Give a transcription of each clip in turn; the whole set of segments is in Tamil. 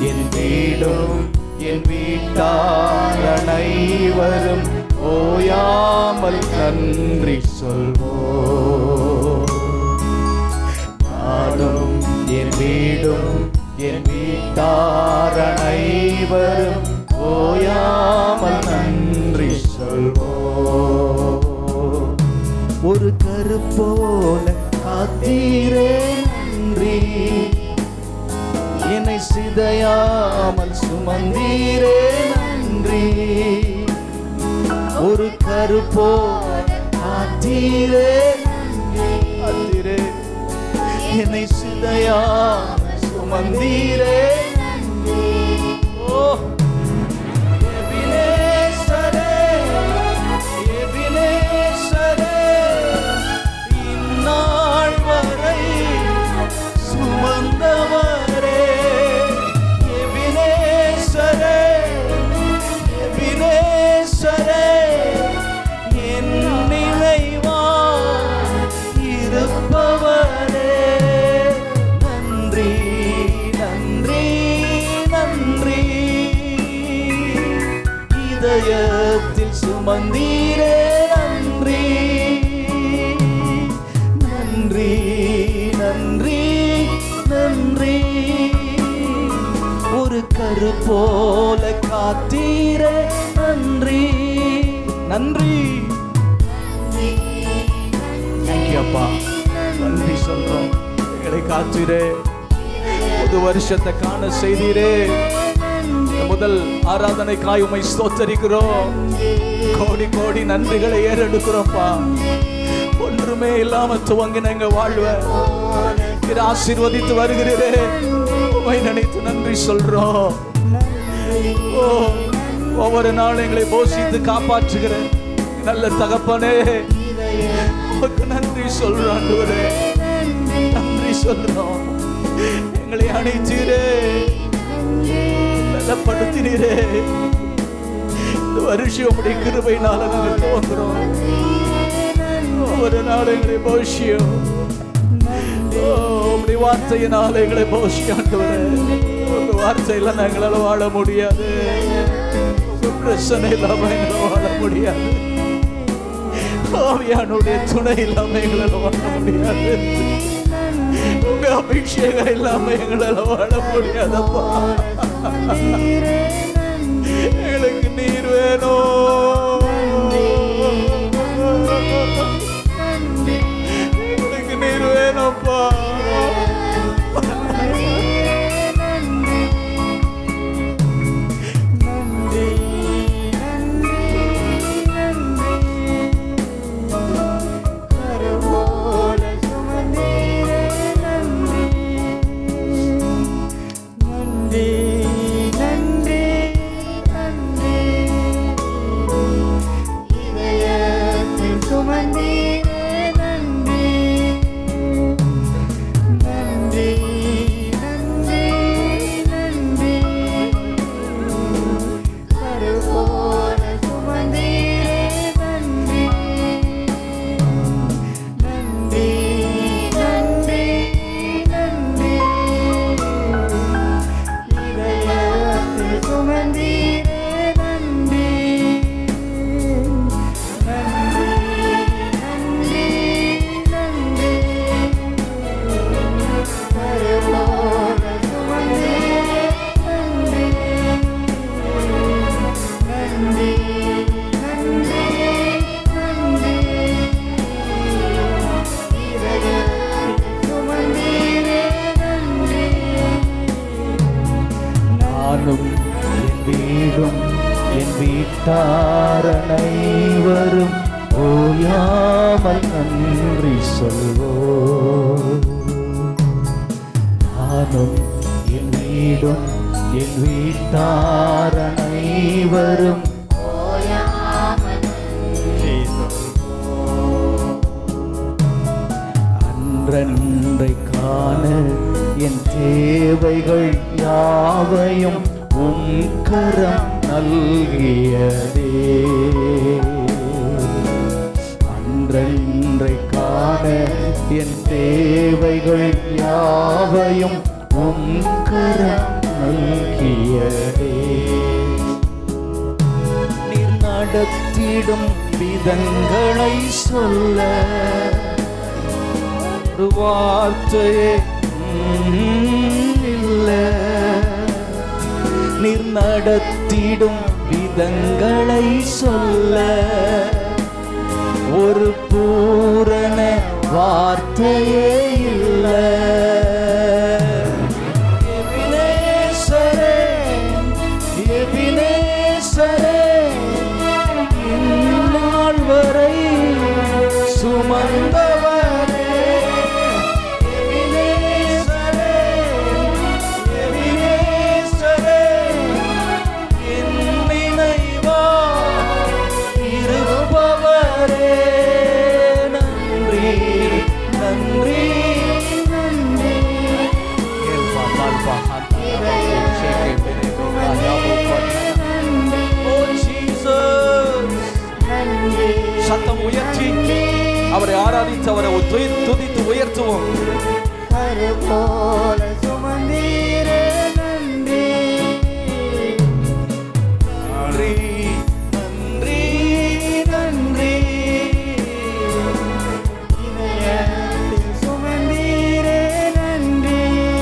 என் வீடும் என் வீட்டார் அனைவரும் ஓயாமல் நன்றி சொல்வோம் நானும் என் வீடும் என் வீட்டார் அனைவரும் ஓயாமல் நன்றி சொல்வோம் ஒரு கருப்போல காத்தீரே நன்றி என்னை சிதையாமல் சுமந்தீரே நன்றி ஒரு கருப்போல காத்தீரே காத்தீரே என்னை சிதையாமல் சுமந்தீரே ஓ எபினேசரே, எபினேசரே, இந்நாள் வரை சுமந்தவரே. எபினேசரே, எபினேசரே, என் நினைவா இருப்பவரே. நன்றி நன்றி நன்றி இதயத்தில் சுமந்தீரே நன்றி நன்றி நன்றி நன்றி ஒரு கரு போல காத்தீரே நன்றி நன்றி தேங்க்யூ அப்பா நன்றி சொல்றோம் எங்களை காத்தீரே புது வருஷத்தை காண செய்தீரே இந்த முதல் ஆராதனைக்காய் உமை ஸ்தோத்தரிக்கிறோம் கோடி கோடி நன்றிகளை ஏறெடுக்கிறோம்ப்பா ஒன்றுமே இல்லாம துவங்கின எங்க வாழ்வ நீர் ஆசீர்வதித்து வருகிறீரே உமை நினைத்து நன்றி சொல்றோம் ஓ ஒவ்வொரு நாள் எங்களை போஷித்து காப்பாற்றுகிற நல்ல தகப்பனே உமக்கு நன்றி சொல்றோம் ஆண்டவரே. நன்றி சொல்றோம் எங்களை அணைத்தீரே பலப்படுத்தினீரே இந்த வருஷம் உடைய கிருபையினால நாங்கள் துவங்குறோம் ஒவ்வொரு நாள் எங்களை போஷியம் ஓ உடைய வார்த்தையினால எங்களை போஷியாண்டவரே உங்க வார்த்தையில நாங்களால வாழ முடியாது உங்க பிரச்சனை இல்லாம எங்களால வாழ முடியாது ஆவியானுடைய துணை இல்லாம எங்களால வாழ முடியாது உங்க அபிஷேகம் இல்லாம எங்களால வாழ முடியாதப்பா எங்களுக்கு நீர் வேணும் எங்களுக்கு நீர் வேணும்ப்பா நானும் என் வீடும் என் வீட்டார் அனைவரும் ஓயாமல் நன்றி சொல்வோம் நானும் என் வீடும் என் வீட்டார் அனைவரும் அன்றன்றை காண என் தேவைகள் யாவையும் உன் கரம் நல்கியதே அன்றன்றை காண என் தேவைகள் யாவையும் உன் கரம் நல்கியதே நீர் நடத்திடும் விதங்களை சொல்ல ஒரு வார்த்தையே ம், இல்ல நீர் நடத்திடும் விதங்களை சொல்ல ஒரு பூரண வார்த்தையே இல்ல எபினேசரே, எபினேசரே, இந்நாள் வரை சுமந்தவரே எபினேசரே, எபினேசரே, என் நினைவா இருப்பவரே நன்றி நன்றி நன்றி Oh, Jesus. சத்தம் உயர்த்தி அவரை ஆராதித்து அவரை துதி- துதித்து உயர்த்துவோம் போல சுமந்தீரே நன்றி நன்றி நன்றி நன்றி இதயத்தில் சுமந்தீரே நன்றி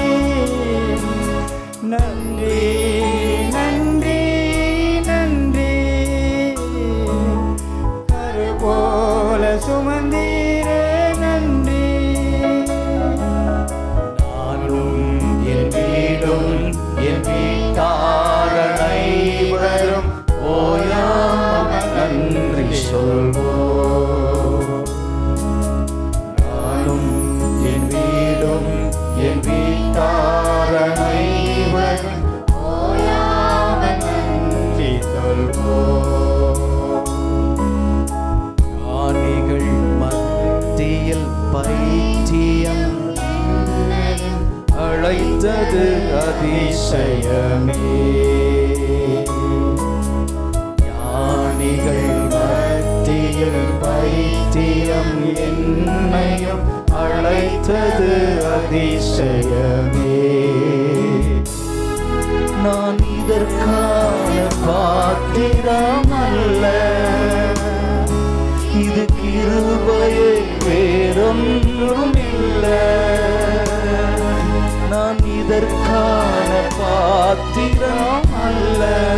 நன்றி நன்றி நன்றி கரு போல சுமந்தீரே நன்றி நானும் என் வீடும் என் வீட்டார் அனைவரும் ஓயாமல் நன்றி சொல்வோம் நானும் என் வீடும் என் வீட்டார் அனைவரும் ஓயாமல் நன்றி சொல்வோம் ஞானிகள் மத்தியில் பைத்தியம் அழைத்தது அதிசயமே ஞானிகள் மத்தியில் பைத்தியம் என்னையும் அழைத்தது அதிசயமே நான் இதற்கான பாத்திரம் அல்ல இது கிருபையே வேறொன்றும் இல்லை நான் இதற்கான பாத்திரம் அல்ல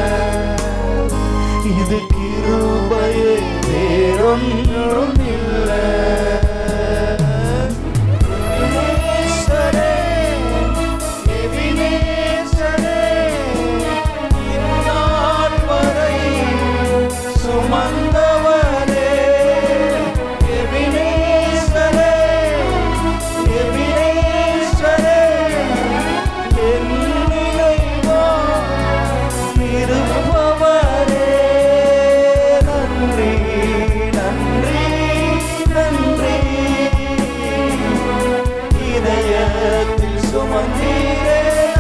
இது கிருபையே வேறொன்றும் இல்லை எபினேசரே, எபினேசரே, இந்நாள் வரை சுமந்தவரே எபினேசரே, எபினேசரே, என் நினைவா இருப்பவரே நன்றி நன்றி நன்றி இதயத்தில் சுமந்தீரே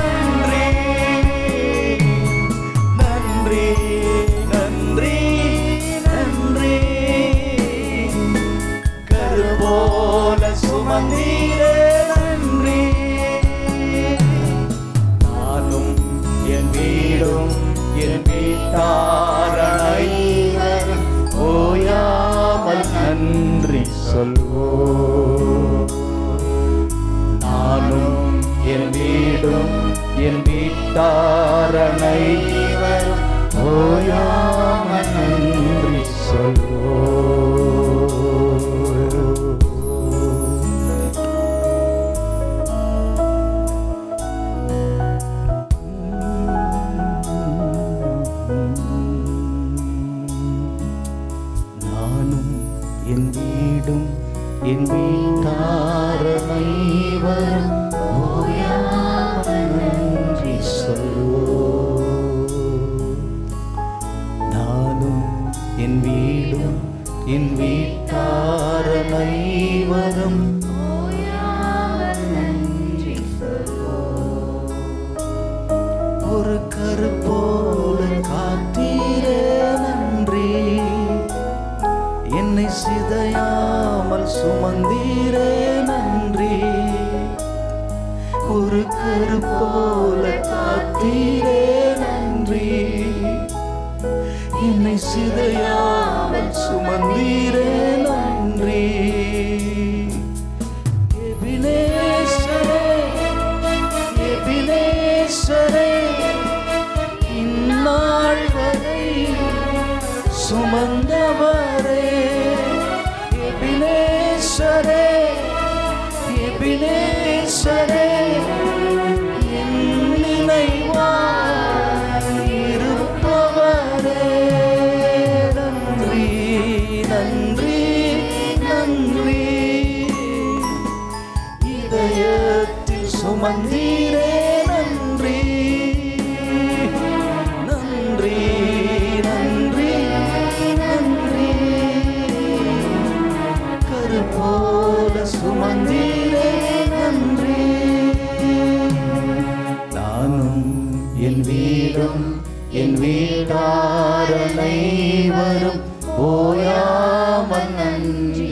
நன்றி நன்றி நன்றி நன்றி கருபோல சுமந்தீரே நன்றி நானும் என் வீடும் என் வீட்டாரணை ஓயாமல் நன்றி சொல்வோம் நானும் என் வீடும் என் வீட்டாரணை ஓயாமல் நன்றி சொல்வோம் நானும் என் வீடும் என் வீட்டாரணை வரும் ஓயாமல் நன்றி சொல்வோம் நானும் என் வீடும் என் வீட்டாரணை வரும் ஒரு கருப்போல காத்தீரே நன்றி என்னை சிதையாமல் சுமந்தீரே நன்றி ஒரு கருப்போல காத்தீரே சுமந்தீரே நன்றி என்னை சிதையாமல் சுமந்தீரே நன்றி எபினேசரே எபினேசரே இந்நாள் வரை சுமந்தவரே எபினேசரே எபினேசரே என் நினைவாய் இருப்பவரே நன்றி நன்றி நன்றி இதயத்தில் சுமந்தீரே நன்றி நன்றி நன்றி நன்றி கருப்போல சுமந்தீரே நன்றி நானும் என் வீடும் என் வீட்டாரனை வரும் ஓயாமல் நன்றி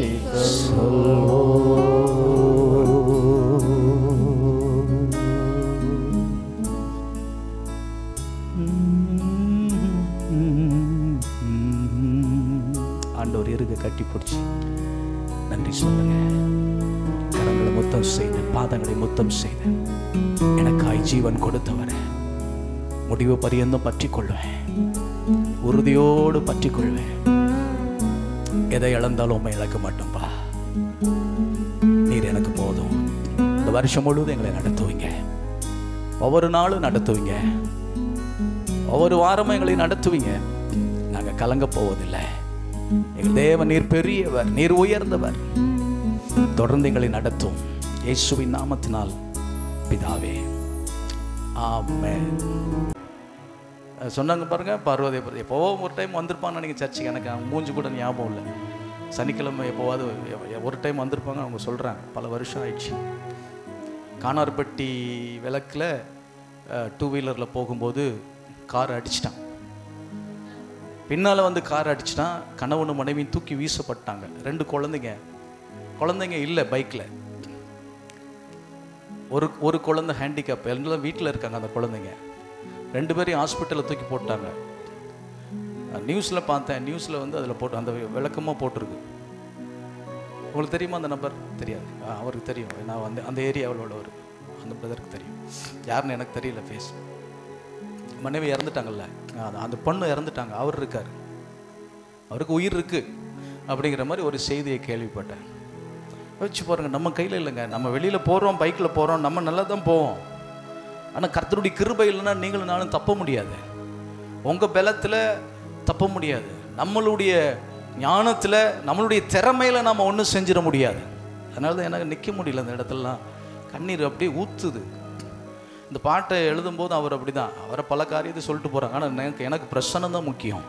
ஆண்டவர் இருக கட்டி பிடிச்சி நன்றி சொல்லுங்க கரங்களை முத்தம் செய்து பாதங்களை முத்தம் செய்து எனக்காய் ஜீவன் கொடுத்தவரை முடிவு பரியந்தம் பற்றி கொள்வேன் உறுதியோடு பற்றி கொள்வேன் எதை இழந்தாலும் உண்மை இழக்க மாட்டோம்பா நீர் எனக்கு போதும் இந்த வருஷம் முழுவதும் எங்களை நடத்துவீங்க ஒவ்வொரு நாளும் நடத்துவீங்க ஒவ்வொரு வாரமும் எங்களை நடத்துவீங்க நாங்கள் கலங்க போவதில்லை எங்கள் தேவன் நீர் பெரியவர் நீர் உயர்ந்தவர் தொடர்ந்து எங்களை நடத்தும் இயேசுவின் நாமத்தினால் பிதாவே ஆமென் அஹ் சொன்னாங்க பாருங்க பார்வதி எப்போவோ ஒரு டைம் வந்திருப்பாங்க நினைக்க சர்ச்சுக்கு எனக்கு அவங்க மூஞ்சி கூட ஞாபகம் இல்லை சனிக்கிழமை எப்போவாது எ- ஒரு டைம் வந்திருப்பாங்க அவங்க சொல்கிறாங்க பல வருஷம் ஆயிடுச்சு கானார்பட்டி விளக்கில் டூ வீலரில் போகும்போது கார் அடிச்சிட்டான் பின்னால் வந்து கார் அடிச்சிட்டான் கணவனும் மனைவியும் தூக்கி வீசப்பட்டாங்க ரெண்டு குழந்தைங்க குழந்தைங்க இல்லை பைக்கில் ஒரு ஒரு குழந்தை ஹேண்டிகேப் எல்லாம் வீட்டில் இருக்காங்க அந்த குழந்தைங்க ரெண்டு பேரையும் ஹாஸ்பிட்டலில் தூக்கி போட்டாங்க நியூஸில் பார்த்தேன் நியூஸில் வந்து அதில் போட்டு அந்த விளக்கமாக போட்டிருக்கு உங்களுக்கு தெரியுமா அந்த நம்பர் தெரியாது ஆ, அவருக்கு தெரியும் நான் வந்து அந்த ஏரியாவில் உள்ளவர் அந்த பிரதருக்கு தெரியும் யாருன்னு எனக்கு தெரியல ஃபேஸ் மனைவி இறந்துட்டாங்கல்ல ஆ, அந்த- அந்த பொண்ணு இறந்துட்டாங்க அவர் இருக்கார் அவருக்கு உயிர் இருக்கு அப்படிங்கிற மாதிரி ஒரு செய்தியை கேள்விப்பட்டேன் வச்சு பாருங்க நம்ம கையில் இல்லைங்க நம்ம வெளியில் போகிறோம் பைக்கில் போகிறோம் நம்ம நல்லா தான் போவோம் ஆனால் கர்த்தருடைய கிருபை இல்லைன்னா நீங்களும் நானும் தப்ப முடியாது உங்கள் பலத்தில் தப்ப முடியாது நம்மளுடைய ஞானத்தில் நம்மளுடைய திறமையில நம்ம ஒன்றும் செஞ்சிட முடியாது அதனால தான் எனக்கு நிற்க முடியல அந்த இடத்துலலாம் கண்ணீர் அப்படியே ஊத்துது இந்த பாட்டை எழுதும்போது அவர் அப்படி தான் அவரை பல காரியத்தை சொல்லிட்டு போகிறாங்க ஆனால் எனக்கு எனக்கு பிரசனம் தான் முக்கியம்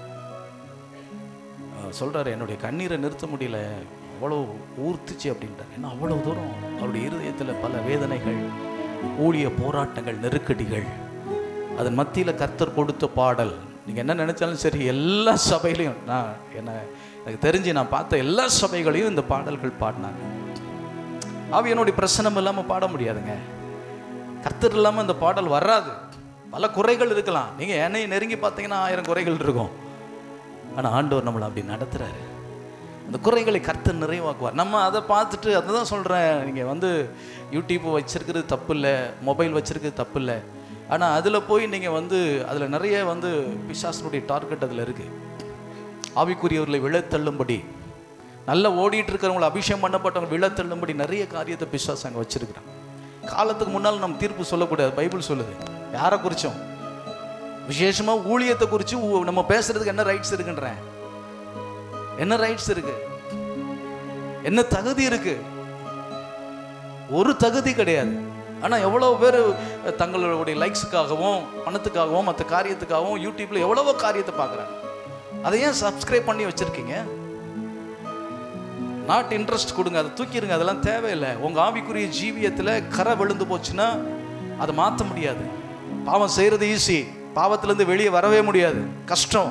அவர் சொல்றாரு என்னுடைய கண்ணீரை நிறுத்த முடியல அவ்வளோ ஊர்த்துச்சு அப்படின்ட்டார் ஏன்னா அவ்வளோ தூரம் அவருடைய இருதயத்தில் பல வேதனைகள் ஊழிய போராட்டங்கள் நெருக்கடிகள் அதன் மத்தியில் கர்த்தர் கொடுத்த பாடல் நீங்கள் என்ன நினைச்சாலும் சரி எல்லா சபையிலையும் நான் என்ன எனக்கு தெரிஞ்சு நான் பார்த்த எல்லா சபைகளையும் இந்த பாடல்கள் பாடினாங்க ஆவியனுடைய பிரசனம் இல்லாமல் பாட முடியாதுங்க கர்த்தர் இல்லாமல் இந்த பாடல் வராது பல குறைகள் இருக்கலாம் நீங்கள் என்னையை நெருங்கி பார்த்தீங்கன்னா ஆயிரம் குறைகள் இருக்கும் ஆனால் ஆண்டவர் நம்மளை அப்படி நடத்துறாரு அந்த குறைகளை கர்த்தர் நிறைவாக்குவார் நம்ம அதை பார்த்துட்டு அதை தான் சொல்கிறேன் நீங்கள் வந்து யூடியூப் வச்சிருக்கிறது தப்பு இல்லை மொபைல் வச்சிருக்கிறது தப்பு இல்லை ஆனால் அதில் போய் நீங்கள் வந்து அதில் நிறைய வந்து பிசாசனுடைய டார்கெட் அதில் இருக்குது ஆவிக்குரியவர்களை விழத்தள்ளும்படி நல்லா ஓடிட்டு இருக்கிறவங்களை அபிஷேகம் பண்ணப்பட்டவங்க விழத்தள்ளும்படி நிறைய காரியத்தை பிசாசு அங்கே வச்சிருக்கிறான் காலத்துக்கு முன்னால் நம்ம தீர்ப்பு சொல்லக்கூடாது பைபிள் சொல்லுது யாரை குறிச்சும் விசேஷமா ஊழியத்தை குறித்து ஊ- நம்ம பேசுறதுக்கு என்ன ரைட்ஸ் இருக்குன்றேன் என்ன ரைட்ஸ் இருக்கு என்ன தகுதி இருக்கு ஒரு தகுதி கிடையாது ஆனா எவ்வளவு பேர் தங்களுடைய லைக்ஸுக்காகவும் பணத்துக்காகவும் மற்ற காரியத்துக்காகவும் யூடியூப்ல எவ்வளவோ காரியத்தை பார்க்குறாங்க அதை ஏன் சப்ஸ்கிரைப் பண்ணி வச்சிருக்கீங்க நாட் இன்ட்ரெஸ்ட் கொடுங்க அதை தூக்கிடுங்க அதெல்லாம் தேவையில்லை உங்க ஆவிக்குரிய ஜீவியத்துல கரை விழுந்து போச்சுன்னா அதை மாற்ற முடியாது பாவம் செய்யறது ஈஸி பாவத்திலேருந்து வெளியே வரவே முடியாது கஷ்டம்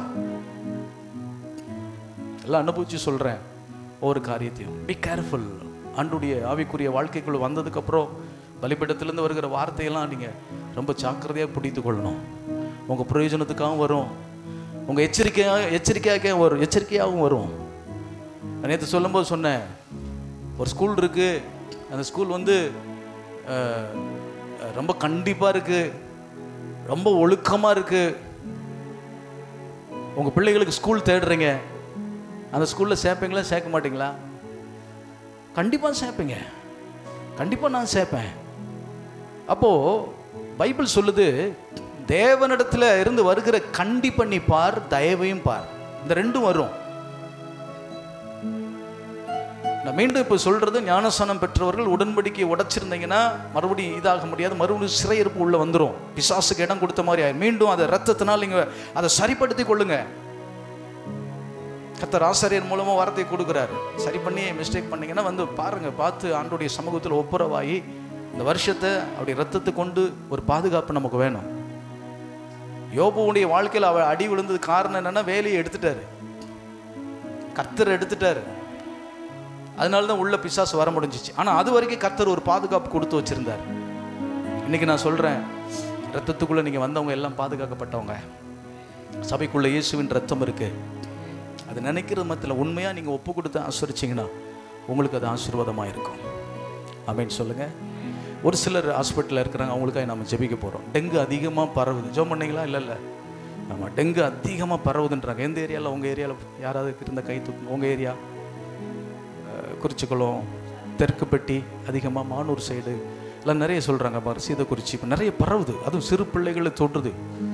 எல்லாம் அனுபவிச்சு சொல்றேன் ஒவ்வொரு காரியத்தையும் பி கேர்ஃபுல் ஆண்டுடைய ஆவிக்குரிய வாழ்க்கைக்குள்ள வந்ததுக்கப்புறம் பலிபீடத்திலேருந்து வருகிற வார்த்தையெல்லாம் நீங்கள் ரொம்ப ஜாக்கிரதையாக பிடித்து கொள்ளணும் உங்கள் பிரயோஜனத்துக்காகவும் வரும் உங்கள் எச்சரிக்கையாக எச்சரிக்கையாக வரும் எச்சரிக்கையாகவும் வரும் நான் நேற்று சொல்லும்போது சொன்னேன் ஒரு ஸ்கூல் இருக்குது அந்த ஸ்கூல் வந்து அஹ், ரொம்ப கண்டிப்பாக இருக்குது ரொம்ப ஒழுக்கமாக இருக்குது உங்கள் பிள்ளைகளுக்கு ஸ்கூல் தேடுறீங்க அந்த ஸ்கூலில் சேர்ப்பீங்களா சேர்க்க மாட்டீங்களா கண்டிப்பாக சேர்ப்பீங்க கண்டிப்பாக நான் சேர்ப்பேன் அப்போது பைபிள் சொல்லுது தேவனிடத்தில் இருந்து வருகிற கண்டிப்பை நீ பார் தயவையும் பார் இந்த ரெண்டும் வரும் நான் மீண்டும் இப்போ சொல்றது ஞானஸ்தானம் பெற்றவர்கள் உடன்படிக்கையை உடைச்சிருந்தீங்கன்னா மறுபடியும் இதாக முடியாது மறுபடியும் சிறையிருப்பு உள்ள வந்துடும் பிசாசுக்கு இடம் கொடுத்த மாதிரி ஆயிரும் மீண்டும் அதை ரத்தத்தினால் நீங்க அதை சரிப்படுத்தி கொள்ளுங்க கத்தர் ஆசிரியர் மூலமா வார்த்தை கொடுக்குறாரு சரி பண்ணி மிஸ்டேக் பண்ணீங்கன்னா வந்து பாருங்க பார்த்து ஆண்டுடைய சமூகத்தில் ஒப்புரவாகி இந்த வருஷத்தை அப்படி ரத்தத்தை கொண்டு ஒரு பாதுகாப்பு நமக்கு வேணும் யோபுவுடைய வாழ்க்கையில் அவ அடி விழுந்தது காரணம் என்னன்னா வேலையை எடுத்துட்டாரு கர்த்தர் எடுத்துட்டாரு அதனால தான் உள்ள பிசாசு வர முடிஞ்சிச்சு ஆனால் அது வரைக்கும் கர்த்தர் ஒரு பாதுகாப்பு கொடுத்து வச்சிருந்தார் இன்னைக்கு நான் சொல்கிறேன் ரத்தத்துக்குள்ளே நீங்கள் வந்தவங்க எல்லாம் பாதுகாக்கப்பட்டவங்க சபைக்குள்ள இயேசுவின் ரத்தம் இருக்கு அது நினைக்கிற மத்தியில் உண்மையாக நீங்கள் ஒப்பு கொடுத்து ஆசிரிச்சிங்கன்னா உங்களுக்கு அது ஆசீர்வாதமாக இருக்கும் ஆமேன்னு சொல்லுங்கள் ஒரு சிலர் ஹாஸ்பிட்டலில் இருக்கிறாங்க அவங்களுக்காக நம்ம ஜெபிக்க போகிறோம் டெங்கு அதிகமாக பரவுது ஜோ பண்ணீங்களா இல்லை இல்லை ஆமாம் டெங்கு அதிகமாக பரவுதுன்றாங்க எந்த ஏரியாவில் உங்கள் ஏரியாவில் யாராவது இருந்த கை தூக்கு உங்கள் ஏரியா அஹ், குறிச்சிக்குளம் தெற்குப்பட்டி அதிகமாக மானூர் சைடு எல்லாம் நிறைய சொல்கிறாங்க பாரு சீதக்குறிச்சி இப்போ நிறைய பரவுது அதுவும் சிறு பிள்ளைகளை தொடுறது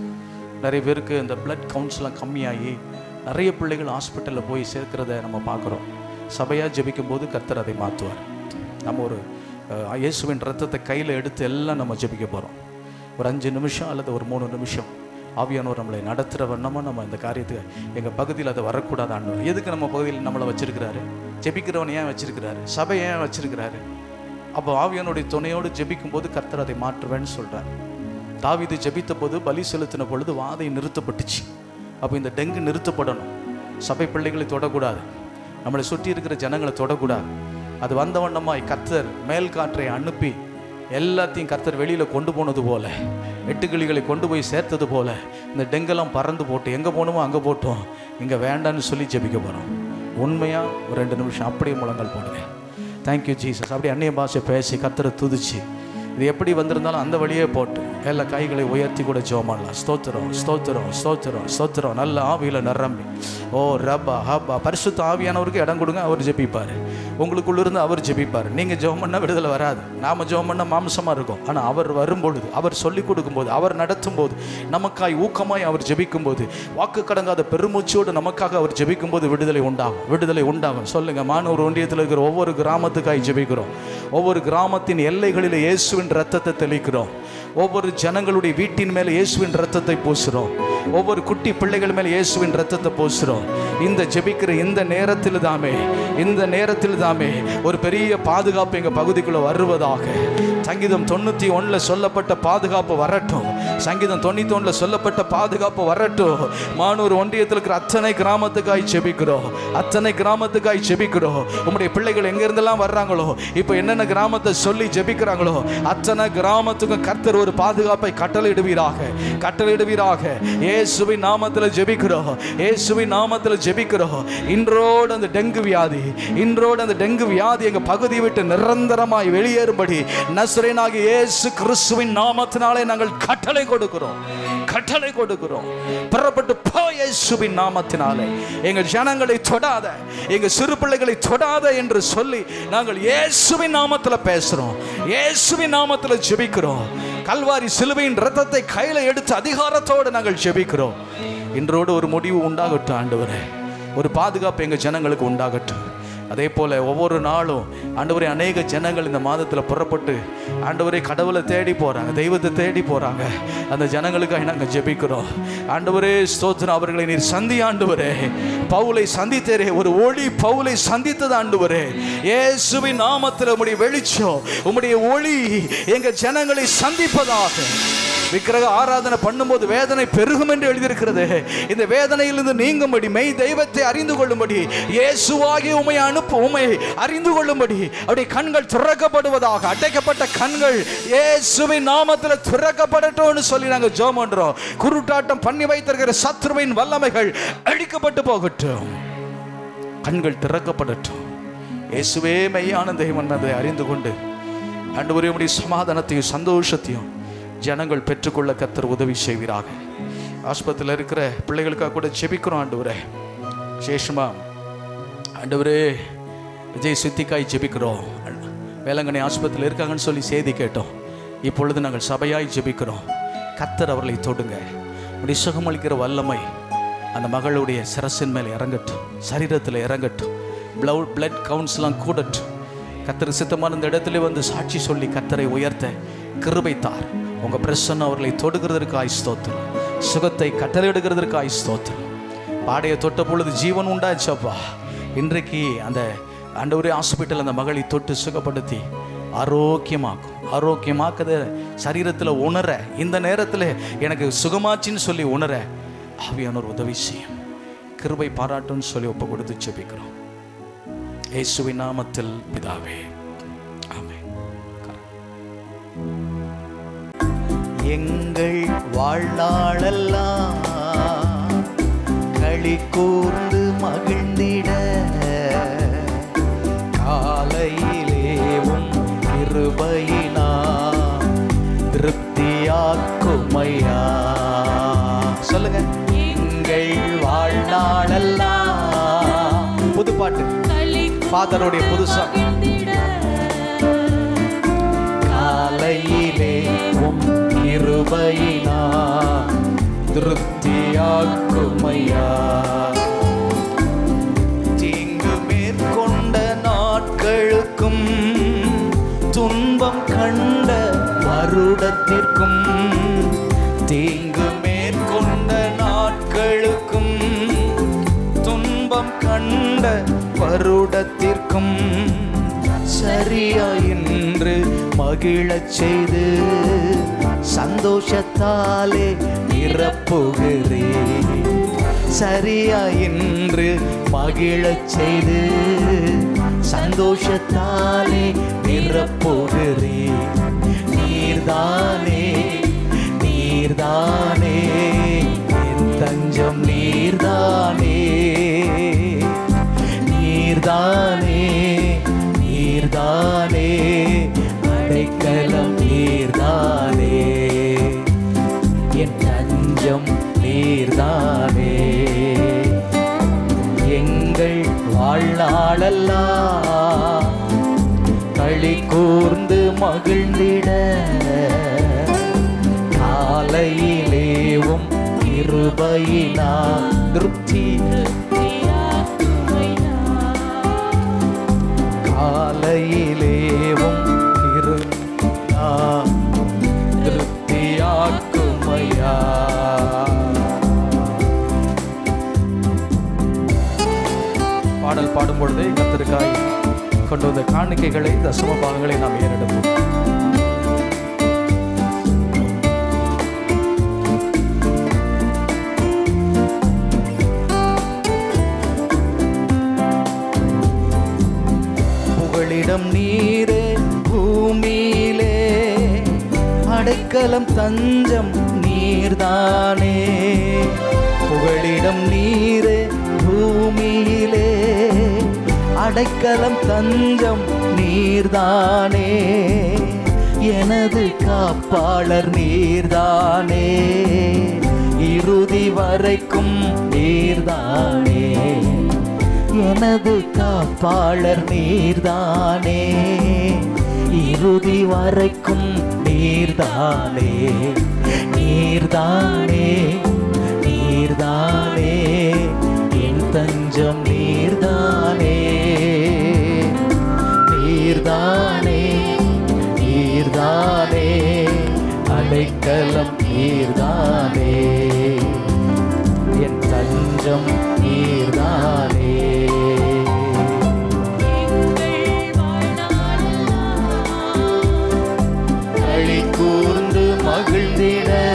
நிறைய பேருக்கு இந்த பிளட் கவுண்ட்ஸ்லாம் கம்மியாகி நிறைய பிள்ளைகள் ஹாஸ்பிட்டலில் போய் சேர்க்கிறத நம்ம பார்க்குறோம் சபையாக ஜெபிக்கும் போது கர்த்தர் அதை மாற்றுவார் நம்ம ஒரு அஹ், இயேசுவின் ரத்தத்தை கையில் எடுத்து எல்லாம் நம்ம ஜெபிக்க போகிறோம் ஒரு அஞ்சு நிமிஷம் அல்லது ஒரு மூணு நிமிஷம் ஆவியானவர் நம்மளை நடத்துகிற வண்ணமாக நம்ம இந்த காரியத்துக்கு எங்கள் பகுதியில் அதை வரக்கூடாது ஆண்டவர் எதுக்கு நம்ம பகுதியில் நம்மளை வச்சிருக்கிறாரு ஜெபிக்கிறவன் ஏன் வச்சிருக்கிறாரு சபை ஏன் வச்சிருக்கிறாரு அப்போ ஆவியானுடைய துணையோடு ஜெபிக்கும் போது கர்த்தர் அதை மாற்றுவேன்னு சொல்கிறார் தாவீது ஜெபித்த போது பலி செலுத்தின பொழுது வாதை நிறுத்தப்பட்டுச்சு அப்போ இந்த டெங்கு நிறுத்தப்படணும் சபை பிள்ளைகளை தொடக்கூடாது நம்மளை சுற்றி இருக்கிற ஜனங்களை தொடக்கூடாது அது வந்த வண்ணமாய் கர்த்தர் மேல் காற்றை அனுப்பி எல்லாத்தையும் கர்த்தர் வெளியில் கொண்டு போனது போல எட்டுக்கிளிகளை கொண்டு போய் சேர்த்தது போல இந்த டெங்கெல்லாம் பறந்து போட்டு எங்கே போகணுமோ அங்கே போட்டோம் இங்கே வேண்டான்னு சொல்லி ஜெபிக்க போகிறோம் உண்மையாக ஒரு ரெண்டு நிமிஷம் அப்படியே முழங்கால் போடுங்க தேங்க்யூ ஜீசஸ் அப்படியே அந்நிய பாஷை பேசி கர்த்தரை துதிச்சு இது எப்படி வந்திருந்தாலும் அந்த வழியே போட்டு எல்லா கைகளை உயர்த்தி கூட ஜோமாடலாம் ஸ்தோத்திரம் ஸ்தோத்திரம் ஸ்தோத்திரம் ஸ்தோத்திரம் நல்ல ஆவியில் நிரம்பி ஓ ரப்பா ஹப்பா பரிசுத்த ஆவியானவருக்கு இடம் கொடுங்க அவர் ஜெபிப்பார் உங்களுக்குள்ளிருந்து அவர் ஜெபிப்பார் நீங்கள் ஜெபம் பண்ணால் விடுதலை வராது நாம் ஜெபம் பண்ணால் மாம்சமாக இருக்கும் ஆனால் அவர் வரும்பொழுது அவர் சொல்லிக் கொடுக்கும்போது அவர் நடத்தும் போது நமக்காய் ஊக்கமாய் அவர் ஜெபிக்கும் போது வாக்கு கடங்காத பெருமூச்சோடு நமக்காக அவர் ஜெபிக்கும் போது விடுதலை உண்டாகும் விடுதலை உண்டாகும் சொல்லுங்க மானூர் ஒன்றியத்தில் இருக்கிற ஒவ்வொரு கிராமத்துக்காய் ஜெபிக்கிறோம் ஒவ்வொரு கிராமத்தின் எல்லைகளில் இயேசுவின் ரத்தத்தை தெளிக்கிறோம் ஒவ்வொரு ஜனங்களுடைய வீட்டின் மேலே இயேசுவின் ரத்தத்தை பூசுகிறோம் ஒவ்வொரு குட்டி பிள்ளைகள் மேலே இயேசுவின் ரத்தத்தை பூசுகிறோம் இந்த ஜெபிக்கிற இந்த நேரத்தில் தாமே இந்த நேரத்தில் தாமே ஒரு பெரிய பாதுகாப்பு எங்கள் பகுதிக்குள்ளே வருவதாக சங்கீதம் தொண்ணூற்றி ஒன்றில் சொல்லப்பட்ட பாதுகாப்பு வரட்டும் சங்கீதம் தொண்ணூற்றி ஒன்றில் சொல்லப்பட்ட பாதுகாப்பு வரட்டும் மானூர் ஒன்றியத்தில் இருக்கிற அத்தனை கிராமத்துக்காய் ஜெபிக்கிறோம் அத்தனை கிராமத்துக்காய் ஜெபிக்கிறோம் உம்முடைய பிள்ளைகள் எங்கேருந்தெல்லாம் வர்றாங்களோ இப்போ என்னென்ன கிராமத்தை சொல்லி ஜெபிக்கிறாங்களோ அத்தனை கிராமத்துக்கும் கர்த்தர் ஒரு பாதுகாப்பை கட்டளையிடுவீராக கட்டளையிடுவீராக இயேசுவின் நாமத்தில் ஜெபிக்கிறோம் இயேசுவின் நாமத்தில் ஜெபிக்கிறோம் இன்றோடு அந்த டெங்கு வியாதி இன்றோடு அந்த டெங்கு வியாதி எங்கள் பகுதியை விட்டு நிரந்தரமாய் வெளியேறும்படி நசரேனாகி இயேசு கிறிஸ்துவின் நாமத்தினாலே நாங்கள் கட்டளை கொடுக்கிறோம் கட்டளை கொடுக்கிறோம் புறப்பட்டு போ இயேசுவின் நாமத்தினாலே எங்கள் ஜனங்களை தொடாத எங்க சிறு பிள்ளைகளை தொடாத என்று சொல்லி நாங்கள் இயேசுவின் நாமத்தில் பேசுறோம் இயேசுவின் நாமத்தில் ஜெபிக்கிறோம் கல்வாரி சிலுவையின் ரத்தத்தை கையில எடுத்து அதிகாரத்தோடு நாங்கள் ஜெபிக்கிறோம் இன்றோடு ஒரு முடிவு உண்டாகட்டும் ஆண்டவரே ஒரு பாதுகாப்பு எங்க ஜனங்களுக்கு உண்டாகட்டும் அதே போல ஒவ்வொரு நாளும் ஆண்டவரே அநேக ஜனங்கள் இந்த மாதத்தில் புறப்பட்டு ஆண்டவரே கடவுளை தேடி போறாங்க தெய்வத்தை தேடி போறாங்க அந்த ஜனங்களுக்காக நாங்கள் ஜெபிக்கிறோம் ஆண்டவரே ஸ்தோத்திரம் அவர்களை நீர் சந்தி ஆண்டவரே பவுலை சந்தித்தரே ஒரு ஒளி பவுலை சந்தித்தது ஆண்டவரே இயேசுவின் நாமத்தில் உம்முடைய வெளிச்சம் உம்முடைய ஒளி எங்க ஜனங்களை சந்திப்பதாக விக்கிரக ஆராதனை பண்ணும்போது வேதனை பெருகும் என்று எழுதியிருக்கிறது இந்த வேதனையிலிருந்து நீங்கும்படி மெய் தெய்வத்தை அறிந்து கொள்ளும்படி இயேசுவாகி உமை அனுப்பு உமை அறிந்து கொள்ளும்படி அவருடைய கண்கள் திறக்கப்படுவதாக அடைக்கப்பட்ட கண்கள் இயேசுவின் நாமத்தில் திறக்கப்படட்டும்னு சொல்லி நாங்கள் ஜெபம் பண்றோம் குருட்டாட்டம் பண்ணி வைத்திருக்கிற சத்ருவின் வல்லமைகள் அழிக்கப்பட்டு போகட்டும் கண்கள் திறக்கப்படட்டும் இயேசுவே மெய்யான தெய்வம் என்பதை அறிந்து கொண்டு ஆண்டவரே உம்முடைய சமாதானத்தையும் சந்தோஷத்தையும் ஜனங்கள் பெற்றுக்கொள்ள கத்தர் உதவி செய்வீராக ஆஸ்பத்திரியில் இருக்கிற பிள்ளைகளுக்காக கூட ஜெபிக்கிறோம் ஆண்டவரே சேஷமா ஆண்டவரே விஜய் சித்திக்காய் ஜெபிக்கிறோம் வேளாங்கண்ணி ஆஸ்பத்திரியில் இருக்காங்கன்னு சொல்லி செய்தி கேட்டோம் இப்பொழுது நாங்கள் சபையாய் ஜெபிக்கிறோம் கத்தர் அவர்களை தொடுங்க உடைய சுகமளிக்கிற வல்லமை அந்த மகளுடைய சிரசின் மேல் இறங்கட்டும் சரீரத்தில் இறங்கட்டும் ப்ளவு பிளட் கவுன்ஸ்லாம் கூடட்டும் கத்தர் சித்தமான இந்த இடத்துல வந்து சாட்சி சொல்லி கத்தரை உயர்த்த கிருபை தார் உங்கள் பிரசன்னம் அவர்களை தொடுகிறதற்கு ஆய் ஸ்தோத்திரம் சுகத்தை கட்டளையிடுகிறதற்கு ஆய் ஸ்தோத்திரம் பாடையை தொட்ட பொழுது ஜீவன் உண்டாச்சப்பா இன்றைக்கு அந்த ஆண்டவரே ஹாஸ்பிட்டல் அந்த மகளை தொட்டு சுகப்படுத்தி ஆரோக்கியமாக்கும் ஆரோக்கியமாக்குத சரீரத்தில் உணர இந்த நேரத்தில் எனக்கு சுகமாச்சின்னு சொல்லி உணர ஆவியானோர் உதவி செய்யும் கிருபை பாராட்டுன்னு சொல்லி ஒப்பு கொடுத்து செபிக்கிறோம் இயேசுவின் நாமத்தில் பிதாவே ஆமென் எங்கள் வாழ்நாளெல்லாம் களி கூர்ந்து மகிழ்ந்திட காலையிலேவும் கிருபையினா திருப்தியாக்குமையா சொல்லுங்க எங்கள் வாழ்நாளெல்லாம் புது பாட்டு ஃபாதருடைய புதுசா காலையிலே உம் கிருபையினா திருப்தியாக்குமையா தீங்கு மேற்கொண்ட நாட்களுக்கும் துன்பம் கண்ட வருடத்திற்கும் தீங்கு மேற்கொண்ட நாட்களுக்கும் துன்பம் கண்ட வருடத்திற்கும் சரியா என்று மகிழச் செய்து சந்தோஷத்தாலே நிரப்புகிறே சரியா என்று மகிழச் செய்து சந்தோஷத்தாலே நிரப்புகிறே நீர்தானே நீர்தானே என் தஞ்சம் நீர்தானே நீர்தானே நீர்தானே அடைக்கலம் நீர்தானே என் தஞ்சம் நீர்தானே எங்கள் வாழ்நாளெல்லாம் களி கூர்ந்து மகிழ்ந்திட காலையிலேவும் இருபையினா திருப்தி காலையிலேவும் இரு திருப்தியாக்குமையா பாடல் பாடும் பொழுது கத்தருக்காய் கொண்டு வந்த காணிக்கைகளை தசம பாகங்களை நாம் ஏறெடுப்போம் புகழிடம் நீரே பூமியிலே அடைக்கலம் தஞ்சம் நீர்தானே புகழிடம் நீரே பூமியிலே அடைக்கலம் தஞ்சம் நீர்தானே எனது காப்பாளர் நீர்தானே இறுதி வரைக்கும் நீர்தானே எனது காப்பாளர் நீர்தானே இறுதி வரைக்கும் நீர்தானே நீர்தானே நீர்தானே என் தஞ்சம் நீர்தானே நீர்தானே நீர்தானே அடைக்கலம் நீர்தானே என் தஞ்சம் நீர்தானே களி கூர்ந்து மகிழ்ந்திட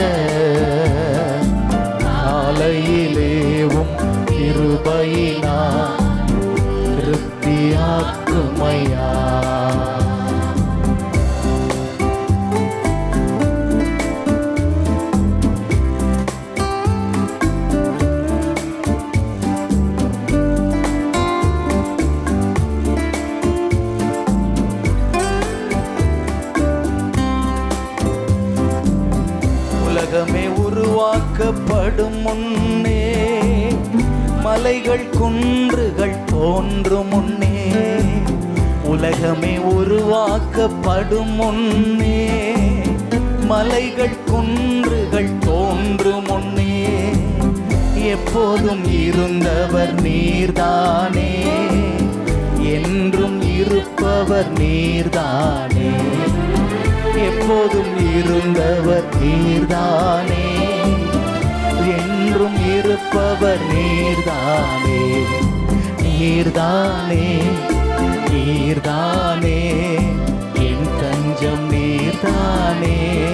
உலகமே உருவாக்கப்படும் முன்னே மலைகள் குன்றுகள் தோன்றும் முன்னே உலகமே உருவாக்கப்படும் முன்னே மலைகள் குன்றுகள் தோன்றும் முன்னே எப்போதும் இருந்தவர் நீர்தானே என்றும் இருப்பவர் நீர்தானே எப்போதும் இருந்தவர் நீர்தானே என்றும் இருப்பவர் நீர்தானே நீர்தானே நீர்தானே என் தஞ்சம் நீர்தானே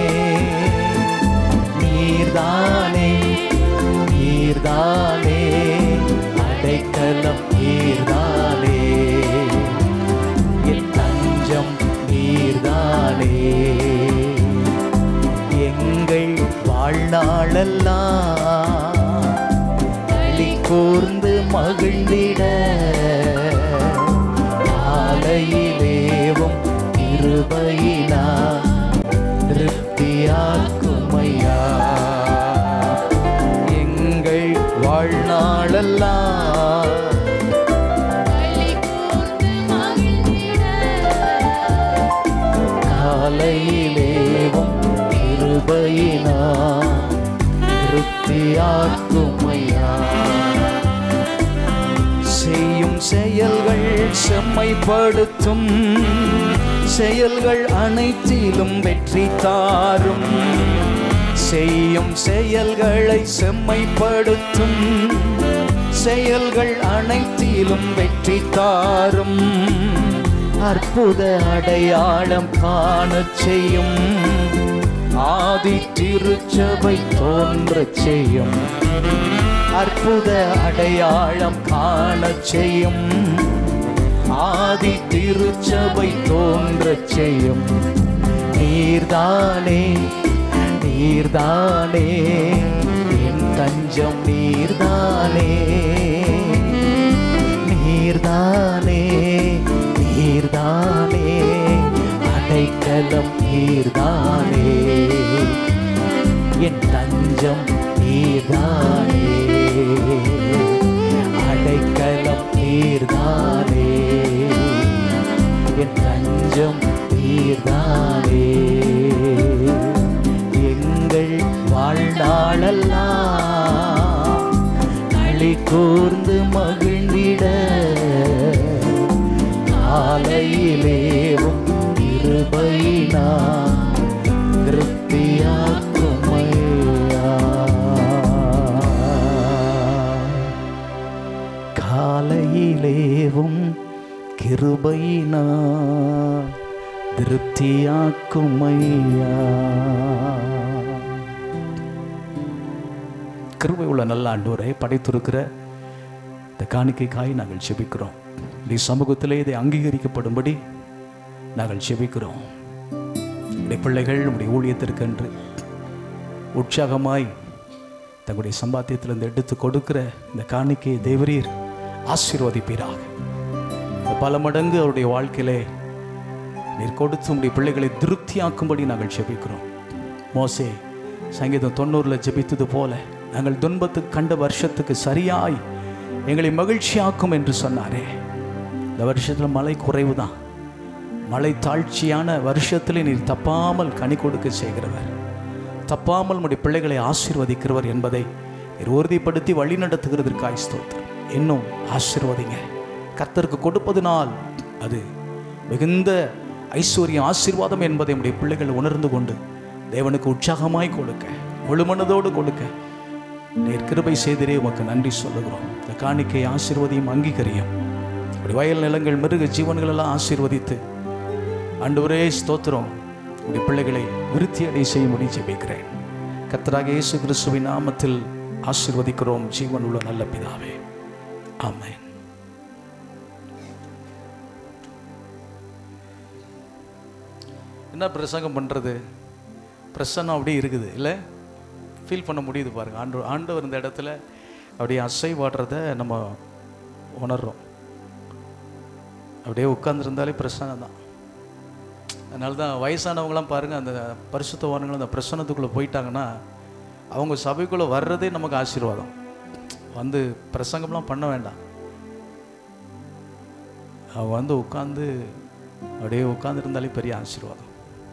நீர்தானே நீர்தானே அடைக்கலம் நீர்தானே என் தஞ்சம் நீர்தானே எங்கள் வாழ்நாளெல்லாம் களி கூர்ந்து மகிழ்ந்திட காலையிலேவும் இருபையினா திருப்தியாக்குமையா எங்கள் வாழ்நாளெல்லாம் காலையிலேவும் கிருபையினா திருப்தியாக்குமையா செய்யும் செயல்கள் செம்மைப்படுத்தும் செயல்கள் அனைத்திலும் வெற்றி தாரும் செய்யும் செயல்களை செம்மைப்படுத்தும் செயல்கள் அனைத்திலும் வெற்றி தாரும் அற்புத அடையாளம் காணச் செய்யும் ஆதி திருச்சபை தோன்றச் செய்யும் அற்புத அடையாளம் காணச் செய்யும் ஆதி திருச்சபை தோன்றச் செய்யும் நீர்தானே நீர்தானே என் தஞ்சம் நீர்தானே நீர்தானே நீர்தானே அடைக்கலம் நீர்தானே என் தஞ்சம் நீர்தானே அடைக்கலம் நீர்தானே என் தஞ்சம் நீர்தானே எங்கள் வாழ்நாளெல்லாம் களி கூர்ந்து மகிழ்ந்திட காலையிலேவும் இருபைனா திருப்தியாக்குமையா காலையிலேவும் கிருபைனா திருப்தியாக்குமையா கிருபை உள்ள நல்ல ஆண்டோரை படைத்திருக்கிற இந்த காணிக்கைக்காய் நாங்கள் செபிக்கிறோம் இந்த சமூகத்திலே இதை அங்கீகரிக்கப்படும்படி நாங்கள் செபிக்கிறோம் உடைய பிள்ளைகள் உடைய ஊழியத்திற்கென்று உற்சாகமாய் தங்களுடைய சம்பாத்தியத்திலிருந்து எடுத்து கொடுக்கிற இந்த காணிக்கையை தேவரீர் ஆசீர்வதிப்பீராக இந்த பல மடங்கு அவருடைய வாழ்க்கையிலே நீர் கொடுத்து உடைய பிள்ளைகளை திருப்தியாக்கும்படி நாங்கள் ஜெபிக்கிறோம் மோசே சங்கீதம் தொண்ணூறில் ஜெபித்தது போல நாங்கள் துன்பத்துக்கு கண்ட வருஷத்துக்கு சரியாய் எங்களை மகிழ்ச்சியாக்கும் என்று சொன்னாரே இந்த வருஷத்தில் மழை குறைவு தான் மழை தாழ்ச்சியான வருஷத்திலே நீர் தப்பாமல் கனி கொடுக்க செய்கிறவர் தப்பாமல் உடைய பிள்ளைகளை ஆசீர்வதிக்கிறவர் என்பதை நீர் உறுதிப்படுத்தி வழி நடத்துகிறதற்காய் ஸ்தோத்திரம் இன்னும் ஆசீர்வதிங்க கர்த்தருக்கு கொடுப்பதனால் அது மிகுந்த ஐஸ்வர்யம் ஆசீர்வாதம் என்பதை உடைய பிள்ளைகள் உணர்ந்து கொண்டு தேவனுக்கு உற்சாகமாய் கொடுக்க முழுமனதோடு கொடுக்க நீர் கிருபை செய்திரே உமக்கு நன்றி சொல்லுகிறோம் இந்த காணிக்கை ஆசீர்வதியும் அங்கீகரியும் அப்படி வயல் நிலங்கள் மிருக ஜீவன்கள் எல்லாம் ஆசீர்வதித்து ஆண்டவரே ஸ்தோத்திரம் உடைய பிள்ளைகளை விருத்தி அடை செய்யும்படி ஜெபிக்கிறேன் கர்த்தராக இயேசு கிறிஸ்துவின் நாமத்தில் ஆசீர்வதிக்கிறோம் ஜீவன் உள்ள நல்ல பிதாவே ஆமென் என்ன பிரசங்கம் பண்ணுறது பிரசன்னம் அப்படியே இருக்குது இல்லை ஃபீல் பண்ண முடியுது பாருங்க ஆண்டு ஆண்டவர் இந்த இடத்துல அப்படியே அசைவாடுறத நம்ம உணர்றோம் அப்படியே உட்கார்ந்துருந்தாலே பிரசன்னம் தான் அதனால தான் வயசானவங்களாம் பாருங்கள் அந்த பரிசுத்தவான்கள் அந்த பிரசன்னத்துக்குள்ளே போயிட்டாங்கன்னா அவங்க சபைக்குள்ளே வர்றதே நமக்கு ஆசீர்வாதம் வந்து பிரசங்கம்லாம் பண்ண வேண்டாம் அவ வந்து உட்காந்து அப்படியே உட்கார்ந்து இருந்தாலே பெரிய ஆசீர்வாதம்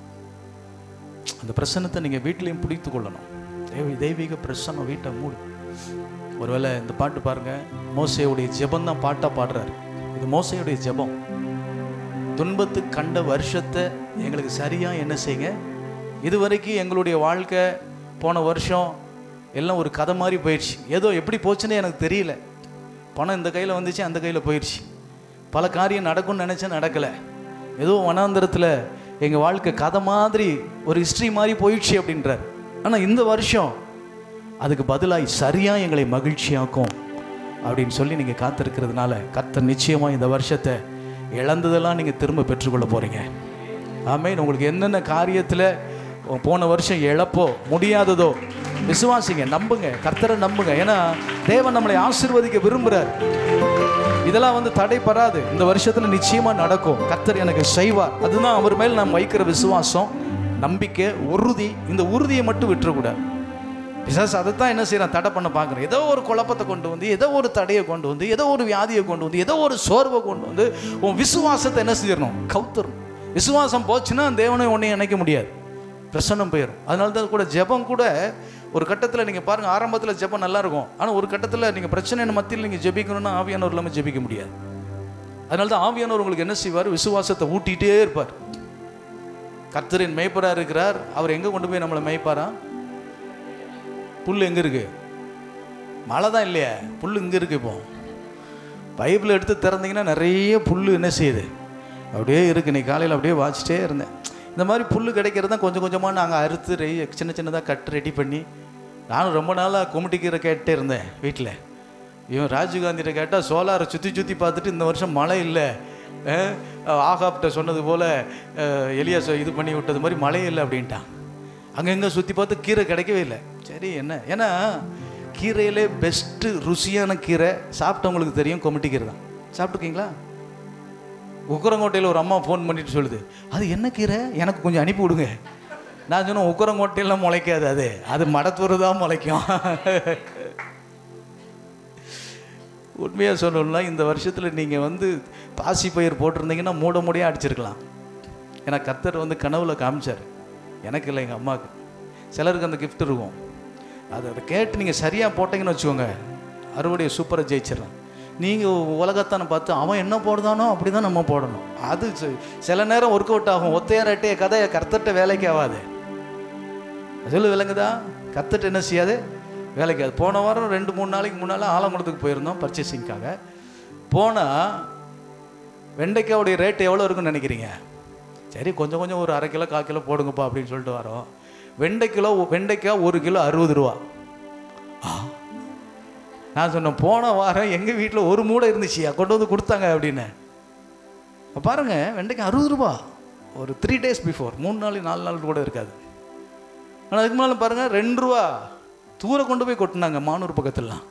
அந்த பிரசன்னத்தை நீங்கள் வீட்லேயும் பிடித்து கொள்ளணும் தெய்வ தெய்வீக பிரசன்னம் வீட்டை மூடு ஒருவேளை இந்த பாட்டு பாருங்க மோசையுடைய ஜெபம் தான் பாட்டாக பாடுறாரு இது மோசையுடைய ஜெபம் துன்பத்து கண்ட வருஷத்தை எங்களுக்கு சரியாக என்ன செய்யுங்க இது வரைக்கும் எங்களுடைய வாழ்க்கை போன வருஷம் எல்லாம் ஒரு கதை மாதிரி போயிடுச்சு ஏதோ எப்படி போச்சுன்னே எனக்கு தெரியல பணம் இந்த கையில் வந்துச்சு அந்த கையில் போயிடுச்சு பல காரியம் நடக்கும்னு நினச்சேன் நடக்கலை ஏதோ வனாந்திரத்தில் எங்கள் வாழ்க்கை கதை மாதிரி ஒரு ஹிஸ்ட்ரி மாதிரி போயிடுச்சு அப்படின்றார் ஆனால் இந்த வருஷம் அதுக்கு பதிலாய் சரியாக எங்களை மகிழ்ச்சியாக்கும் அப்படின்னு சொல்லி நீங்கள் காத்திருக்கிறதுனால கர்த்தர் நிச்சயமாக இந்த வருஷத்தை இழந்ததெல்லாம் நீங்கள் திரும்ப பெற்றுக்கொள்ள போகிறீங்க ஆமேன் உங்களுக்கு என்னென்ன காரியத்தில் போன வருஷம் இழப்போ முடியாததோ விசுவாசிங்க நம்புங்க கர்த்தரை நம்புங்க ஏன்னா தேவன் நம்மளை ஆசீர்வதிக்க விரும்புகிறார் இதெல்லாம் வந்து தடைப்படாது இந்த வருஷத்துல நிச்சயமா நடக்கும் கர்த்தர் எனக்கு செய்வார் அதுதான் அவர் மேல் நாம் வைக்கிற விசுவாசம் நம்பிக்கை உறுதி இந்த உறுதியை மட்டும் விட்டுறக்கூடாது பிசாசு அதை தான் என்ன செய்யறான் தடை பண்ண பார்க்குறேன் ஏதோ ஒரு குழப்பத்தை கொண்டு வந்து ஏதோ ஒரு தடையை கொண்டு வந்து ஏதோ ஒரு வியாதியை கொண்டு வந்து ஏதோ ஒரு சோர்வை கொண்டு வந்து உன் விசுவாசத்தை என்ன செஞ்சிடணும் கவுத்தரணும் விசுவாசம் போச்சுன்னா தேவனை உன்னை நினைக்க முடியாது பிரசன்னம் போயிடும் அதனால தான் கூட ஜெபம் கூட ஒரு கட்டத்தில் நீங்கள் பாருங்கள் ஆரம்பத்தில் ஜெபம் நல்லா இருக்கும் ஆனால் ஒரு கட்டத்தில் நீங்கள் பிரச்சனை மத்தியில் நீங்கள் ஜெபிக்கணும்னா ஆவியானவர் இல்லாமல் ஜெபிக்க முடியாது அதனால தான் ஆவியானவர் உங்களுக்கு என்ன செய்வார் விசுவாசத்தை ஊட்டிகிட்டே இருப்பார் கர்த்தரின் மேய்ப்பராக இருக்கிறார் அவர் எங்கே கொண்டு போய் நம்மளை மேய்ப்பாரா புல் எங்கே இருக்கு மழை தான் இல்லையா புல் இங்கே இருக்கு இப்போ பைபிள் எடுத்து திறந்தீங்கன்னா நிறைய புல் என்ன செய்யுது அப்படியே இருக்கு நீ காலையில் அப்படியே வாச்சிட்டே இருந்தேன் இந்த மாதிரி புல் கிடைக்கிறது தான் கொஞ்சம் கொஞ்சமாக நாங்கள் அறுத்து ரெ சின்ன சின்னதாக கட்டு ரெடி பண்ணி நானும் ரொம்ப நாளாக குமிட்டிக்கீரை கேட்டே இருந்தேன் வீட்டில் இவன் ராஜீவ்காந்திகிட்ட கேட்டால் சோலாரை சுற்றி சுற்றி பார்த்துட்டு இந்த வருஷம் மழை இல்லை அஹ், ஆகாப்ட்ட சொன்னது போல் எலியா சொ- இது பண்ணி விட்டது மாதிரி மழை இல்லை அப்படின்ட்டான் அங்கங்கே சுற்றி பார்த்து கீரை கிடைக்கவே இல்லை சரி என்ன ஏன்னா கீரையிலே பெஸ்ட்டு ருசியான கீரை சாப்பிட்டவங்களுக்கு தெரியும் கொமிட்டி கீரை தான் சாப்பிட்ருக்கீங்களா உக்கரங்கோட்டையில் ஒரு அம்மா ஃபோன் பண்ணிட்டு சொல்லுது அது என்ன கீரை எனக்கு கொஞ்சம் அனுப்பி விடுங்க நான் சொன்னேன் உக்கரங்கோட்டையெல்லாம் முளைக்காது அது அது மடத்தூர் தான் முளைக்கும் உண்மையாக சொல்லணும்னா இந்த வருஷத்தில் நீங்கள் வந்து பாசி பயிர் போட்டிருந்தீங்கன்னா மூட மூடையாக அடிச்சிருக்கலாம் ஏன்னா கர்த்தர் வந்து கனவுல காமிச்சார் எனக்கு இல்லை எங்கள் அம்மாவுக்கு சிலருக்கு அந்த gift இருக்கும் அதை அதை கேட்டு நீங்கள் சரியாக போட்டீங்கன்னு வச்சுக்கோங்க அறுவடையை சூப்பராக ஜெயிச்சிடலாம் நீங்கள் உலகத்தான பார்த்து அவன் என்ன போடுதானோ அப்படி தான் நம்ம போடணும் அது சி- சில நேரம் ஒர்க் அவுட் ஆகும் ஒத்தையா ரெட்டைய கதையை கர்த்தர்கிட்ட வேலைக்கு ஆகாது சொல்லு விளங்குதா கத்துட்டு என்ன செய்யாது வேலைக்கு அது போன வாரம் ரெண்டு மூணு நாளைக்கு முன்னால் ஆலங்குளத்துக்கு போயிருந்தோம் பர்ச்சேசிங்க்காக போனால் வெண்டைக்காவுடைய ரேட் எவ்வளோ இருக்குன்னு நினைக்கிறீங்க சரி கொஞ்சம் கொஞ்சம் ஒரு அரை கிலோ கால் கிலோ போடுங்கப்பா அப்படின்னு சொல்லிட்டு வரோம் வெண்டை கிலோ வெண்டைக்காய் ஒரு கிலோ அறுபது ரூபா ஆ. நான் சொன்னேன் போன வாரம் எங்கள் வீட்டில் ஒரு மூடை இருந்துச்சியா கொண்டு வந்து கொடுத்தாங்க அப்படின்னு அப்ப பாருங்க வெண்டைக்காய் அறுபது ரூபா ஒரு த்ரீ டேஸ் பிஃபோர் மூணு நாள் நாலு நாள் கூட இருக்காது ஆனால் அதுக்கு முன்னால பாருங்க ரெண்டு ரூபா தூர கொண்டு போய் கொட்டினாங்க மானூர் பக்கத்துலலாம்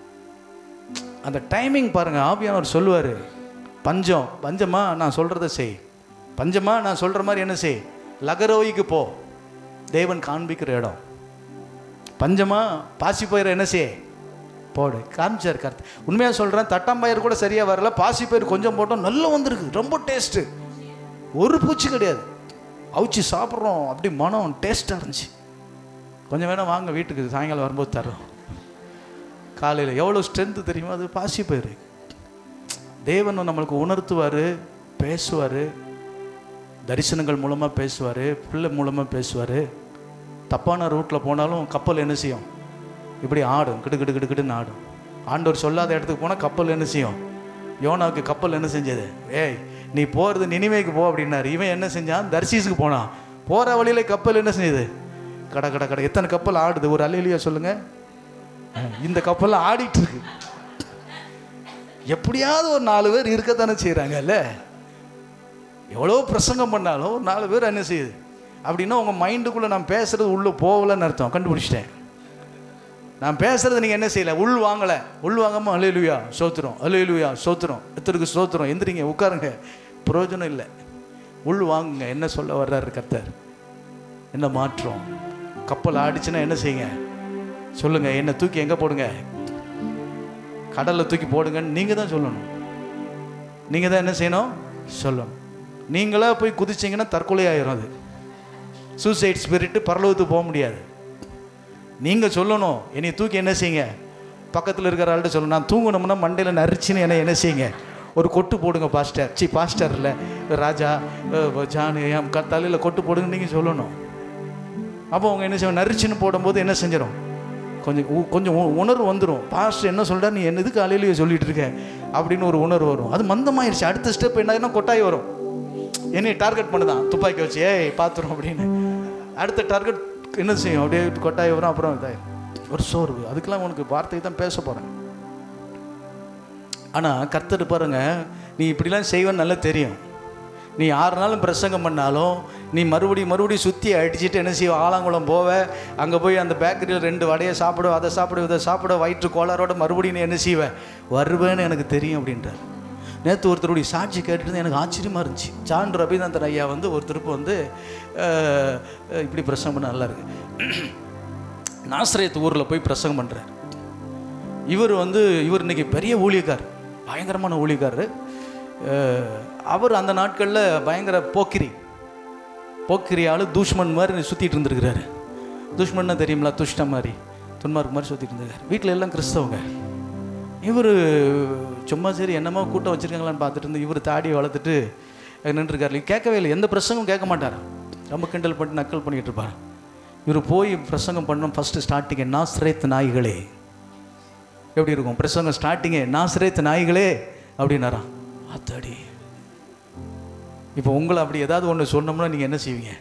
அந்த டைமிங் பாருங்க ஆவியானவர் சொல்லுவார் பஞ்சம் பஞ்சமா நான் சொல்கிறத செய் பஞ்சமா நான் சொல்கிற மாதிரி என்ன செய் லகரோய்க்கு போ தேவன் காண்பிக்கிற இடம் பஞ்சமா பாசி பயிர் என்ன செய் போடு காமிச்சார் கருத்து உண்மையாக சொல்கிறேன் தட்டாம்பயிர் கூட சரியாக வரல பாசி பயிர் கொஞ்சம் போட்டோம் நல்லா வந்திருக்கு ரொம்ப டேஸ்ட்டு ஒரு பூச்சி கிடையாது அவிச்சு சாப்பிட்றோம் அப்படி மனம் டேஸ்ட்டாக இருந்துச்சு கொஞ்சம் வேணால் வாங்க வீட்டுக்கு சாயங்காலம் வரும்போது தரோம் காலையில் எவ்வளோ ஸ்ட்ரென்த்து தெரியுமா அது பாசி பயிர் தேவன் நம்மளுக்கு உணர்த்துவார் பேசுவார் தரிசனங்கள் மூலமாக பேசுவார் பிள்ளை மூலமாக பேசுவார் தப்பான ரூட்டில் போனாலும் கப்பல் என்ன செய்யும் இப்படி ஆடும் கிடு கிடு கிடு கிடுன்னு ஆடும் ஆண்டவர் சொல்லாத இடத்துக்கு போனால் கப்பல் என்ன செய்யும் யோனாவுக்கு கப்பல் என்ன செஞ்சது ஏய் நீ போகிறது நினிவேக்கு போ அப்படின்னாரு இவன் என்ன செஞ்சான் தர்சீஸுக்கு போனான் போகிற வழியில கப்பல் என்ன செஞ்சது கட கட கட எத்தனை கப்பல் ஆடுது ஒரு அலையிலையா சொல்லுங்க அஹ், இந்த கப்பல் ஆடிட்டு இருக்கு எப்படியாவது ஒரு நாலு பேர் இருக்கத்தானே செய்கிறாங்கல்ல எவ்வளோ பிரசங்கம் பண்ணாலும் ஒரு நாலு பேர் என்ன செய்யுது அப்படின்னா உங்கள் மைண்டுக்குள்ளே நான் பேசுறது உள்ளே போகலன்னு அர்த்தம் கண்டுபிடிச்சிட்டேன் நான் பேசுறது நீங்கள் என்ன செய்யல உள் வாங்கலை உள் வாங்காமல் அலையிலுயா சோத்துறோம் அலையிலுயா சோத்துறோம் எத்தருக்கு சோத்துறோம் எந்திரிங்க உட்காருங்க பிரயோஜனம் இல்லை உள் வாங்குங்க என்ன சொல்ல வர்றாரு கர்த்தர் என்ன மாற்றம் கப்பல் ஆடிச்சுன்னா என்ன செய்யுங்க சொல்லுங்க என்னை தூக்கி எங்கே போடுங்க கடலில் தூக்கி போடுங்கன்னு நீங்கள் தான் சொல்லணும் நீங்கள் தான் என்ன செய்யணும் சொல்லணும் நீங்களா போய் குதிச்சிங்கன்னா தற்கொலை ஆயிரும் அது சூசைட் ஸ்பிரிட்டு பரலோகத்துக்கு போக முடியாது நீங்கள் சொல்லணும் என்னை தூக்கி என்ன செய்யுங்க பக்கத்தில் இருக்கிற ஆள்கிட்ட சொல்லணும் நான் தூங்கணும்னா மண்டையில் நரிச்சுன்னு என்ன என்ன செய்யுங்க ஒரு கொட்டு போடுங்க பாஸ்டர் சி பாஸ்டர் இல்லை ராஜா அஹ், ஜானு என் க தலையில் கொட்டு போடுங்க நீங்கள் சொல்லணும் அப்போ அவங்க என்ன செய்வோம் நரிச்சுன்னு போடும்போது என்ன செஞ்சிடும் கொஞ்சம் உ- கொஞ்சம் உ- உணர்வு வந்துடும் பாஸ்டர் என்ன சொல்கிறா நீ என்ன எதுக்கு அலையிலேயே சொல்லிட்டு இருக்க அப்படின்னு ஒரு உணர்வு வரும் அது மந்தமாயிருச்சு அடுத்த ஸ்டெப் என்ன கொட்டாய் வரும் என்னை டார்கெட் பண்ணுதான் துப்பாக்கி வச்சு ஏய் பார்த்துரும் அப்படின்னு அடுத்த டார்கெட் என்ன செய்யும் அப்படியே கொட்டாய் வரும் அப்புறம் இதாயிரும் ஒரு சோர்வு அதுக்கெல்லாம் உனக்கு வார்த்தை தான் பேச போகிறேன் ஆனால் கர்த்தர் பாருங்க நீ இப்படிலாம் செய்வேன்னு நல்லா தெரியும் நீ ஆறு நாளும் பிரசங்கம் பண்ணாலும் நீ மறுபடியும் மறுபடியும் சுற்றி அடிச்சுட்டு என்ன செய்வ ஆலாங்குளம் போவ அங்கே போய் அந்த பேக்கரியில் ரெண்டு வடையை சாப்பிடுவ அதை சாப்பிட இதை சாப்பிட வயிற்று கோளாரோட மறுபடியும் நீ என்ன செய்வ வருவேன்னு எனக்கு தெரியும் அப்படின்றார் நேற்று ஒருத்தருடைய சாட்சி கேட்டுட்டு எனக்கு ஆச்சரியமாக இருந்துச்சு ஜான் ரபிநாதன் ஐயா வந்து ஒரு திருப்பு வந்து அஹ், அஹ், இப்படி பிரசங்கம் பண்ண நல்லா இருக்கு நாசிரியத்து ஊரில் போய் பிரசங்கம் பண்ணுறார் இவர் வந்து இவர் இன்னைக்கு பெரிய ஊழியக்கார் பயங்கரமான ஊழியக்காரர் அஹ், அவர் அந்த நாட்களில் பயங்கர போக்கிரி போக்கிரி ஆளு துஷ்மன் மாதிரி சுற்றிட்டு இருந்திருக்கிறாரு துஷ்மன்னா தெரியுங்களா துஷ்ட மாதிரி துன்மார்க் மாதிரி சுற்றிட்டு இருந்திருக்காரு வீட்டில் எல்லாம் கிறிஸ்தவங்க இவர் சும்மா சரி என்னமோ கூட்டம் வச்சுருக்காங்களான்னு பார்த்துட்டு இருந்து இவர் தாடியை வளர்த்துட்டு நின்றுருக்காரு கேட்கவே இல்லை எந்த பிரசங்கம் கேட்க மாட்டார் ரொம்ப கிண்டல் பண்ணிட்டு நக்கல் பண்ணிட்டு இருப்பார் இவர் போய் பிரசங்கம் பண்ணோம் ஃபஸ்ட்டு ஸ்டார்டிங்கே நாசிரேத் நாய்களே எப்படி இருக்கும் பிரசங்கம் ஸ்டார்டிங்கே நாசிரேத் நாய்களே அப்படின்னாராம் அத்தாடி இப்போ உங்களை அப்படி ஏதாவது ஒன்று சொன்னோம்னா நீங்கள் என்ன செய்வீங்க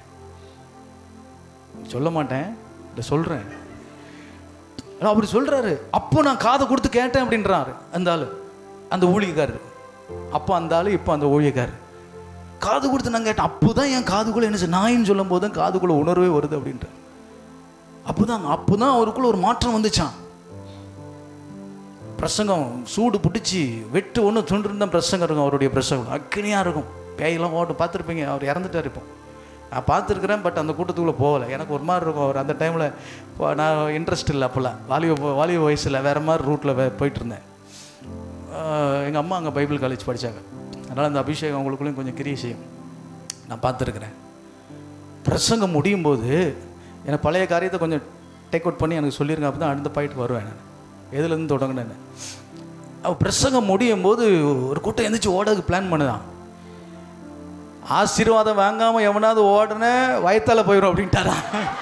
சொல்ல மாட்டேன் இல்லை சொல்கிறேன் அப்படி சொல்கிறாரு அப்போ நான் காதை கொடுத்து கேட்டேன் அப்படின்றாரு அந்த ஆள் அந்த ஊழியக்காரர் அப்போ அந்த ஆள் இப்போ அந்த ஊழியக்காரர் காது கொடுத்து நான் கேட்டேன் அப்போ தான் என் காதுக்குள்ளே என்ன செய்ய நாயின்னு சொல்லும் போது தான் காதுக்குள்ளே உணர்வே வருது அப்படின்ற அப்போ தான் அப்போ தான் அவருக்குள்ள ஒரு மாற்றம் வந்துச்சான் பிரசங்கம் சூடு பிடிச்சி வெட்டு ஒன்று துண்டு தான் பிரசங்கம் இருக்கும் அவருடைய பிரசங்கம் அக்னியாக இருக்கும் பேயெல்லாம் ஓட்டும் பார்த்துருப்பீங்க அவர் இறந்துட்டார் இப்போ நான் பார்த்துருக்குறேன் பட் அந்த கூட்டத்துக்குள்ளே போகலை எனக்கு ஒரு மாதிரி இருக்கும் அவர் அந்த டைமில் நான் இன்ட்ரெஸ்ட் இல்லை அப்போல்லாம் வாலிப வாலிப வயசில் வேறு மாதிரி ரூட்டில் போயிட்டு இருந்தேன் எங்கள் அம்மா அங்கே பைபிள் காலேஜ் படித்தாங்க அதனால் அந்த அபிஷேகம் அவங்களுக்குள்ளேயும் கொஞ்சம் கிரியை செய்யும் நான் பார்த்துருக்குறேன் பிரசங்கம் முடியும் போது எனக்கு பழைய காரியத்தை கொஞ்சம் டேக் அவுட் பண்ணி எனக்கு சொல்லிருங்க அப்போ தான் அடுத்த பாயிண்ட் வருவேன் நான் எதுலேருந்து தொடங்கினேன்னு அவ பிரசங்கம் முடியும் போது ஒரு கூட்டம் எந்திரிச்சு ஓடதுக்கு பிளான் பண்ணுதான் ஆசீர்வாதம் வாங்காமல் எவனாவது ஓடுன வயத்தால் போயிடும் அப்படின்ட்டாரா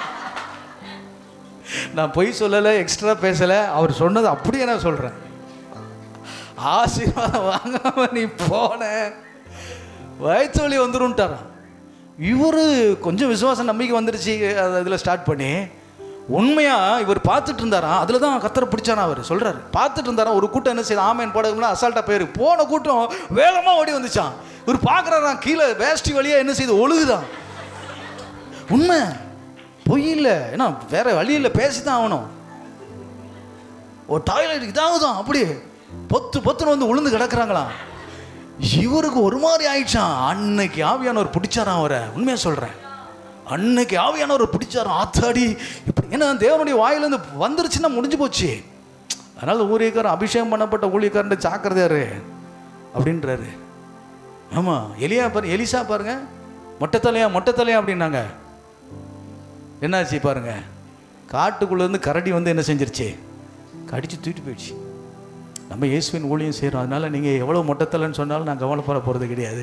நான் பொய் சொல்லலை எக்ஸ்ட்ரா பேசலை அவர் சொன்னது அப்படியே நான் சொல்கிறேன் ஆசீர்வாதம் வாங்காம நீ போன வயிற்று வலி வந்துரும்ட்டாரான் இவர் கொஞ்சம் விசுவாசம் நம்பிக்கை வந்துருச்சு அது இதில் ஸ்டார்ட் பண்ணி உண்மையா இவர் பார்த்துட்டு இருந்தாராம் அதில் தான் கத்தரை பிடிச்சானா அவர் சொல்றாரு பார்த்துட்டு இருந்தாராம் ஒரு கூட்டம் என்ன செய்யுது ஆமேன் போடக்கும்னா அசால்ட்டாக போயிரு போன கூட்டம் வேகமாக ஓடி வந்துச்சான் இவர் பார்க்குறாராம் கீழே வேஷ்டி வழியாக என்ன செய்யுது ஒழுகுதான் உண்மை பொய் இல்லை ஏன்னா வேற வழி இல்லை பேசி தான் ஆகணும் ஒரு டாய்லெட் இதாகுதான் அப்படி பொத்து பொத்துன்னு வந்து உளுந்து கிடக்குறாங்களாம் இவருக்கு ஒரு மாதிரி ஆயிடுச்சான் அன்னைக்கு ஆவியானவர் பிடிச்சாராம் அவரை உண்மையாக சொல்கிறேன் அன்னைக்கு ஆவியானவர் பிடிச்சாராம் ஆத்தாடி இப்படி ஏன்னா தேவனுடைய வாயிலேருந்து வந்துருச்சுன்னா முடிஞ்சு போச்சு அதனால் ஊழியக்காரன் அபிஷேகம் பண்ணப்பட்ட ஊழியக்காரன் ஜாக்கிரதையாரு அப்படின்றாரு ஆமாம் எலியா பாரு எலிசா பாருங்க மொட்டை தலையா மொட்டை தலையா அப்படின்னாங்க என்னாச்சு பாருங்க காட்டுக்குள்ளேருந்து கரடி வந்து என்ன செஞ்சிருச்சு கடிச்சு தூக்கிட்டு போயிடுச்சு நம்ம இயேசுவின் ஊழியம் செய்கிறோம் அதனால நீங்கள் எவ்வளோ மொட்டத்தலைன்னு சொன்னாலும் நான் கவலைப்பட போகிறது கிடையாது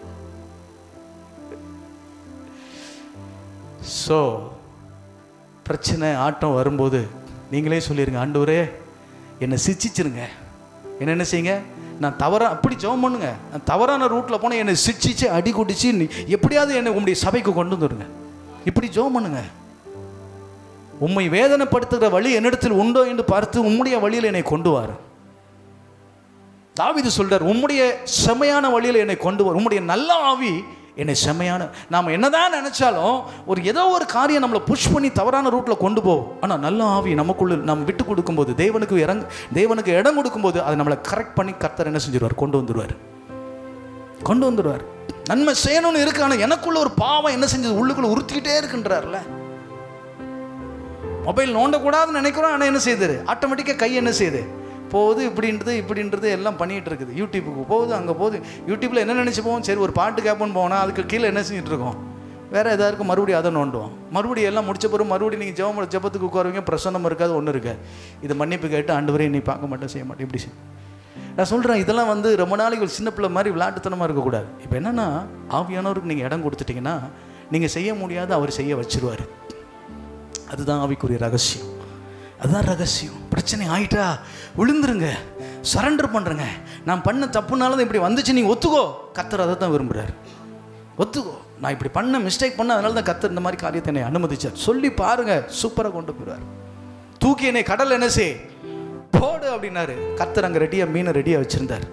ஸோ பிரச்சனை ஆட்டம் வரும்போது நீங்களே சொல்லிடுங்க ஆண்டவரே என்னை சிச்சிச்சிருங்க என்ன என்ன செய்யுங்க நான் தவறா அப்படி ஜெபம் பண்ணுங்க நான் தவறான ரூட்டில் போனால் என்னை சிச்சிச்சு அடி குடிச்சு நீ எப்படியாவது என்னை உங்களுடைய சபைக்கு கொண்டு வந்துடுங்க இப்படி ஜெபம் பண்ணுங்க உம்மை வேதனைப்படுத்துகிற வழி என்னிடத்தில் உண்டோ என்று பார்த்து உம்முடைய வழியில் என்னை கொண்டு வாரு தாவீது சொல்றார் உம்முடைய செமையான வழியில் என்னை கொண்டு வரும் உம்முடைய நல்ல ஆவி என்னை செமையான நாம் என்னதான் நினைச்சாலும் ஒரு ஏதோ ஒரு காரியம் நம்மளை புஷ் பண்ணி தவறான ரூட்டில் கொண்டு போகும் ஆனால் நல்ல ஆவி நமக்குள்ள நம்ம விட்டு கொடுக்கும்போது தேவனுக்கு இறங்க தேவனுக்கு இடம் கொடுக்கும்போது அதை நம்மளை கரெக்ட் பண்ணி கர்த்தர் என்ன செஞ்சிருவார் கொண்டு வந்துடுவார் கொண்டு வந்துடுவார் நன்மை செய்யணும்னு இருக்கு ஆனால் எனக்குள்ள ஒரு பாவம் என்ன செஞ்சது உள்ளுக்குள்ள உறுத்திக்கிட்டே இருக்குன்றார்ல மொபைல் நோண்டக்கூடாதுன்னு நினைக்கிறோம் ஆனால் என்ன செய்யுது ஆட்டோமேட்டிக்காக கை என்ன செய்யுது போகுது இப்படின்றது இப்படின்றது எல்லாம் பண்ணிகிட்டு இருக்குது யூடியூப்புக்கு போகுது அங்கே போகுது யூடியூப்பில் என்ன நினச்சி போவோம் சரி ஒரு பாட்டு கேட்போன்னு போனால் அதுக்கு கீழே என்ன செஞ்சுட்டு இருக்கோம் வேறு எதாவது இருக்கும் மறுபடியும் அதை நோண்டுவோம் மறுபடியும் எல்லாம் முடிச்ச பிறகு மறுபடியும் நீங்கள் ஜெபம் ஜெபத்துக்கு உட்காருவீங்க பிரசன்னம் இருக்காது ஒன்றும் இருக்காது இது மன்னிப்பு கேட்டு ஆண்டு வரையும் நீ பார்க்க மாட்டேன் செய்ய மாட்டேன் இப்படி செய். நான் சொல்கிறேன் இதெல்லாம் வந்து ரொம்ப நாளைக்கு ஒரு சின்ன பிள்ளை மாதிரி விளையாட்டுத்தனமாக இருக்கக்கூடாது இப்போ என்னென்னா ஆவியானவருக்கு நீங்கள் இடம் கொடுத்துட்டீங்கன்னா நீங்கள் செய்ய முடியாத அவர் செய்ய வச்சிருவார் அதுதான் ஆவிக்குரிய ரகசியம் அதுதான் ரகசியம் பிரச்சனை ஆயிட்டா விழுந்துருங்க சரண்டர் பண்ணுறங்க நான் பண்ண தப்புனால தான் இப்படி வந்துச்சு நீ ஒத்துக்கோ கத்தர் அதை தான் விரும்புகிறார் ஒத்துக்கோ நான் இப்படி பண்ண மிஸ்டேக் பண்ண அதனால தான் கத்தர் இந்த மாதிரி காரியத்தை என்னை அனுமதிச்சார் சொல்லி பாருங்க சூப்பராக கொண்டு போயிடுவார் தூக்கி என்னை கடல் என்ன செய் போடு அப்படின்னாரு கத்தர் அங்கே ரெடியாக மீனை ரெடியாக வச்சுருந்தார்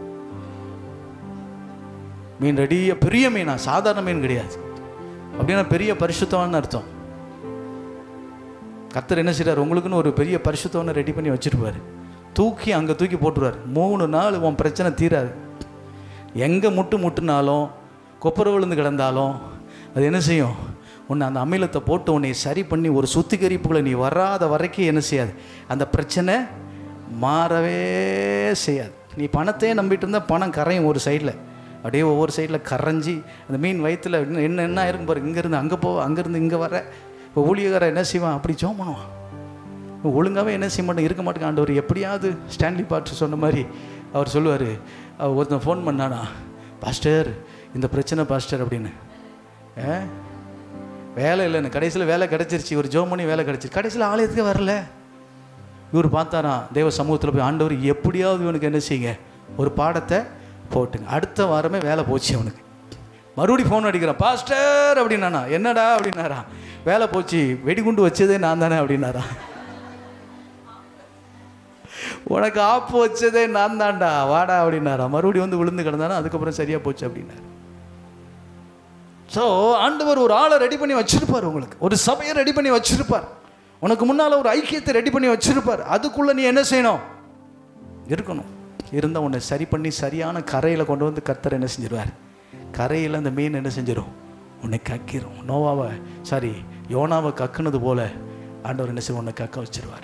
மீன் ரெடியாக பெரிய மீனா சாதாரண மீன் கிடையாது அப்படின்னா பெரிய பரிசுத்தவான்னு அர்த்தம் கத்தர் என்ன செய்றார் உங்களுக்குன்னு ஒரு பெரிய பரிசுத்தவனை ரெடி பண்ணி வச்சிருப்பாரு தூக்கி அங்கே தூக்கி போட்டுருவார் மூணு நாள் உன் பிரச்சனை தீராது எங்கே முட்டு முட்டுனாலும் கொப்பரை விழுந்து கிடந்தாலும் அது என்ன செய்யும் உன்னை அந்த அமிலத்தை போட்டு உன்னை சரி பண்ணி ஒரு சுத்திகரிப்புகளை நீ வராத வரைக்கும் என்ன செய்யாது அந்த பிரச்சனை மாறவே செய்யாது நீ பணத்தையே நம்பிட்டு இருந்தால் பணம் கரையும் ஒரு சைடில் அப்படியே ஒவ்வொரு சைடில் கரைஞ்சி அந்த மீன் வயிற்றுல இன்னும் என்ன என்ன ஆயிருக்கும் பாரு இங்கேருந்து அங்கே போ அங்கேருந்து இங்கே வர இப்போ ஊழியக்காரன் என்ன செய்வான் அப்படி ஜோம் பண்ணுவான் ஒழுங்காகவே என்ன செய்ய மாட்டேன் இருக்க மாட்டேங்க ஆண்டவர் எப்படியாவது ஸ்டான்லி பாட்டு சொன்ன மாதிரி அவர் சொல்லுவார் ஒருத்தன் ஃபோன் பண்ணானா பாஸ்டர் இந்த பிரச்சனை பாஸ்டர் அப்படின்னு ஏ வேலை இல்லைன்னு கடைசியில் வேலை கிடச்சிருச்சு இவர் ஜோம் பண்ணி வேலை கிடச்சிரு கடைசியில் ஆலயத்துக்கே வரல இவர் பார்த்தாரா தேவ சமூகத்தில் போய் ஆண்டவர் எப்படியாவது இவனுக்கு என்ன செய்யுங்க ஒரு பாடத்தை போட்டுங்க அடுத்த வாரமே வேலை போச்சு அவனுக்கு மறுபடி ஃபோன் அடிக்கிறான் பாஸ்டர் அப்படின்னானா என்னடா அப்படின்னாரா வேலை போச்சு வெடிகுண்டு வச்சதே நான் தானே அப்படின்னாரா உனக்கு ஆப்பு வச்சதே நான் தான்டா வாடா அப்படின்னாரா மறுபடியும் வந்து விழுந்து கிடந்தானா அதுக்கப்புறம் சரியாக போச்சு அப்படின்னாரு ஸோ ஆண்டவர் ஒரு ஆளை ரெடி பண்ணி வச்சிருப்பார் உங்களுக்கு ஒரு சபையை ரெடி பண்ணி வச்சிருப்பார் உனக்கு முன்னால் ஒரு ஐக்கியத்தை ரெடி பண்ணி வச்சிருப்பார் அதுக்குள்ளே நீ என்ன செய்யணும் இருக்கணும் இருந்தால் உன்னை சரி பண்ணி சரியான கரையில் கொண்டு வந்து கர்த்தர் என்ன செஞ்சிருவார் கரையில் அந்த மீன் என்ன செஞ்சிடும் உன்னை கக்கிரும் நோவாவை சாரி யோனாவை கக்குனது போல ஆண்டவர் என்ன செய்வோம் உன்னை கக்க வச்சிருவார்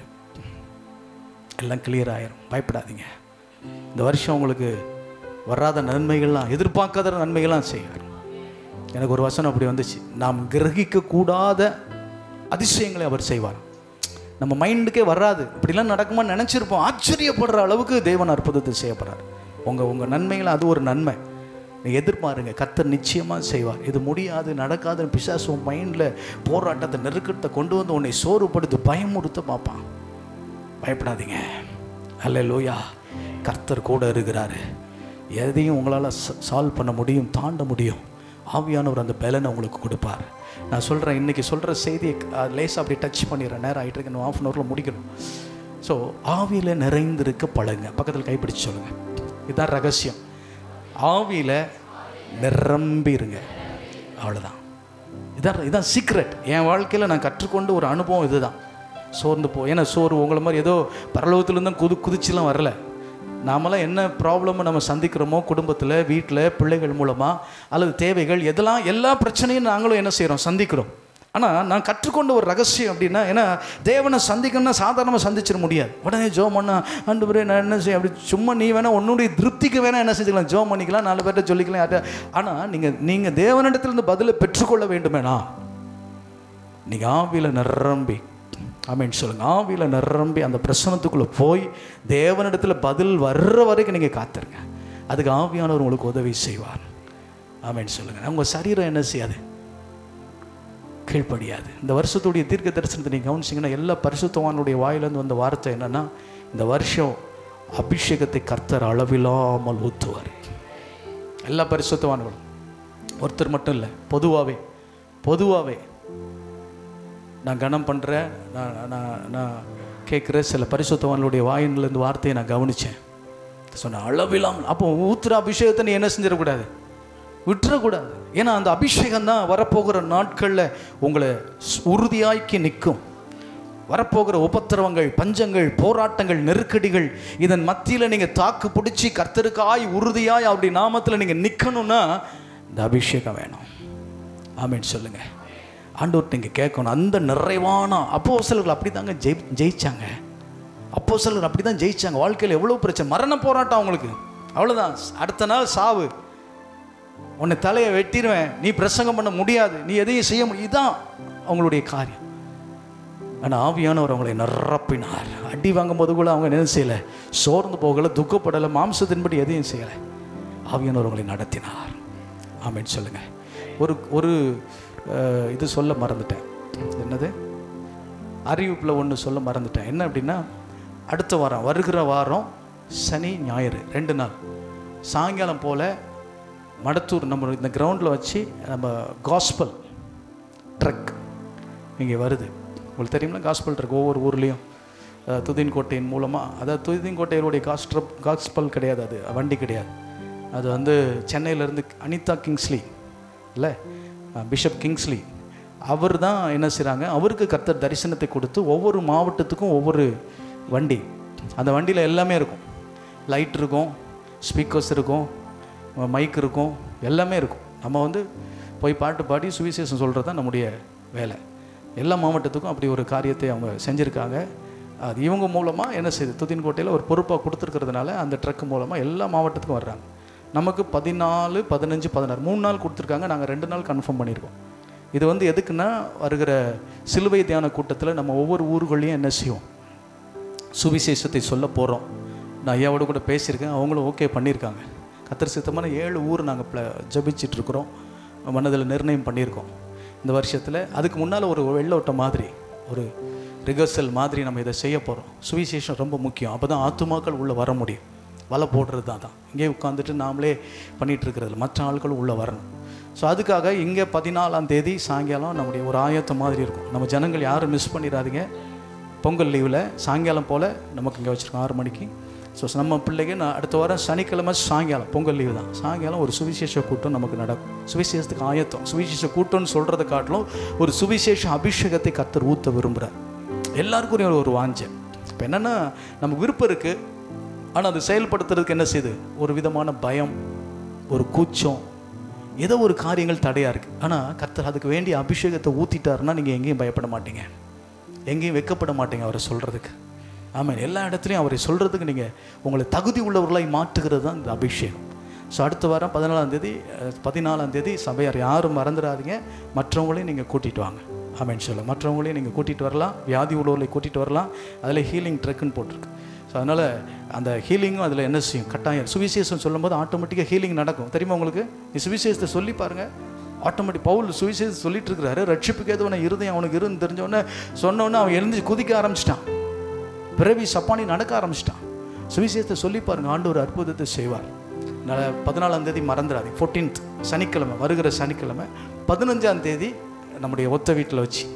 எல்லாம் கிளியர் ஆயிரும் பயப்படாதீங்க இந்த வருஷம் உங்களுக்கு வராத நன்மைகள்லாம் எதிர்பார்க்காத நன்மைகள்லாம் செய்வார் எனக்கு ஒரு வசனம் அப்படி வந்துச்சு நாம் கிரகிக்க கூடாத அதிசயங்களை அவர் செய்வார் நம்ம மைண்டுக்கே வராது இப்படிலாம் நடக்குமான்னு நினச்சிருப்போம் ஆச்சரியப்படுற அளவுக்கு தேவன் அற்புதத்தை செய்யப்படுறார் உங்கள் உங்கள் நன்மைகளை அது ஒரு நன்மை நீ எதிர்பாருங்க கர்த்தர் நிச்சயமாக செய்வார் இது முடியாது நடக்காதுன்னு பிசாசு உன் மைண்டில் போராட்டத்தை நெருக்கத்தை கொண்டு வந்து உன்னை சோறுபடுத்து பயமுறுத்த பார்ப்பான் பயப்படாதீங்க அல்ல லோயா கர்த்தர் கூட இருக்கிறாரு எதையும் உங்களால் சால்வ் பண்ண முடியும் தாண்ட முடியும் ஆவியானவர் அந்த பலனை உங்களுக்கு கொடுப்பார் நான் சொல்கிறேன் இன்றைக்கி சொல்கிற செய்தியை லேசாக அப்படி டச் பண்ணிடுறேன் நேரம் ஆகிட்டு இருக்கு இன்னும் ஆஃப் அன் ஹவரில் முடிக்கணும் ஸோ ஆவியில் நிறைந்திருக்க பழகுங்க பக்கத்தில் கைப்பிடிச்சு சொல்லுங்கள் இதுதான் ரகசியம் ஆவியில் நிரம்பிருங்க அவ்வளோதான் இதான் இதான் சீக்ரெட் என் வாழ்க்கையில் நான் கற்றுக்கொண்டு ஒரு அனுபவம் இதுதான் சோர்ந்து போ ஏன்னா சோறு உங்களை மாதிரி ஏதோ பரலோகத்துலேருந்து தான் குது குதிச்சுலாம் வரல நாமெல்லாம் என்ன ப்ராப்ளமை நம்ம சந்திக்கிறோமோ குடும்பத்தில் வீட்டில் பிள்ளைகள் மூலமாக அல்லது தேவைகள் எதெல்லாம் எல்லா பிரச்சனையும் நாங்களும் என்ன செய்கிறோம் சந்திக்கிறோம் ஆனால் நான் கற்றுக்கொண்ட ஒரு ரகசியம் அப்படின்னா ஏன்னா தேவனை சந்திக்கணும்னா சாதாரணமாக சந்திச்சிட முடியாது உடனே ஜோம் பண்ணா அண்டு பிறகு நான் என்ன செய்ய அப்படி சும்மா நீ வேணால் உன்னுடைய திருப்திக்கு வேணால் என்ன செஞ்சுக்கலாம் ஜோம் பண்ணிக்கலாம் நாலு பேர்ட்ட சொல்லிக்கலாம் யார்ட்ட ஆனால் நீங்கள் நீங்கள் தேவனிடத்திலிருந்து பதிலை பெற்றுக்கொள்ள வேண்டுமேனா நீங்கள் ஆவியில் நிரம்பி ஆமீன் சொல்லுங்கள் ஆவியில் நிரம்பி அந்த பிரசனத்துக்குள்ளே போய் தேவனிடத்தில் பதில் வர்ற வரைக்கும் நீங்கள் காத்துருங்க அதுக்கு ஆவியானவர் உங்களுக்கு உதவி செய்வார் ஆமீன் சொல்லுங்கள் உங்கள் சரீரம் என்ன செய்யாது கீழ்ப்படியாது இந்த வருஷத்துடைய தீர்க்க தரிசனத்தை நீங்கள் கவனிச்சிங்கன்னா எல்லா பரிசுத்தவானுடைய வாயிலேருந்து வந்த வார்த்தை என்னென்னா இந்த வருஷம் அபிஷேகத்தை கர்த்தர் அளவில்லாமல் ஊற்றுவார் எல்லா பரிசுத்தவான்களும் ஒருத்தர் மட்டும் இல்லை பொதுவாகவே பொதுவாகவே நான் கனம் பண்ணுறேன் நான் நான் நான் கேட்குற சில பரிசுத்தவான்களுடைய வாயின்லேருந்து வார்த்தையை நான் கவனித்தேன் சொன்னேன் அளவில்லாமல் அப்போ ஊத்துற அபிஷேகத்தை நீ என்ன செஞ்சிடக்கூடாது விட்டுறக்கூடாது ஏன்னா அந்த அபிஷேகம் தான் வரப்போகிற நாட்களில் உங்களை ஸ்- உறுதியாக்கி நிற்கும் வரப்போகிற உபத்திரவங்கள் பஞ்சங்கள் போராட்டங்கள் நெருக்கடிகள் இதன் மத்தியில் நீங்கள் தாக்கு பிடிச்சி கர்த்தருக்காய் உறுதியாய் அப்படி நாமத்தில் நீங்கள் நிற்கணும்னா இந்த அபிஷேகம் வேணும் ஆமீன் சொல்லுங்கள் ஆண்டவர்கிட்ட இங்கே கேட்கணும் அந்த நிறைவான அப்போ சிலர்கள் அப்படி தாங்க ஜெய் ஜெயிச்சாங்க அப்போ சிலர் அப்படி தான் ஜெயிச்சாங்க வாழ்க்கையில் எவ்வளோ பிரச்சனை மரண போராட்டம் அவங்களுக்கு அவ்வளோதான் அடுத்த நாள் சாவு உன்னை தலையை வெட்டிடுவேன் நீ பிரசங்கம் பண்ண முடியாது நீ எதையும் செய்ய முடியும் இதுதான் அவங்களுடைய காரியம் ஆனால் ஆவியானவர் அவங்களை நிரப்பினார் அடி வாங்கும்போது கூட அவங்க என்ன செய்யலை சோர்ந்து போகலை துக்கப்படலை மாம்சத்தின்படி எதையும் செய்யலை ஆவியானவர் அவங்களை நடத்தினார் ஆமென்னு சொல்லுங்க ஒரு ஒரு அஹ், இது சொல்ல மறந்துட்டேன் என்னது அறிவிப்பில் ஒன்று சொல்ல மறந்துட்டேன் என்ன அப்படின்னா அடுத்த வாரம் வருகிற வாரம் சனி ஞாயிறு ரெண்டு நாள் சாயங்காலம் போல் மடத்தூர் நம்ம இந்த கிரவுண்டில் வச்சு நம்ம காஸ்பல் ட்ரக் இங்கே வருது உங்களுக்கு தெரியுமா காஸ்பல் ட்ரக் ஒவ்வொரு ஊர்லேயும் அஹ், துதின் கோட்டையின் மூலமாக அதாவது துதின் கோட்டையினுடைய காஸ்ட்ரப் காஸ்பல் கிடையாது அது வண்டி கிடையாது அது வந்து சென்னையிலேருந்து அனிதா கிங்ஸ்லி இல்லை பிஷப் கிங்ஸ்லி அவர் தான் என்ன செய்கிறாங்க அவருக்கு கர்த்தர் தரிசனத்தை கொடுத்து ஒவ்வொரு மாவட்டத்துக்கும் ஒவ்வொரு வண்டி அந்த வண்டியில் எல்லாமே இருக்கும் லைட் இருக்கும் ஸ்பீக்கர்ஸ் இருக்கும் மைக் இருக்கும் எல்லாமே இருக்கும் நம்ம வந்து போய் பாட்டு பாடி சுவிசேஷம் சொல்கிறது தான் நம்முடைய வேலை எல்லா மாவட்டத்துக்கும் அப்படி ஒரு காரியத்தை அவங்க செஞ்சுருக்காங்க அது இவங்க மூலமாக என்ன செய்யுது துதின்கோட்டையில் ஒரு பொறுப்பாக கொடுத்துருக்கிறதுனால அந்த ட்ரக் மூலமாக எல்லா மாவட்டத்துக்கும் வர்றாங்க நமக்கு பதினாலு பதினஞ்சு பதினாறு மூணு நாள் கொடுத்துருக்காங்க நாங்கள் ரெண்டு நாள் கன்ஃபார்ம் பண்ணியிருக்கோம் இது வந்து எதுக்குன்னா வருகிற சிலுவை தியான கூட்டத்தில் நம்ம ஒவ்வொரு ஊர்களையும் என்ன செய்வோம் சுவிசேஷத்தை சொல்ல போகிறோம் நான் ஐயாவோட கூட பேசியிருக்கேன் அவங்களும் ஓகே பண்ணியிருக்காங்க கத்தர் சித்தமான ஏழு ஊர் நாங்கள் ப்ள ஜபிச்சிட்டு இருக்கிறோம் மனதில் நிர்ணயம் பண்ணியிருக்கோம் இந்த வருஷத்தில் அதுக்கு முன்னால் ஒரு வெள்ளோட்டம் மாதிரி ஒரு ரிகர்சல் மாதிரி நம்ம இதை செய்ய போகிறோம் சுவிசேஷம் ரொம்ப முக்கியம் அப்போ தான் ஆத்துமாக்கள் உள்ளே வர முடியும் வலை போடுறது தான் தான் இங்கே உட்காந்துட்டு நாமளே பண்ணிகிட்டு இருக்கிறது மற்ற ஆட்களும் உள்ளே வரணும் ஸோ அதுக்காக இங்கே பதினாலாம் தேதி சாயங்காலம் நம்முடைய ஒரு ஆயத்தம் மாதிரி இருக்கும் நம்ம ஜனங்கள் யாரும் மிஸ் பண்ணிடாதீங்க பொங்கல் லீவில் சாயங்காலம் போல் நமக்கு இங்கே வச்சுருக்கோம் ஆறு மணிக்கு ஸோ நம்ம பிள்ளைங்க நான் அடுத்த வாரம் சனிக்கிழமை சாயங்காலம் பொங்கல் லீவு தான் சாயங்காலம் ஒரு சுவிசேஷ கூட்டம் நமக்கு நடக்கும் சுவிசேஷத்துக்கு ஆயத்தம் சுவிசேஷ கூட்டம்னு சொல்கிறத காட்டிலும் ஒரு சுவிசேஷ அபிஷேகத்தை கத்தர் ஊற்ற விரும்புகிறார் எல்லாருக்கும் ஒரு- ஒரு வாஞ்சை இப்போ என்னென்னா நமக்கு விருப்பம் இருக்குது ஆனால் அது செயல்படுத்துறதுக்கு என்ன செய்யுது ஒரு விதமான பயம் ஒரு கூச்சம் ஏதோ ஒரு காரியங்கள் தடையாக இருக்குது ஆனால் கர்த்தர் அதுக்கு வேண்டிய அபிஷேகத்தை ஊற்றிட்டாருன்னா நீங்கள் எங்கேயும் பயப்பட மாட்டீங்க எங்கேயும் வெக்கப்பட மாட்டீங்க அவரை சொல்கிறதுக்கு ஆமாம் எல்லா இடத்துலையும் அவரை சொல்கிறதுக்கு நீங்கள் உங்களை தகுதி உள்ளவர்களாய் மாற்றுகிறது தான் இந்த அபிஷேகம் ஸோ அடுத்த வாரம் பதினாலாம் தேதி அஹ், பதினாலாம் தேதி சபையார் யாரும் மறந்துடாதீங்க மற்றவங்களையும் நீங்கள் கூட்டிகிட்டு வாங்க ஆமென்னு சொல்ல மற்றவங்களையும் நீங்கள் கூட்டிகிட்டு வரலாம் வியாதி உள்ளவர்களை கூட்டிகிட்டு வரலாம் அதில் ஹீலிங் ட்ரெக்குன்னு போட்டிருக்கு ஸோ அதனால் அந்த ஹீலிங்கும் அதில் என்ன செய்யும் கட்டாயம் சுவிசேஷம் சொல்லும்போது ஆட்டோமேட்டிக்காக ஹீலிங் நடக்கும் தெரியுமா உங்களுக்கு நீ சுவிசேஷத்தை சொல்லி பாருங்கள் ஆட்டோமேட்டிக் பவுல் சுவிசேஷம் சொல்லிட்டு இருக்கிறாரு ரட்சிப்புக்கு ஏதுவன இருதயம் அவனுக்கு இருந்து தெரிஞ்சவொடனே சொன்னோன்னே அவன் எழுந்து குதிக்க ஆரம்பிச்சிட்டான் பிறவி சப்பானி நடக்க ஆரம்பிச்சிட்டான் சுவிசேஷத்தை சொல்லி பாருங்க ஆண்டு ஒரு அற்புதத்தை செய்வார் அதனால் பதினாலாம் தேதி மறந்துடாது ஃபோர்டீன்த் சனிக்கிழமை வருகிற சனிக்கிழமை பதினஞ்சாம் தேதி நம்முடைய ஒத்த வீட்டில் வச்சு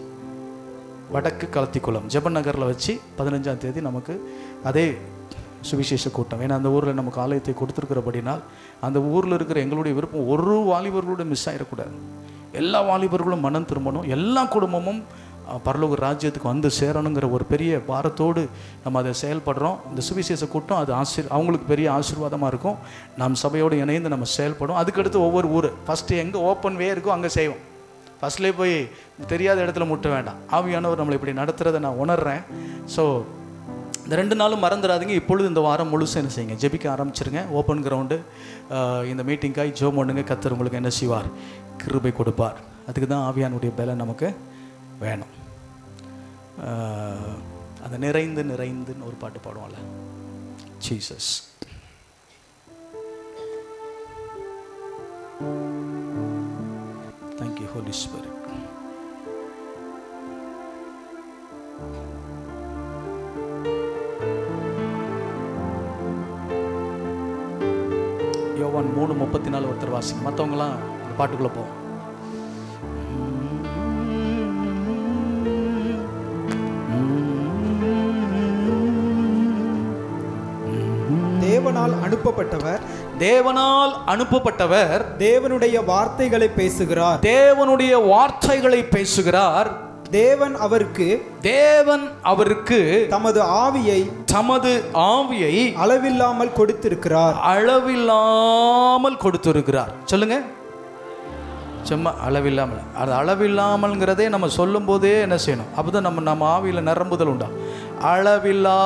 வடக்கு களத்திக்குளம் ஜெபநகரில் வச்சு பதினஞ்சாம் தேதி நமக்கு அதே சுவிசேஷ கூட்டம் ஏன்னா அந்த ஊரில் நமக்கு ஆலயத்தை கொடுத்துருக்கிறபடினால் அந்த ஊரில் இருக்கிற எங்களுடைய விருப்பம் ஒரு வாலிபர்களோட மிஸ் ஆகிடக்கூடாது எல்லா வாலிபர்களும் மனம் திரும்பணும் எல்லா குடும்பமும் அஹ், பரலோக ராஜ்யத்துக்கு வந்து சேரணுங்கிற ஒரு பெரிய பாரத்தோடு நம்ம அதை செயல்படுறோம் இந்த சுவிசேஷ கூட்டம் அது ஆசீர் அவங்களுக்கு பெரிய ஆசீர்வாதமாக இருக்கும் நாம் சபையோடு இணைந்து நம்ம செயல்படும் அதுக்கடுத்து ஒவ்வொரு ஊர் ஃபஸ்ட்டு எங்கே ஓப்பன் வே இருக்கோ அங்கே செய்வோம் ஃபஸ்ட்லேயே போய் தெரியாத இடத்துல முட்ட வேண்டாம் ஆவியானவர் நம்மளை இப்படி நடத்துறதை நான் உணர்றேன் ஸோ இந்த ரெண்டு நாளும் மறந்துடாதீங்க இப்பொழுது இந்த வாரம் முழுசும் என்ன செய்யுங்க ஜெபிக்க ஆரம்பிச்சிருங்க ஓப்பன் கிரவுண்டு இந்த மீட்டிங்காய் ஜோ பண்ணுங்க கத்தர் உங்களுக்கு என்ன செய்வார் கிருபை கொடுப்பார் அதுக்கு தான் ஆவியானுடைய பலம் நமக்கு வேணும் ஆஹ், அந்த நிறைந்து நிறைந்துன்னு ஒரு பாட்டு பாடுவோம்ல Jesus thank you holy spirit Yovan மூணு முப்பத்தி நாலு ஒருத்தர் வாசிங்க மற்றவங்களாம் அந்த பாட்டுக்குள்ளே போவோம் தேவனால் அனுப்பப்பட்டவர் தேவனால் அனுப்பப்பட்டவர் தேவனுடைய வார்த்தைகளை பேசுகிறார் தேவனுடைய வார்த்தைகளை பேசுகிறார் தேவன் அவருக்கு தேவன் அவருக்கு தமது ஆவியை தமது ஆவியை அளவில்லாமல் கொடுத்திருக்கிறார் அளவில்லாமல் கொடுத்திருக்கிறார் சொல்லுங்க சும்மா அளவில்லாமல் அது அளவில்லாமல்ங்கிறதே நம்ம சொல்லும் போதே என்ன செய்யணும் அப்போ தான் நம்ம நம்ம ஆவியில் நிரம்புதல் உண்டா அளவில்லா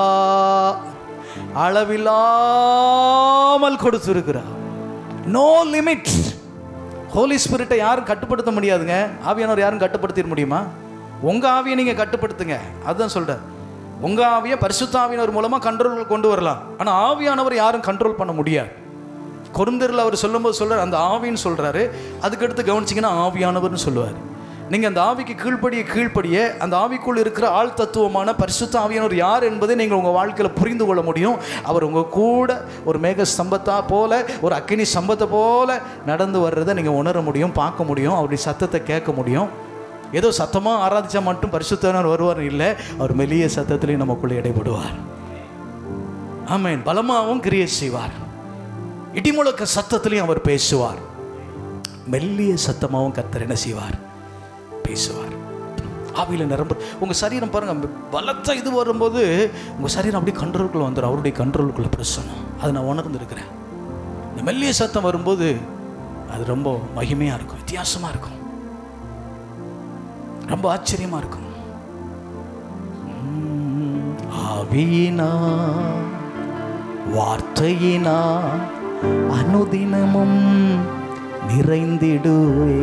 அளவில்லாமல் கொடுத்துருக்கிறார் நோ லிமிட் ஹோலி ஸ்பிரிட்டை யாரும் கட்டுப்படுத்த முடியாதுங்க ஆவியானவர் யாரும் கட்டுப்படுத்திட முடியுமா உங்கள் ஆவியை நீங்கள் கட்டுப்படுத்துங்க அதுதான் சொல்கிறேன் உங்கள் ஆவியை பரிசுத்த ஆவியானவர் மூலமாக கண்ட்ரோல் கொண்டு வரலாம் ஆனால் ஆவியானவர் யாரும் கண்ட்ரோல் பண்ண முடியாது கொருந்தரில் அவர் சொல்லும்போது சொல்றார் அந்த ஆவின்னு சொல்கிறாரு அதுக்கடுத்து கவனிச்சிங்கன்னா ஆவியானவர்னு சொல்லுவார் நீங்கள் அந்த ஆவிக்கு கீழ்ப்படிய கீழ்ப்படிய அந்த ஆவிக்குள் இருக்கிற ஆள் தத்துவமான பரிசுத்த ஆவியானவர் யார் என்பதை நீங்கள் உங்கள் வாழ்க்கையில் புரிந்து கொள்ள முடியும் அவர் உங்கள் கூட ஒரு மேக ஸ்தம்பத்தா போல ஒரு அக்கினி ஸ்தம்பத்தை போல நடந்து வர்றதை நீங்கள் உணர முடியும் பார்க்க முடியும் அவருடைய சத்தத்தை கேட்க முடியும் ஏதோ சத்தமாக ஆராதிச்சா மட்டும் பரிசுத்தனர் வருவார் இல்லை அவர் மெல்லிய சத்தத்திலையும் நமக்குள்ளே இடைபடுவார் ஆமென் பலமாகவும் கிரியை செய்வார் இடிமுழக்க சத்தத்திலையும் அவர் பேசுவார் மெல்லிய சத்தமாகவும் கர்த்தர் என்ன செய்வார் பேசுவார் ஆவியில் நிரம்ப உங்கள் சரீரம் பாருங்க பலத்த இது வரும்போது உங்கள் சரீரம் அப்படியே கண்ட்ரோலுக்குள்ள வந்துடும் அவருடைய கண்ட்ரோலுக்குள்ள பிரசனம் அதை நான் உணர்ந்துருக்கிறேன் இந்த மெல்லிய சத்தம் வரும்போது அது ரொம்ப மகிமையாக இருக்கும் வித்தியாசமாக இருக்கும் ரொம்ப ஆச்சரியமாக இருக்கும் உம், ஆவியினா வார்த்தையினா அனுதினமும் நிறைந்திடுவே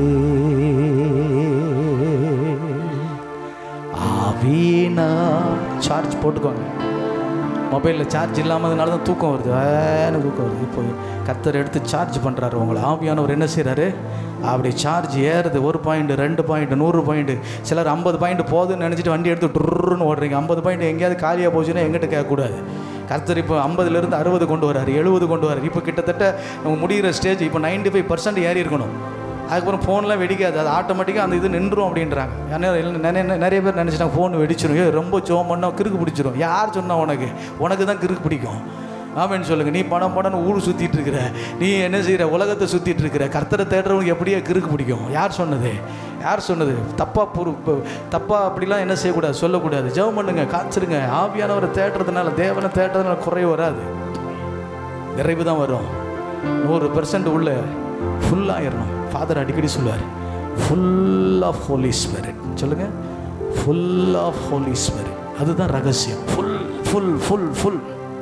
ஆவியினா சார்ஜ் போட்டுக்கோங்க மொபைலில் சார்ஜ் இல்லாமதுனால தான் தூக்கம் வருது வேணும் தூக்கம் வருது இப்போ கத்தர் எடுத்து சார்ஜ் பண்ணுறாரு உங்களை ஆவியானவர் என்ன செய்கிறாரு அப்படி சார்ஜ் ஏறுது ஒரு பாயிண்ட் ரெண்டு பாயிண்ட் நூறு பாயிண்ட் சிலர் ஐம்பது பாயிண்ட் போகுதுன்னு நினச்சிட்டு வண்டி எடுத்து ட்ருன்னு ஓடுறீங்க ஐம்பது பாயிண்ட் எங்கேயாவது காலியாக போச்சுன்னா எங்கிட்ட கேட்கக்கூடாது கர்த்தர் இப்போ ஐம்பதுலேருந்து அறுபது கொண்டு வராரு எழுபது கொண்டு வராரு இப்போ கிட்டத்தட்ட நம்ம முடிகிற ஸ்டேஜ் இப்போ 95% ஃபைவ் பர்சன்ட் ஏறி இருக்கணும் அதுக்கப்புறம் ஃபோன்லாம் வெடிக்காது அது ஆட்டோமேட்டிக்காக அந்த இது நின்றும் அப்படின்றாங்க ஏன்னா இல்ல- நிறைய நிறைய பேர் நினச்சிட்டாங்க ஃபோன் வெடிச்சிடும் ஏ ரொம்ப ஜோம் பண்ணால் கிறுக்கு பிடிச்சிரும் யார் சொன்னா உனக்கு உனக்கு தான் கிறுக்கு பிடிக்கும் ஆமேன்னு சொல்லுங்க நீ பணம் பணம்னு ஊர் சுற்றிட்டு இருக்கிற நீ என்ன செய்கிற உலகத்தை சுற்றிட்டு இருக்கிற கர்த்தரை தேடுறவங்க எப்படியே கிறுக்கு பிடிக்கும் யார் சொன்னது யார் சொன்னது தப்பாக பொறு தப்பாக அப்படிலாம் என்ன செய்யக்கூடாது சொல்லக்கூடாது ஜெபம் பண்ணுங்க காய்ச்சிருங்க ஆவியானவரை தேடுறதுனால தேவனை தேடுறதுனால குறைய வராது நிறைவு தான் வரும் நூறு பெர்சன்ட் உள்ள ஃபுல்லாகிடணும் ஃபாதர் அடிக்கடி சொல்லுவார் ஃபுல் ஆஃப் ஹோலி ஸ்பிரிட் சொல்லுங்கள் ஃபுல் ஆஃப் ஹோலி ஸ்பிரிட் அதுதான் ரகசியம் ஃபுல் ஃபுல் ஃபுல் ஃபுல்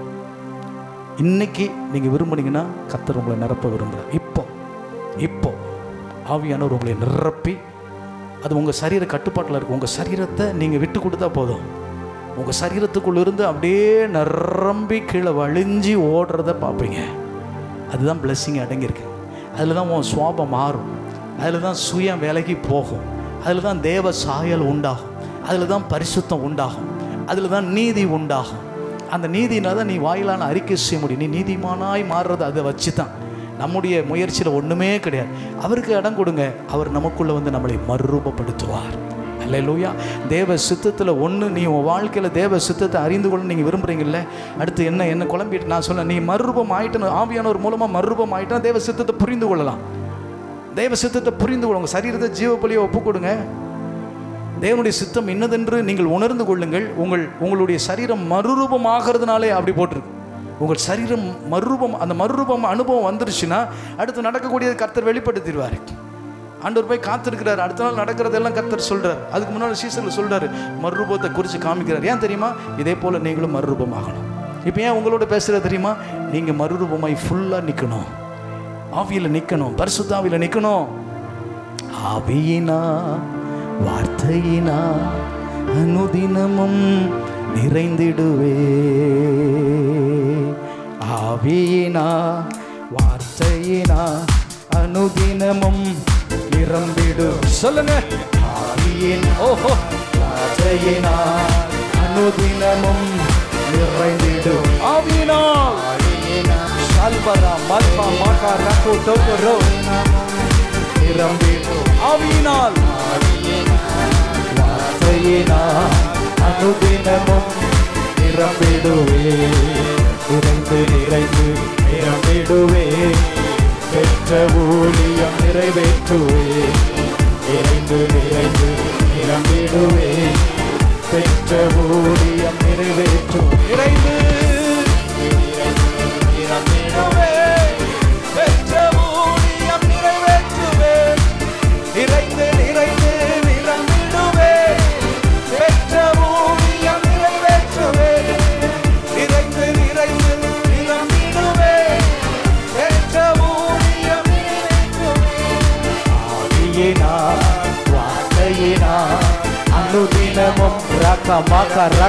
இன்னைக்கு நீங்கள் விரும்புனீங்கன்னா கத்தர் உங்களை நிரப்ப விரும்புகிறார் இப்போ இப்போ ஆவியானவர் உங்களை நிரப்பி அது உங்கள் சரீர கட்டுப்பாட்டில் இருக்கும் உங்கள் சரீரத்தை நீங்கள் விட்டு கொடுத்தா போதும் உங்கள் சரீரத்துக்குள்ள இருந்து அப்படியே நிரம்பி கீழே வழிஞ்சி ஓடுறத பார்ப்பீங்க அதுதான் பிளெஸ்ஸிங் அடங்கியிருக்கு அதில் தான் உன் சுவாபம் மாறும் அதில் தான் சுயம் விலகி போகும் அதில் தான் தேவ சாயல் உண்டாகும் அதில் தான் பரிசுத்தம் உண்டாகும் அதில் தான் நீதி உண்டாகும் அந்த நீதினால தான் நீ வாயிலான அறிக்கை செய்ய முடியும் நீ நீதிமானாய் மாறுறது அதை வச்சு தான் நம்முடைய முயற்சியில் ஒன்றுமே கிடையாது அவருக்கு இடம் கொடுங்க அவர் நமக்குள்ளே வந்து நம்மளை மறுரூபப்படுத்துவார் அல்லேலூயா தேவ சித்தத்தில் ஒன்று நீ உன் வாழ்க்கையில் தேவ சித்தத்தை அறிந்து கொள்ள நீங்கள் விரும்புகிறீங்கல்ல அடுத்து என்ன என்ன குழம்பிட்டு நான் சொன்னேன் நீ மறுரூபம் ஆயிட்டணும் ஆவியானவர் மூலமாக மறுரூபம் ஆயிட்டா தேவ சித்தத்தை புரிந்து கொள்ளலாம் தேவ சித்தத்தை புரிந்து கொள்ளுங்க சரீரத்தை ஜீவபலியை ஒப்பு கொடுங்க தேவனுடைய சித்தம் இன்னதென்று நீங்கள் உணர்ந்து கொள்ளுங்கள் உங்கள் உங்களுடைய சரீரம் மறுரூபமாகிறதுனாலே அப்படி போட்டிருக்கு உங்கள் சரீரம் மறுரூபம் அந்த மறுரூபம் அனுபவம் வந்துருச்சுன்னா அடுத்து நடக்கக்கூடியது கர்த்தர் வெளிப்படுத்திடுவார் ஆண்டவர் போய் காத்திருக்கிறார் அடுத்த நாள் நடக்கிறதெல்லாம் கர்த்தர் சொல்றார் அதுக்கு முன்னாடி சீசனில் சொல்றாரு மறுரூபத்தை குறித்து காமிக்கிறார் ஏன் தெரியுமா இதே போல நீங்களும் மறுரூபமாகணும் இப்போ ஏன் உங்களோட பேசுகிறது தெரியுமா நீங்கள் மறுரூபமாய் ஃபுல்லாக நிற்கணும் ஆவியில் நிற்கணும் பரிசுத்தாவியில் நிற்கணும் ஆவியினா வார்த்தையினா அனுதினமும் நிறைந்திடுவே ஆவியினா வார்த்தையினா அனுதினமும் நிரம்பிடு சொல்லுங்க ஆவியின் ஓஹோ வார்த்தையினா அனுதினமும் நிறைந்திடு ஆவியினால் சால்பரா மல்பா மாகா ரகோ டோகரோ நிரம்பிடு ஆவியினால் வார்த்தையினால் அனுதினமும் நிரம்பிடுவே நிறைந்து நிறைந்து நிரம்பிடுவே பெற்ற ஊழியம் நிறைவேற்றுவே நிறைந்து நிறைந்து நிரம்பிடுவே பெற்ற ஊழியம் நிறைவேற்று நிறைந்து நிரம்பிடுவே பெற்ற ஊழியம் நிறைவேற்றுவே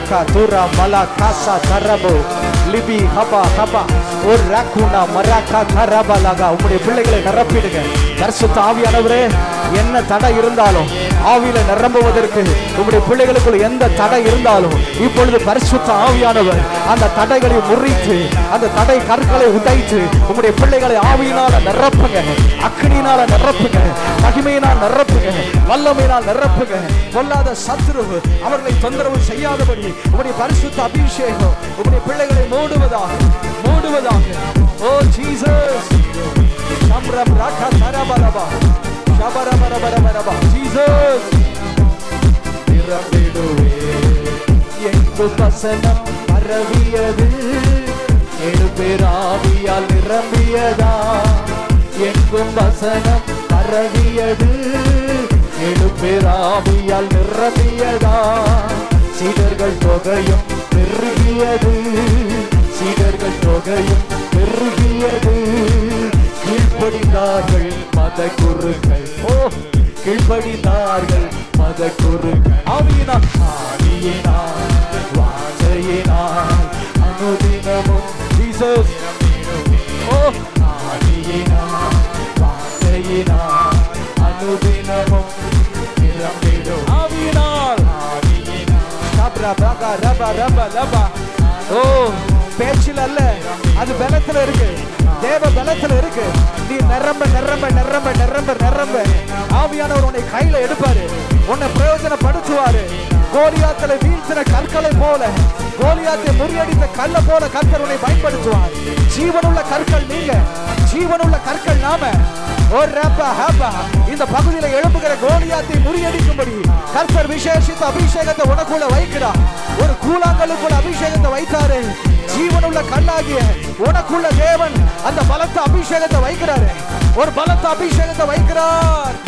ரகா தூரா மலா காசா தரபு லிபி ஹபா ஹபா ஒரு ராக்குனா மராக்கா கரபலகா உங்களுடைய பிள்ளைகளை நிரப்பிடுங்க பரிசுத்த ஆவியானவரே என்ன தடை இருந்தாலும் ஆவியில நிரம்புவதற்கு உங்களுடைய பிள்ளைகளுக்குள்ள எந்த தடை இருந்தாலும் இப்பொழுது பரிசுத்த ஆவியானவர் அந்த தடைகளை முறித்து அந்த தடை கற்களை உடைத்து உங்களுடைய பிள்ளைகளை ஆவியினால நிரப்புங்க அக்னியினால நிரப்புங்க மகிமையினால் நிரப்புங்க வல்லமையினால் நிரப்புங்க கொல்லாத சத்துரு அவர்களை தொந்தரவு செய்யாதபடி உங்களுடைய பரிசுத்த அபிஷேகம் உங்களுடைய பிள்ளைகளை மூடுவதாக மூடுவதாக ஓ ஜீசஸ் சம்ரம் ராகா தரபரபா ஷபரபரபரபரபா ஜீசஸ் நிரம்பிடுவே எங்கு வசனம் பரவியது எழுபெறாவியால் நிரம்பியதா எங்கும் வசனம் பரவியது எழுபெறாவியால் நிரம்பியதா சீடர்கள் தொகையும் பெருகியது சீடர்கள் தொகையும் பெருகியது கீழ்ப்படிந்தார்கள் மத குருக்கள் ஓ கீழ்ப்படிந்தார்கள் மத குருக்கள் ஆவியினால் ஆவியினால் வாஞ்சையினால் அனுதினமும் ஜீசஸ் ஓ ஆவியினால் வாஞ்சையினால் அனுதினமும் நிரம்பிடும் ஆவியினால் ரபா ரபா ரபா ரபா ரபா ஓ பேச்சில் அல்ல அது பலத்துல இருக்கு தேவ பலத்துல இருக்கு நீ நிரம்ப நிரம்ப நிரம்ப நிரம்ப நிரம்ப ஆவியானவர் உன்னை கையில எடுப்பாரு உன்னை பிரயோஜனப்படுத்துவாரு கோலியாத்துல வீழ்த்தின கற்களை போல கோலியாத்தை முறியடித்த கல்லை போல கர்த்தர் உன்னை பயன்படுத்துவார் ஜீவனுள்ள கற்கள் நீங்க ஜீவனுள்ள கற்கள் நாம ஒரு ரப்பா ஹப்பா இந்த பகுதியில எழுப்புகிற கோலியாத்தை முறியடிக்கும்படி கர்த்தர் விசேஷித்த அபிஷேகத்தை உனக்குள்ள வைக்கிறார் ஒரு கூழாங்கலுக்குள்ள அபிஷேகத்தை வைத்தாரு ஜீவனுள்ள கல்லாகிய உனக்குள்ள தேவன் அந்த பலத்த அபிஷேகத்தை வைக்கிறாரு ஒரு பலத்த அபிஷேகத்தை வைக்கிறார்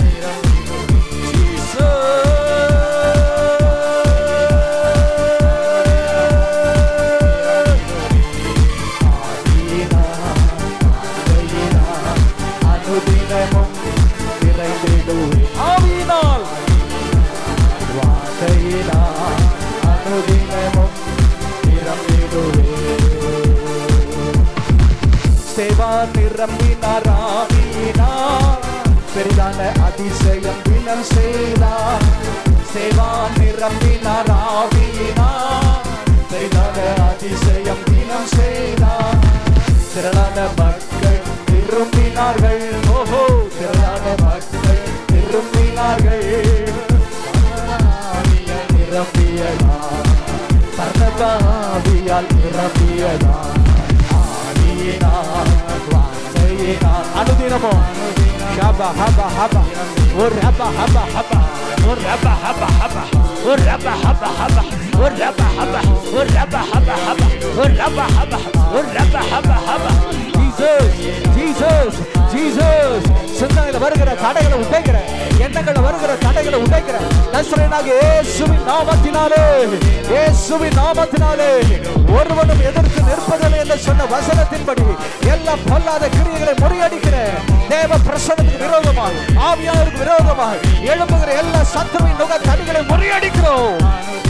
அனுதினமும் நிறைந்திடுவே ஆவியினால் வார்த்தையினால் அனுதினமும் நிரம்பிடுவே சேவா நிரம்பினார் ஆவியினார் பெரிதான அதிசயம் தினம் செய்தார் சேவா நிரம்பினார் ஆவியினார் பெரிதான அதிசயம் தினம் செய்தார் திரளான மக்கள் திரும்பினார்கள் ஓஹோ திரளான மக்கள் திரும்பினார்கள் ஆவியால் நிரம்பியதா பரபாவியால் நிரம்பியதா ஆவியினால் வார்த்தையினால் அனுதினமோ ஹபா ஹபா ஹபா ஒரு ஹபா ஹபா ஹபா ஒரு ஹபா ஹபா ஹபா ஒரு ஹபா ஹபா ஹபா ஒரு ஹபா ஹபா ஒரு ஹபா ஹபா ஹபா ஒரு ஹபா ஹபா ஒரு ஹபா ஹபா ஹபா ஜீசஸ் ஜீசஸ் ஜீசஸ் சிந்தனையில வருகிற தடைகளை உடைக்கிற எண்ணங்களை வருகிற தடைகளை உடைக்கிற நஸ்ரேனாக இயேசுவின் நாமத்தினாலே இயேசுவின் நாமத்தினாலே ஒருவனும் எதிர்த்து நிற்பதில்லை என்று சொன்ன வசனத்தின்படி எல்லா பொல்லாத கிரியைகளை முறியடிக்கிற தேவ பிரசனத்துக்கு விரோதமாய் ஆவியாருக்கு விரோதமாய் எழுப்புகிற எல்லா சத்துருவின் நுக தடிகளை முறியடிக்கிறோம்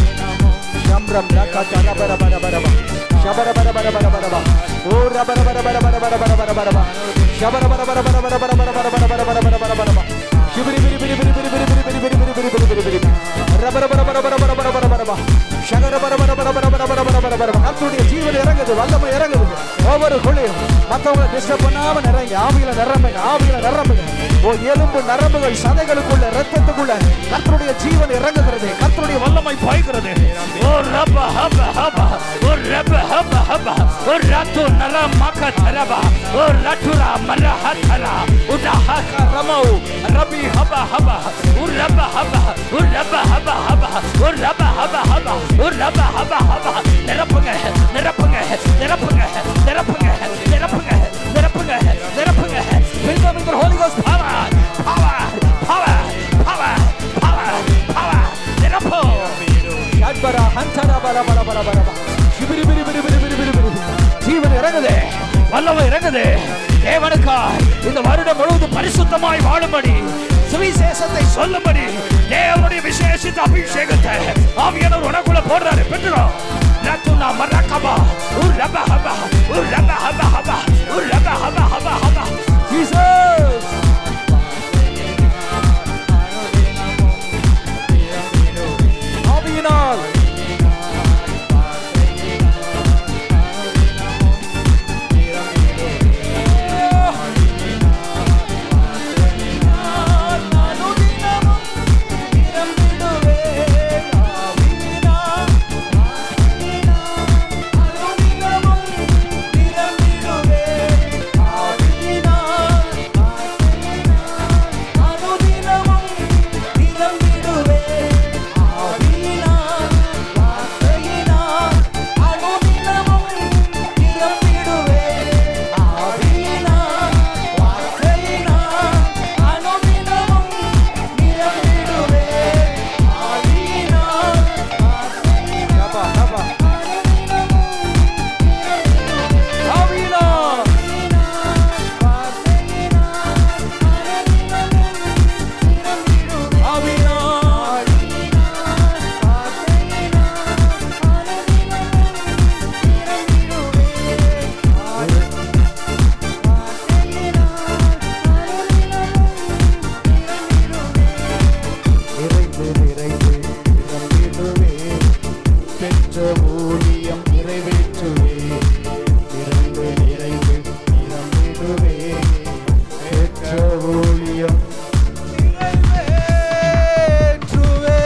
சம்ரம் ரகத ரபர பர பரப ஷபர பர பர பர பரப ஓ ரபர பர பர பர பர பர பர பரப ஷபர பர பர பர பர பர பர பர பர பர பர பர பர பரப ஷிபிரி பிரி பிரி பிரி பிரி பிரி பிரி பிரி பிரி பிரி பிரி பிரி பிரி பிரி ரபர பர பர பர பர பர பர பரப ஷகர பர பர பர பர பர பர பர பர பரப கர்த்தருடைய ஜீவன் இறங்குது வல்லமை இறங்குது ஒவ்வொரு குழியும் மத்தவங்களை டிஸ்டர்ப் பண்ணாம நிறைங்க ஆவியில நிரம்புங்க ஆவியில நிரம்புங்க ஓ எலும்பு நரம்புகள் சதைகளுக்குள்ள ரத்தத்துக்குள்ள கர்த்தருடைய ஜீவன் இறங்குகிறது கர்த்தருடைய வல்லமை பாய்கிறது ஓ ரப ஹப ஹப ஓ ரப ஹப ஹப ஓ ரத்து நர மக தரப ஓ ரட்டுரா மர ஹதரா உடா ஹக ரமௌ ரபி ஹப ஹப ஓ ரப ஹப ஓ ரப ஹப ஹப ஓ ரப ஹப ஹப ஓ ரப ஹப ஹப நிரப்புங்க நிரப்புங்க நிரப்புங்க நிரப்புங்க நிரப்புங்க நிரப்புங்க நிரப்புங்க Fill them with the Holy Ghost power, power, power, power, power, power. நிரப்பு ஷட்பரா ஹந்தரா பர பர பர பர பர ஷிபிரி பிரி பிரி பிரி பிரி பிரி பிரி ஜீவன் இறங்குது வல்லமை இறங்குது தேவனுக்காய் இந்த வருடம் முழுவதும் பரிசுத்தமாய் வாழும்படி சுவிசேஷத்தை சொல்லும்படி தேவனுடைய விசேஷித்த அபிஷேகத்தை ஆவியானவர் உனக்குள்ள போடுறாரு பெற்றுறோம் ரத்துனா மரக்கபா ஒரு ரப ஹபா ஒரு ரப ஹபா ஹபா ஒரு ரப ஹபா ஹபா ஹபா ஜீசஸ் ஆவியினால் நிறைந்து நிறைந்து நிரம்பிடுவே பெற்ற ஊழியம் நிறைவேற்றுவே நிறைந்து நிறைந்து நிரம்பிடுவே பெற்ற ஊழியம் நிறைவேற்றுவே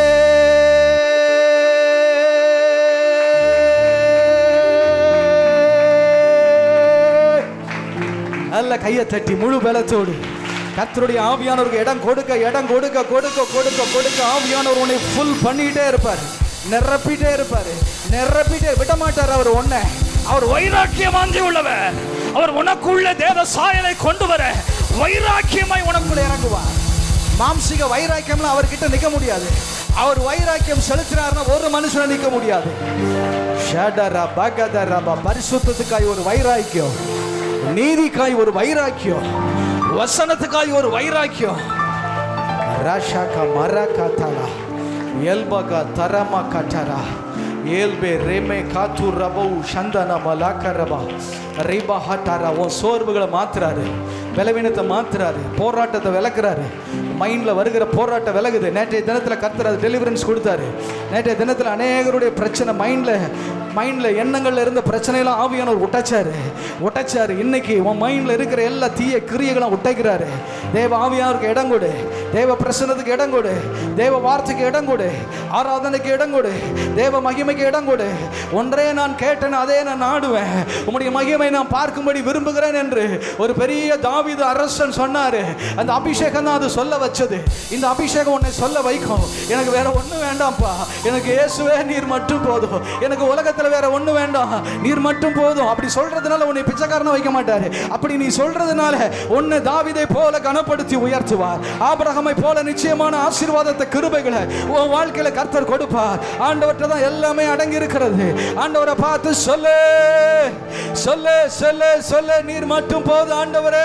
நல்ல கையை தட்டி முழு பலத்தோடு கர்த்தருடைய ஆவியானவருக்கு இடம் கொடுக்க இடம் கொடுக்க கொடுக்க கொடுக்க கொடுக்க ஆவியானவர் உன்னை ஃபுல் பண்ணிட்டே இருப்பார் நிரப்பிட்டே இருப்பாரு நிரப்பிட்டே விட மாட்டார் அவர் ஒன்ன அவர் வைராக்கியம் வாஞ்சி உள்ளவர் அவர் உனக்குள்ள தேவ சாயலை கொண்டு வர வைராக்கியமாய் உனக்குள்ள உனக்குள்ள இறங்குவார் மாம்சிக வைராக்கியம்லாம் அவர்கிட்ட நிக்க முடியாது அவர் வைராக்கியம் செலுத்தினார்னா ஒரு மனுஷனை நிக்க முடியாது ஷடரா பகதரபா பரிசுத்தத்துக்காய் ஒரு வைராக்கியம் நீதிக்காய் ஒரு வைராக்கியம் வசனத்துக்காய் ஒரு வைராக்கியம் ராஷாக மரகா தலா எல்பகா தரமா கட்டரா ஏல்பே ரேமே காத்து ரபவு சந்தன மலாக்க ரபா ரிபா ஹட்டாரா உன் சோர்வுகளை மாத்துறாரு பலவீனத்தை மாத்துறாரு போராட்டத்தை விளக்குறாரு மைண்டில் வருகிற போராட்டம் விலகுது நேற்றைய தினத்தில் கத்துறாரு டெலிவரன்ஸ் கொடுத்தாரு நேற்றைய தினத்தில் அநேகருடைய பிரச்சனை மைண்டில் மைண்டில் எண்ணங்கள்ல இருந்த பிரச்சனையெல்லாம் ஆவியானவர் உடைச்சாரு உடைச்சாரு இன்னைக்கு உன் மைண்டில் இருக்கிற எல்லா தீய கிரியைகளும் உடைக்கிறாரு தேவ ஆவியானவருக்கு இடம் கொடு தேவ பிரசனத்துக்கு இடம் கொடு தேவ வார்த்தைக்கு இடம் கொடு ஆராதனைக்கு இடம் கொடு தேவ மகிமைக்கு இடம் கொடு ஒன்றே நான் கேட்டேன் அதே நான் நாடுவேன் உம்முடைய மகிமை நான் பார்க்கும்படி விரும்புகிறேன் என்று ஒரு பெரிய தாவீது அரசன் சொன்னாரு அந்த அபிஷேகம் தான் அது சொல்ல வச்சது இந்த அபிஷேகம் உன்னை சொல்ல வைக்கும் எனக்கு வேற ஒண்ணு வேண்டாம்ப்பா எனக்கு இயேசுவே நீர் மட்டும் போதும் எனக்கு உலகத்துல வேற ஒண்ணு வேண்டாம் நீர் மட்டும் போதும் அப்படி சொல்றதுனால உன்னை பிச்சைக்காரன வைக்க மாட்டாரு அப்படி நீ சொல்றதுனால உன்னை தாவீதை போல கனப்படுத்தி உயர்த்துவார் ஆபிரகமை போல நிச்சயமான ஆசீர்வாதத்தை கிருபைகளை உன் வாழ்க்கையில கர்த்தர் கொடுப்பார் ஆண்டவர்கிட்ட தான் எல்லாமே அடங்கி இருக்கிறது ஆண்டவரை பார்த்து சொல்லு சொல்லு சொல்லு சொல்லு நீர் மட்டும் போதும் ஆண்டவரே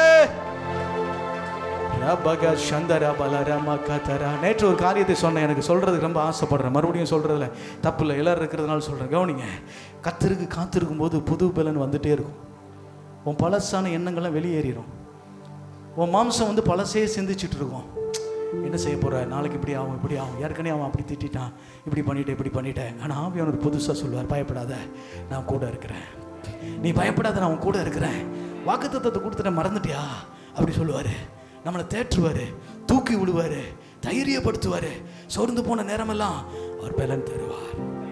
ரபக சந்தர பலரம கதரா நேற்று ஒரு காரியத்தை சொன்னேன் எனக்கு சொல்றதுக்கு ரொம்ப ஆசைப்படுறேன் மறுபடியும் சொல்றதுல தப்பு இல்லை எல்லாரும் இருக்கிறதுனால சொல்றேன் கவனிங்க கத்தருக்கு காத்திருக்கும் போது புது பலன் வந்துட்டே இருக்கும் உன் பழசான எண்ணங்கள்லாம் வெளியேறிடும் உன் மாம்சம் வந்து பழசே சிந்திச்சுட்டு இருக்கும் என்ன செய்ய போற நாளைக்கு இப்படி ஆகும் இப்படி ஆகும் ஏற்கனவே அவன் அப்படி திட்டான் இப்படி பண்ணிட்டேன் இப்படி பண்ணிட்டேன் ஆனால் ஆவியானவர் புதுசாக சொல்லுவார் பயப்படாத நான் கூட இருக்கிறேன் நீ பயப்படாத நான் உன் கூட இருக்கிறேன் வாக்குத்தத்தத்தை கொடுத்துட்ட மறந்துட்டியா அப்படி சொல்லுவார் நம்மளை தேற்றுவார் தூக்கி விடுவார் தைரியப்படுத்துவார் சோர்ந்து போன நேரமெல்லாம் அவர் பலன் தருவார்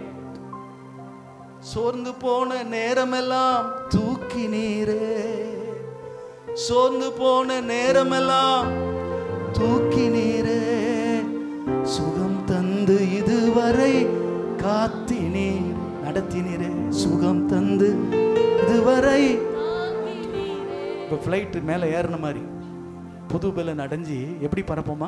சோர்ந்து போன நேரமெல்லாம் தூக்கி நீரே சோர்ந்து போன நேரமெல்லாம் தூக்கி நீரே சுகம் தந்து இதுவரை காத்தினீர் நடத்தினீரே சுகம் தந்து இதுவரை இப்போ ஃப்ளைட்டு மேலே ஏறின மாதிரி புது பலன் அடைஞ்சு எப்படி பறப்போமா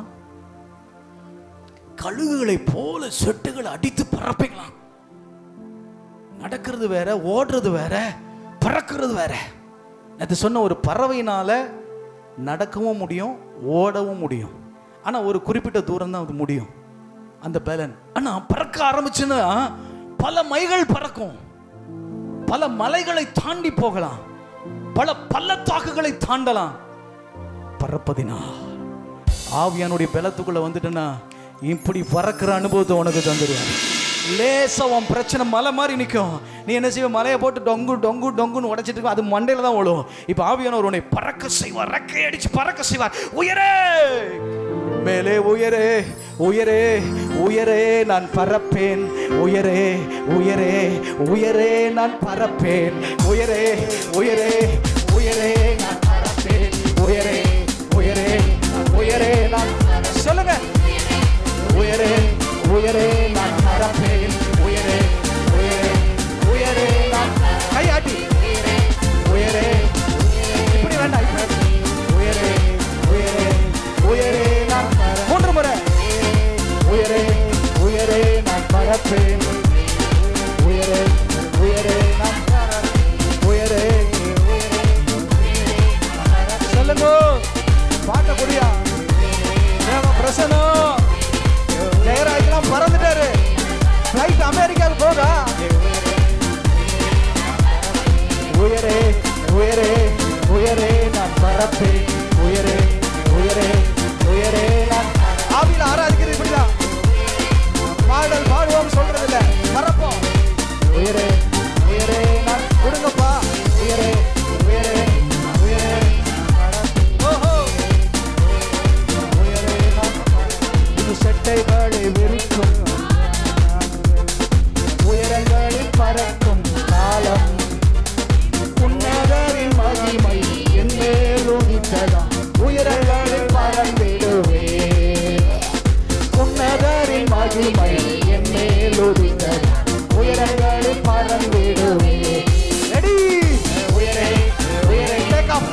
கழுகுகளை போல செட்டுகளை அடித்து பறப்பிக்கலாம் நடக்கிறது வேற ஓடுறது வேற பறக்கிறது வேற நேற்று சொன்ன ஒரு பறவையினால நடக்கவும் முடியும் ஓடவும் முடியும் ஆனா ஒரு குறிப்பிட்ட தூரம் தான் அது முடியும் அந்த பலன் ஆனா பறக்க ஆரம்பிச்சுன்னா பல மைகள் பறக்கும் பல மலைகளை தாண்டி போகலாம் பல பள்ளத்தாக்குகளை தாண்டலாம் பறப்பதினா ஆவியானுடைய பலத்துக்குள்ள வந்துட்டேன்னா இப்படி பறக்கிற அனுபவத்தை உனக்கு தந்துடுவார் லேசா உன் பிரச்சனை மலை மாதிரி நிற்கும் நீ என்ன செய்வ மலையை போட்டு டொங்கு டொங்கு டொங்குன்னு உடைச்சிட்டு இருக்க அது மண்டையில தான் விழும் இப்போ ஆவியானவர் உன்னை பறக்க செய்வார் ரெக்கை அடிச்சு பறக்க செய்வார் உயரே மேலே உயரே உயரே உயரே நான் பறப்பேன் உயரே உயரே உயரே நான் பறப்பேன் உயரே உயரே உயரே நான் பறப்பேன் உயரே உயரே உயரே நான் சொல்லுங்க உயரே உயரே நான் பறப்பேன் உயரே உயரே உயரே நான் கையாட்டி உயரே இப்படி வேண்டாம் இப்படி. உயரே உயரே உயரே நான் மூன்று முறை உயரே உயரே நான் பறப்பேன் உயரே உயரே நான் உயரே சொல்லுங்க பாட்ட முடியா தேவ பிரசனம் ஜெயராஜ்லாம் பறந்துட்டாரு ஃப்ளைட் அமெரிக்காவுக்கு போதா உயரே உயரே உயரே நான் பறப்பேன் உயரே உயரே உயரே நான் ஆவியில் ஆராதிக்கிறது இப்படிதான் பாடல் பாடுவோம் சொல்றது இல்ல பறப்போம் உயரே உயரே நான் கொடுங்கப்பா உயரே உயரே உயரே ஓஹோ உயரே நான் இது செட்டைகளை விரிக்கும் உயரங்களில் பறக்கும் காலம் உன்னதரின் மகிமை என் மேல் உதித்ததாம் உயரங்களில் பறந்திடுவே உன்னதரின் மகிமை என் மேல் உதித்ததாம் உயரங்களில் பறந்திடுவே ரெடி உயரே உயரே take off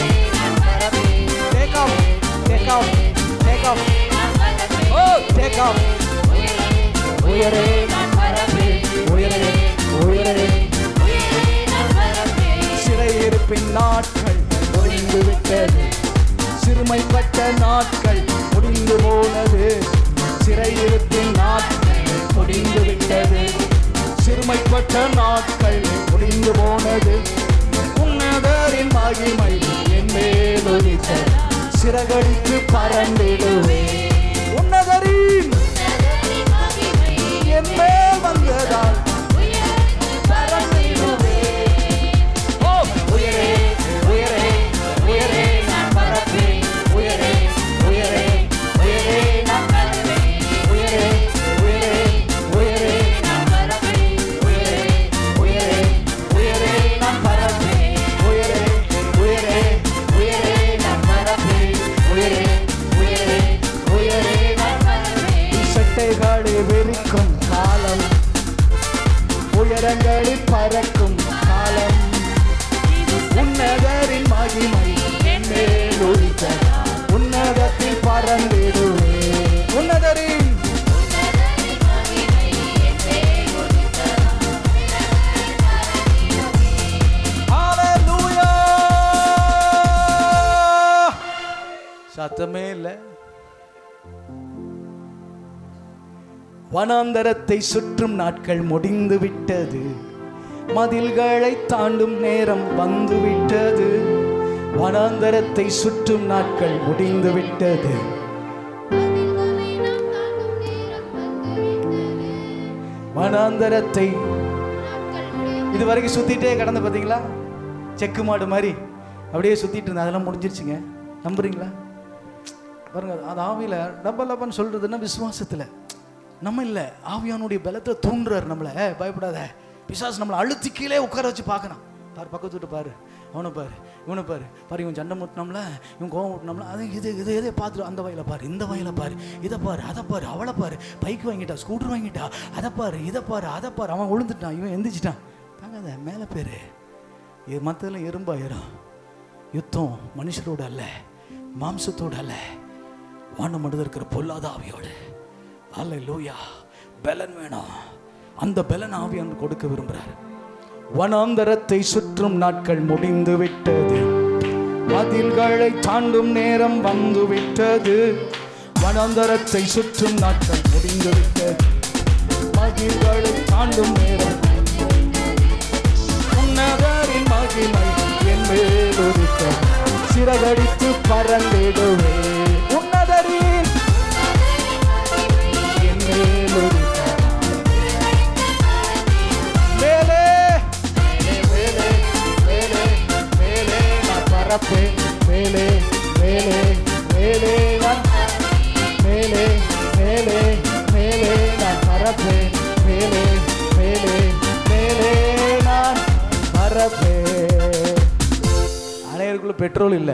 take off take off take off ஓ டேக் ஆஃப் உயரே உயரே உயரே சிறையிருப்பின் நாட்கள் முடிந்து விட்டது சிறுமைப்பட்ட நாட்கள் முடிந்து போனது சிறையிருப்பின் நாட்கள் முடிந்து விட்டது சிறுமைப்பட்ட நாட்கள் முடிந்து போனது உன்னதரின் மகிமை என் மேலொலித்த சிறகடித்து பறந்திடுவே உன்னதரின் என் மேல் வந்ததால் பறந்திடுவே ஓ உயரே உயரே உயரே நான் பறப்பேன் உயரே உயரே உயரே நான் பறப்பேன் உயரே உயரே உயரே நான் பறப்பேன் உயரே உயரே உயரே நான் பறப்பேன் உயரே உயரே உயரே நான் பறப்பேன் உயரே உயரே உயரே நான் பறப்பேன் சட்டைகளை வெறிக்கும் காலம் உயரங்களில் பறக்கும் காலம் உன்னதரின் மகிமை என் மேல் உதித்த உன்னதத்தில் பறந்திடுவே உன்னதரின் Hallelujah! சத்தமே இல்லை வனாந்தரத்தை சுற்றும் நாட்கள் முடிந்து விட்டது மதில்களை தாண்டும் நேரம் வந்து விட்டது வனாந்தரத்தை சுற்றும் நாட்கள் முடிந்து விட்டது வனாந்தரத்தை இது வரைக்கும் சுத்திட்டே கடந்து பார்த்தீங்களா செக்கு மாடு மாதிரி அப்படியே சுத்திட்டு இருந்தேன் அதெல்லாம் முடிஞ்சிருச்சுங்க நம்புறீங்களா பாருங்க அது ஆவியில டப்ப லப்பன்னு சொல்றதுன்னா விசுவாசத்துல நம்ம இல்லை ஆவியானுடைய பலத்தை தூண்டுறாரு நம்மளை "ஏய், பயப்படாத பிசாசு நம்மளை அழுத்தி கீழே உட்கார வச்சு பார்க்கறான் பாரு பக்கத்து விட்டு பாரு அவனை பாரு இவனை பாரு பாரு இவன் சண்டை முட்டினோம்ல இவன் கோவம் முட்டினோம்ல அது இது இது எதை பார்த்துட்டு அந்த வயலை பாரு இந்த வயலை பாரு இதை பாரு அதை பாரு அவளை பாரு பைக் வாங்கிட்டா ஸ்கூட்டர் வாங்கிட்டா அதை பாரு இதை பாரு அதை பாரு அவன் விழுந்துட்டான் இவன் எந்திரிச்சிட்டான் தாங்காத மேலே பேரு இது மற்றதெல்லாம் எறும்பாயிரும் யுத்தம் மனுஷரோட அல்ல மாம்சத்தோட அல்ல வானம் மடுதல் இருக்கிற பொல்லாத ஆவியோடு அல்ல லூயா பலன் வேணும் அந்த பலன் ஆவியான் கொடுக்க விரும்புகிறார் வனாந்தரத்தை சுற்றும் நாட்கள் முடிந்து விட்டது மதில்களை தாண்டும் நேரம் வந்து விட்டது அனந்தரத்தை சுற்றும் நாட்கள் முடிந்துவிட்டது மகிழ்களை தாண்டும் நேரம் உன்னதரின் மகிமை என் மேலுதிக்க சிறகடித்து பறந்திடுவே உன்னதரின் என் மேலுதிக்க மேலே மேலே மேலே மேலே நான் பறப்பேன் மேலே மேலே மேலே நான் மேலே மேலே மேலே நான் பறப்பேன் மேலே மேலே மேலே நான் பறப்பேன் அணையருக்குள்ள பெட்ரோல் இல்லை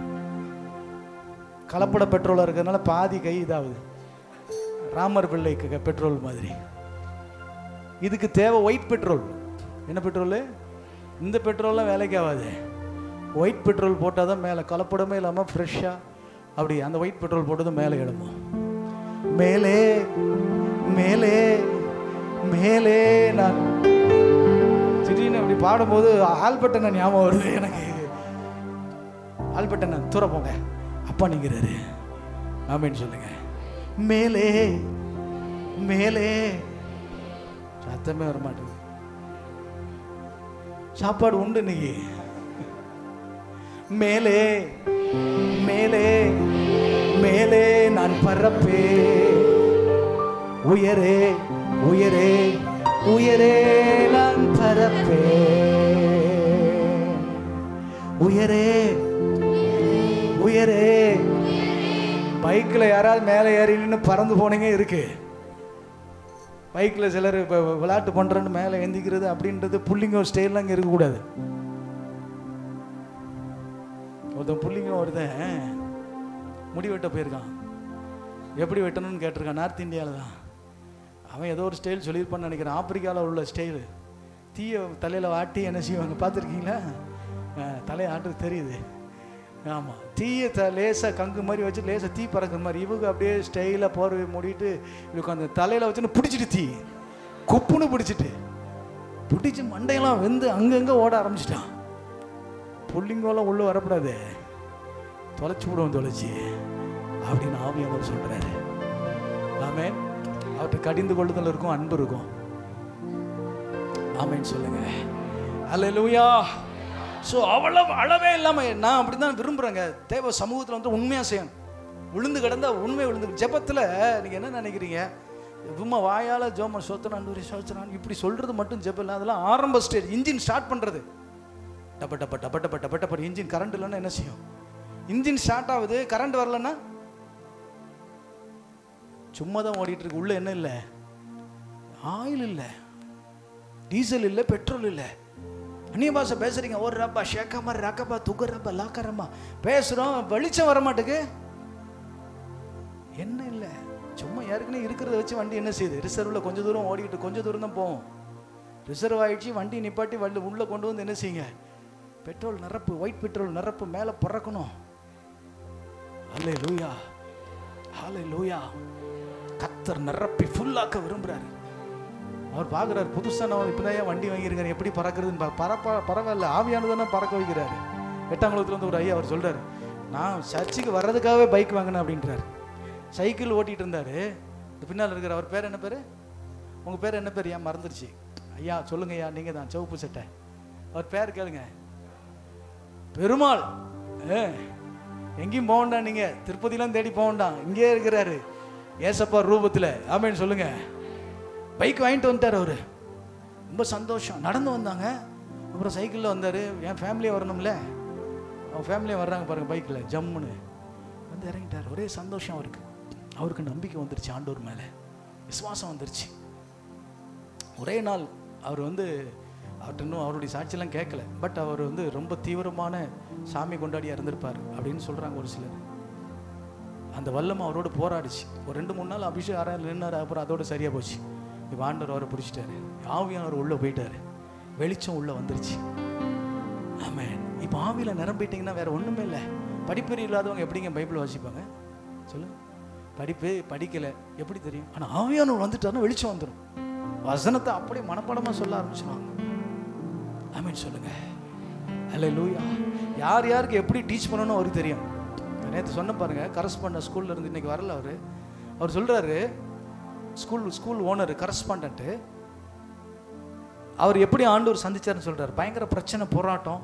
கலப்பட பெட்ரோலாக இருக்கிறதுனால பாதி கை இதாகுது ராமர் பிள்ளைக்கு பெட்ரோல் மாதிரி இதுக்கு தேவை ஒயிட் பெட்ரோல் என்ன பெட்ரோலு இந்த பெட்ரோல்லாம் வேலைக்கு ஆகாது ஒயிட் பெட்ரோல் போட்டால் தான் மேலே கலப்படமே இல்லாமல் ஃப்ரெஷ்ஷாக அப்படி அந்த ஒயிட் பெட்ரோல் போட்டதும் மேலே எழும்பும் மேலே மேலே மேலே நான் திடீர்னு அப்படி பாடும்போது ஆல்பர்ட் அண்ணன் ஞாபகம் வருது எனக்கு ஆல்பர்ட் அண்ணன் தூர போங்க அப்பா நிற்கிறாரு ஆமேன்னு சொல்லுங்க மேலே மேலே சத்தமே வர மாட்டேங்குது சாப்பாடு உண்டு இன்னைக்கு மேலே மேலே மேலே நான் பறப்பே உயரே உயரே உயரே நான் பறப்பே உயரே உயரே பைக்கில் யாராவது மேலே ஏறி நின்று பறந்து போனீங்க இருக்கு பைக்கில் சிலர் இப்போ விளையாட்டு பண்ணுறேன்னு மேலே எந்திக்கிறது அப்படின்றது புள்ளிங்க ஒரு ஸ்டைல்லாம் இங்கே இருக்கக்கூடாது ஒருத்தன் புள்ளிங்க ஒருத்தன் முடி வெட்ட போயிருக்கான் எப்படி வெட்டணும்னு கேட்டிருக்கான் நார்த் இந்தியாவில் தான் அவன் ஏதோ ஒரு ஸ்டைல் சொல்லியிருப்பான்னு நினைக்கிறேன் ஆப்பிரிக்காவில் உள்ள ஸ்டைலு தீயை தலையில் வாட்டி என்ன செய்வாங்க பார்த்துருக்கீங்களா தலையை ஆட்டுறது தெரியுது ஆமாம் தீயை த லேசாக கங்கு மாதிரி வச்சு லேசாக தீ பறக்கிற மாதிரி இவங்க அப்படியே ஸ்டைலாக போர்வை மூடிட்டு இவங்க அந்த தலையில் வச்சுன்னு பிடிச்சிட்டு தீ குப்புன்னு பிடிச்சிட்டு பிடிச்சி மண்டையெல்லாம் வெந்து அங்கங்கே ஓட ஆரம்பிச்சிட்டான் புள்ளிங்கோலாம் உள்ளே வரக்கூடாது தொலைச்சி விடுவோம் தொலைச்சி அப்படின்னு ஆவியானவர் சொல்கிறாரு ஆமென் அவர்கிட்ட கடிந்து கொள்ளுதல் இருக்கும் அன்பு இருக்கும் ஆமென் சொல்லுங்க அல்லேலூயா ஸோ அவ்வளவு அளவே இல்லாமல் நான் அப்படி தான் விரும்புகிறேங்க தேவ சமூகத்தில் வந்து உண்மையாக செய்யணும் விழுந்து கிடந்தா உண்மை விழுந்து ஜெபத்தில் நீங்கள் என்ன நினைக்கிறீங்க சும்மா வாயால் ஜோம சொத்தன அன்பு சோத்தனான் இப்படி சொல்கிறது மட்டும் ஜெபம் இல்லை அதெல்லாம் ஆரம்ப ஸ்டேஜ் இன்ஜின் ஸ்டார்ட் பண்ணுறது டப்ப டப்ப டப்ப டப்ப டப்ப டப்ப இன்ஜின் கரண்ட் இல்லைன்னா என்ன செய்யும் இன்ஜின் ஸ்டார்ட் ஆகுது கரண்ட் வரலன்னா சும்மா தான் ஓடிட்டு இருக்கு உள்ள என்ன இல்லை ஆயில் இல்லை டீசல் இல்லை பெட்ரோல் இல்லை அந்நிய பாஷை பேசுறீங்க ஒரு ரப்பா ஷேக்கமா ரக்கபா துக்க ரப்பா லாக்கரம்மா பேசுகிறோம் வெளிச்சம் வர மாட்டுக்கு என்ன இல்லை சும்மா ஏற்கனவே இருக்கிறத வச்சு வண்டி என்ன செய்யுது ரிசர்வில் கொஞ்சம் தூரம் ஓடிக்கிட்டு கொஞ்சம் தூரம் தான் போகும் ரிசர்வ் ஆயிடுச்சு வண்டி நிப்பாட்டி வண்டி உள்ளே கொண்டு வந்து என்ன செய்யுங்க பெட்ரோல் நிரப்பு ஒயிட் பெட்ரோல் நிரப்பு மேலே பிறக்கணும் அல்லே லூயா ஹாலே லூயா கத்தர் நிரப்பி ஃபுல்லாக்க விரும்புகிறாரு அவர் பார்க்குறாரு புதுசாக நான் இப்போ தான் வண்டி வாங்கியிருக்காரு எப்படி பறக்கிறதுன்னு பா பரப்ப பரவாயில்ல ஆவியானது தானே பறக்க வைக்கிறாரு எட்டாங்குளத்துல வந்து ஒரு ஐயா அவர் சொல்கிறார் நான் சர்ச்சுக்கு வர்றதுக்காகவே பைக் வாங்கினேன் அப்படின்றார் சைக்கிள் ஓட்டிகிட்டு இருந்தார் இந்த பின்னால் இருக்கிற அவர் பேர் என்ன பேர் உங்கள் பேர் என்ன பேர் ஏன் மறந்துருச்சு ஐயா சொல்லுங்க ஐயா நீங்கள் தான் சிவப்பு சட்டை அவர் பேர் கேளுங்க பெருமாள் ஏ எங்கேயும் போக வேண்டாம் நீங்கள் திருப்பதிலாம் தேடி போக வேண்டாம் இங்கேயே இருக்கிறாரு ஏசப்பா ரூபத்தில் ஆமேன்னு சொல்லுங்க பைக் வாங்கிட்டு வந்துட்டார் அவர் ரொம்ப சந்தோஷம் நடந்து வந்தாங்க அப்புறம் சைக்கிளில் வந்தார் என் ஃபேமிலியே வரணும்ல அவங்க ஃபேமிலியே வர்றாங்க பாருங்க பைக்கில் ஜம்முன்னு வந்து இறங்கிட்டார் ஒரே சந்தோஷம் அவருக்கு அவருக்கு நம்பிக்கை வந்துருச்சு ஆண்டவர் மேலே விசுவாசம் வந்துருச்சு ஒரே நாள் அவர் வந்து அவர்கிட்ட இன்னும் அவருடைய சாட்சியெல்லாம் கேட்கல பட் அவர் வந்து ரொம்ப தீவிரமான சாமி கொண்டாடி இறந்திருப்பார் அப்படின்னு சொல்கிறாங்க ஒரு சிலர் அந்த வல்லம் அவரோடு போராடிச்சு ஒரு ரெண்டு மூணு நாள் அபிஷேக் ஆறாயிரம் நின்னார் அப்புறம் அதோட சரியாக போச்சு இப்போ ஆண்டவர் அவரை பிடிச்சிட்டாரு ஆவியானவர் உள்ளே போயிட்டாரு வெளிச்சம் உள்ளே வந்துருச்சு ஆமென் இப்போ ஆவியில் நிரம்பிட்டீங்கன்னா வேற ஒன்றுமே இல்லை படிப்பறிவு இல்லாதவங்க எப்படிங்க பைபிள் வாசிப்பாங்க சொல்லு படிப்பு படிக்கலை எப்படி தெரியும் ஆனால் ஆவியானவர் வந்துட்டாருன்னா வெளிச்சம் வந்துடும் வசனத்தை அப்படியே மனப்பாடமாக சொல்ல ஆரம்பிச்சிடுவாங்க ஆமென் சொல்லுங்க அல்ல லூயா யார் யாருக்கு எப்படி டீச் பண்ணணும் அவருக்கு தெரியும் நேற்று சொன்ன பாருங்க கரஸ்பாண்டன்ட் ஸ்கூல்ல இருந்து இன்னைக்கு வரல அவர் அவர் சொல்றாரு ஸ்கூல் ஸ்கூல் ஓனர் கரஸ்பாண்டன்ட்டு அவர் எப்படி ஆண்டவர் சந்திச்சாருன்னு சொல்றாரு பயங்கர பிரச்சனை போராட்டம்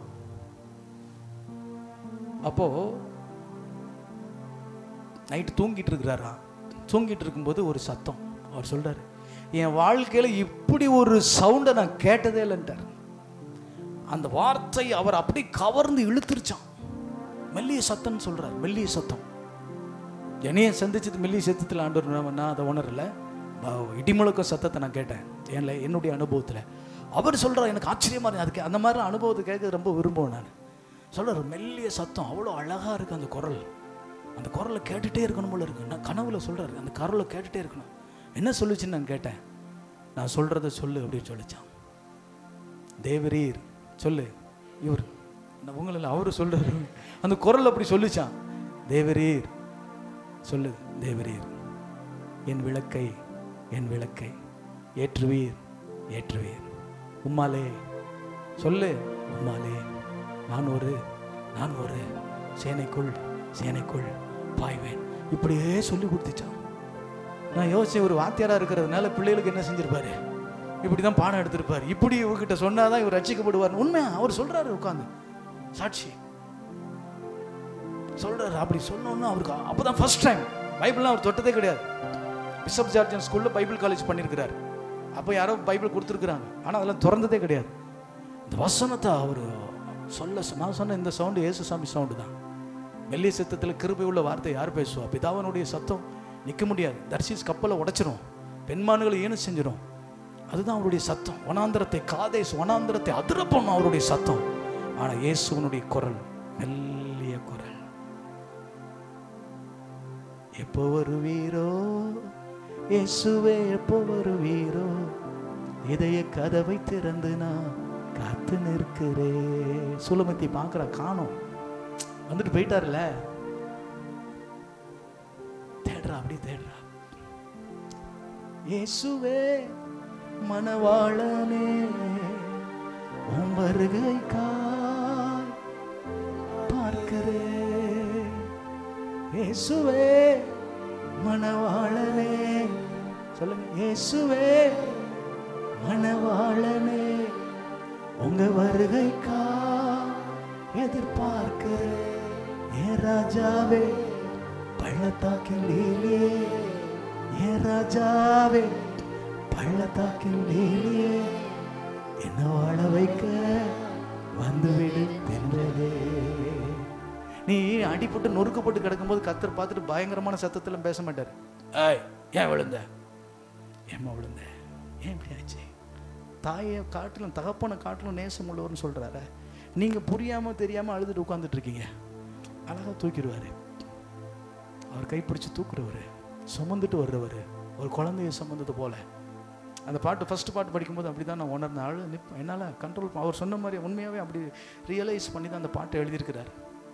அப்போ நைட்டு தூங்கிட்டு இருக்கிறாரா தூங்கிட்டு இருக்கும்போது ஒரு சத்தம் அவர் சொல்றாரு என் வாழ்க்கையில இப்படி ஒரு சவுண்டை நான் கேட்டதே இல்லைன்ட்டார் அந்த வார்த்தை அவர் அப்படி கவர்ந்து இழுத்துருச்சான் மெல்லிய சத்தம்னு சொல்றார் மெல்லிய சத்தம் என்னைய சந்திச்சது மெல்லிய சத்தத்தில் ஆண்டவர் நான் நான் அதை உணரல ப- இடிமுழக்க சத்தத்தை நான் கேட்டேன் ஏன்ல என்னுடைய அனுபவத்தில் அவர் சொல்றார் எனக்கு ஆச்சரியமா இருக்கு அதுக்கு அந்த மாதிரி அனுபவத்தை கேட்க ரொம்ப விரும்புவேன் நான் சொல்றாரு மெல்லிய சத்தம் அவ்வளோ அழகா இருக்கு அந்த குரல் அந்த குரலை கேட்டுட்டே இருக்கணும் போல இருக்கு நான் கனவுல சொல்றாரு அந்த குரலை கேட்டுட்டே இருக்கணும் என்ன சொல்லுச்சுன்னு நான் கேட்டேன் நான் சொல்றத சொல்லு அப்படின்னு சொல்லிச்சான் தேவரீர் சொல்லு இவர் நான் உங்களை அவரு சொல்றாரு அந்த குரல் அப்படி சொல்லுச்சான் தேவரீர் சொல்லு தேவரீர் என் விளக்கை என் விளக்கை ஏற்றுவீர் ஏற்றுவீர் உம்மாலே சொல்லு உம்மாலே நான் ஒரு நான் ஒரு சேனைக்குள் சேனைக்குள் பாய்வேன் இப்படியே சொல்லி கொடுத்துச்சான் நான் யோசிச்சேன் ஒரு வாத்தியாரா இருக்கிறதுனால பிள்ளைகளுக்கு என்ன செஞ்சிருப்பாரு இப்படி தான் பாடம் எடுத்திருப்பாரு இப்படி இவர்கிட்ட சொன்னாதான் இவர் ரட்சிக்கப்படுவார் உண்மை அவர் சொல்றாரு உட்காந்து சாட்சி சொல்றாரு அப்படி சொன்னோன்னு அவருக்கு அப்பதான் ஃபர்ஸ்ட் டைம் பைபிள்லாம் அவர் தொட்டதே கிடையாது பிஷப் ஜார்ஜன் ஸ்கூல்ல பைபிள் காலேஜ் பண்ணியிருக்கிறார் அப்போ யாரோ பைபிள் கொடுத்துருக்குறாங்க ஆனால் அதெல்லாம் திறந்ததே கிடையாது இந்த வசனத்தை அவர் சொல்ல நான் சொன்ன இந்த சவுண்டு இயேசுசாமி சவுண்டு தான் மெல்லிய சத்தத்தில் கிருபை உள்ள வார்த்தை யார் பேசுவா பிதாவனுடைய சத்தம் நிற்க முடியாது தர்சிஸ் கப்பலை உடைச்சிரும் பெண்மான்களை ஈன செஞ்சிடும் அதுதான் அவருடைய சத்தம் வனாந்திரத்தை காதேஸ் வனாந்திரத்தை அதிர பண்ணும் அவருடைய சத்தம் ஆனால் இயேசுவனுடைய குரல் மெல்லிய குரல் எப்போ வருவீரோ இயேசுவே எப்போ வருவீரோ இதய கதவை திறந்து நான் காத்து நிற்கிறே சுலமத்தி பார்க்குற காணோம் வந்துட்டு போயிட்டார்ல தேடுறா அப்படி தேடுறா இயேசுவே மணவாளனே உன் வருகை காய் பார்க்கிறேன் இயேசுவே மணவாளனே சொல்லுங்க இயேசுவே மணவாளனே உங்க வருகைக்கா எதிர்பார்க்கிறேன் ஏ ராஜாவே பள்ளத்தாக்கில் நீலே ஏ ராஜாவே பள்ளத்தாக்கில் நீலே என்ன வாழ வைக்க வந்துவிடு தென்றலே நீ அடிபட்டு நொறுக்கப்பட்டு கிடக்கும்போது கத்தர் பார்த்துட்டு பயங்கரமான சத்தத்தில் பேச மாட்டார் ஏய் ஏன் விழுந்த ஏம்மா விழுந்த ஏன் இப்படி ஆச்சு தாயை காட்டிலும் தகப்பனை காட்டிலும் நேசம் உள்ளவர்னு சொல்கிறாரு நீங்கள் புரியாமல் தெரியாமல் அழுதுட்டு உட்காந்துட்டு இருக்கீங்க அழகாக தூக்கிடுவார் அவர் கைப்பிடிச்சு தூக்குறவர் சுமந்துட்டு வர்றவர் ஒரு குழந்தைய சுமந்தது போல அந்த பாட்டு ஃபர்ஸ்ட் பாட்டு படிக்கும்போது அப்படி தான் நான் உணர்ந்த ஆள் நிப் என்னால் கண்ட்ரோல் அவர் சொன்ன மாதிரி உண்மையாகவே அப்படி ரியலைஸ் பண்ணி தான் அந்த பாட்டை எழுதியிருக்கிறார்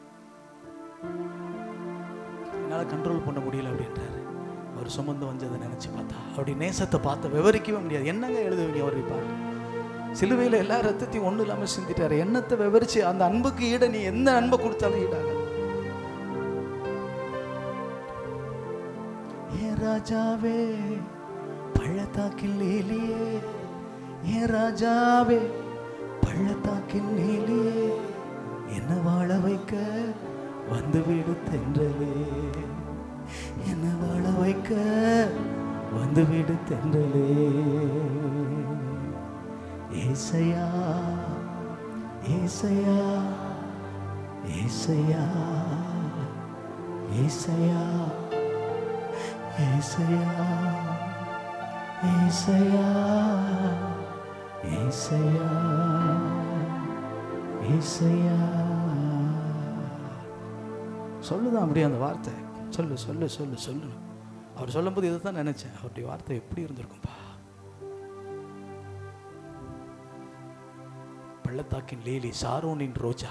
என்னால் கண்ட்ரோல் பண்ண முடியல அப்படின்றாரு அவர் சுமந்து வந்ததை நினச்சி பார்த்தா அப்படி நேசத்தை பார்த்த விவரிக்கவே முடியாது என்னங்க எழுதுவீங்க அவர் பாட்டு சிலுவையில் எல்லா ரத்தத்தையும் ஒன்றும் இல்லாமல் சிந்திட்டாரு என்னத்தை விவரிச்சு அந்த அன்புக்கு ஈட நீ எந்த அன்பை கொடுத்தாலும் ஈடாக ஏ ராஜாவே பள்ளத்தாக்கில் நீலியே ஏ ராஜாவே பள்ளத்தாக்கில் நீலியே என்ன வாழ வைக்க வந்து விடு தென்றலே என்ன வாழ வைக்க வந்து விடு தென்றலே ஏசையா ஏசையா ஏசையா ஏசையா ஏசையா ஏசையா ஏசையா ஏசையா சொல்லுதான் அப்படியே அந்த வார்த்தை சொல்லு சொல்லு சொல்லு சொல்லு அவர் சொல்லும்போது இதை தான் நினைச்சேன் அவருடைய வார்த்தை எப்படி இருந்திருக்கும்பா பள்ளத்தாக்கின் லீலி சாரோனின் ரோஜா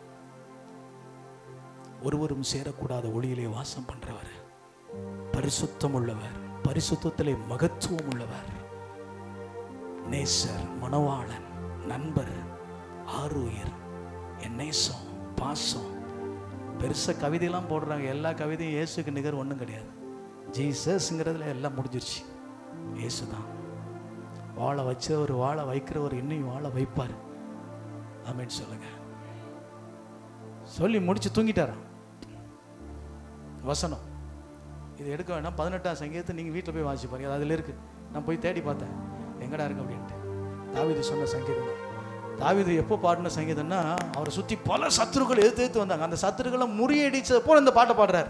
ஒருவரும் சேரக்கூடாத ஒளியிலே வாசம் பண்றவர் பரிசுத்தம் உள்ளவர் பரிசுத்தத்திலே மகத்துவம் உள்ளவர் நேசர் மணவாளன் நண்பர் ஆருயிர் என் நேசம் பாசம் பெருசாக கவிதையெல்லாம் போடுறாங்க எல்லா கவிதையும் இயேசுக்கு நிகர் ஒன்றும் கிடையாது ஜீசஸ்ங்கிறதுல எல்லாம் முடிஞ்சிருச்சு இயேசு தான் வாழ வச்சவர் வாழ வைக்கிறவர் இன்னும் வாழ வைப்பார் ஆமென்னு சொல்லுங்க சொல்லி முடிச்சு தூங்கிட்டாராம் வசனம் இது எடுக்க வேணாம் பதினெட்டாம் சங்கீதத்தை நீங்கள் வீட்டில் போய் வாசிச்சு பாருங்க அது அதில் இருக்கு நான் போய் தேடி பார்த்தேன் எங்கடா இருக்கு அப்படின்ட்டு தாவீது சொன்ன சங்கீதம் தான் தாவீது எப்போ பாடின சங்கீதம்னா அவரை சுற்றி பல சத்துருக்கள் எதிர்த்து எதிர்த்து வந்தாங்க அந்த சத்துருக்களை முறியடிச்ச போல இந்த பாட்டை பாடுறாரு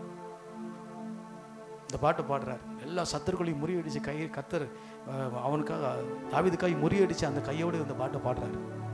இந்த பாட்டு பாடுறாரு எல்லா சத்துருக்களையும் முறியடிச்சு கையை கத்தர் அஹ், அவனுக்காக தாவீதுக்காய் முறியடிச்சு அந்த கையோடு இந்த பாட்டை பாடுறாரு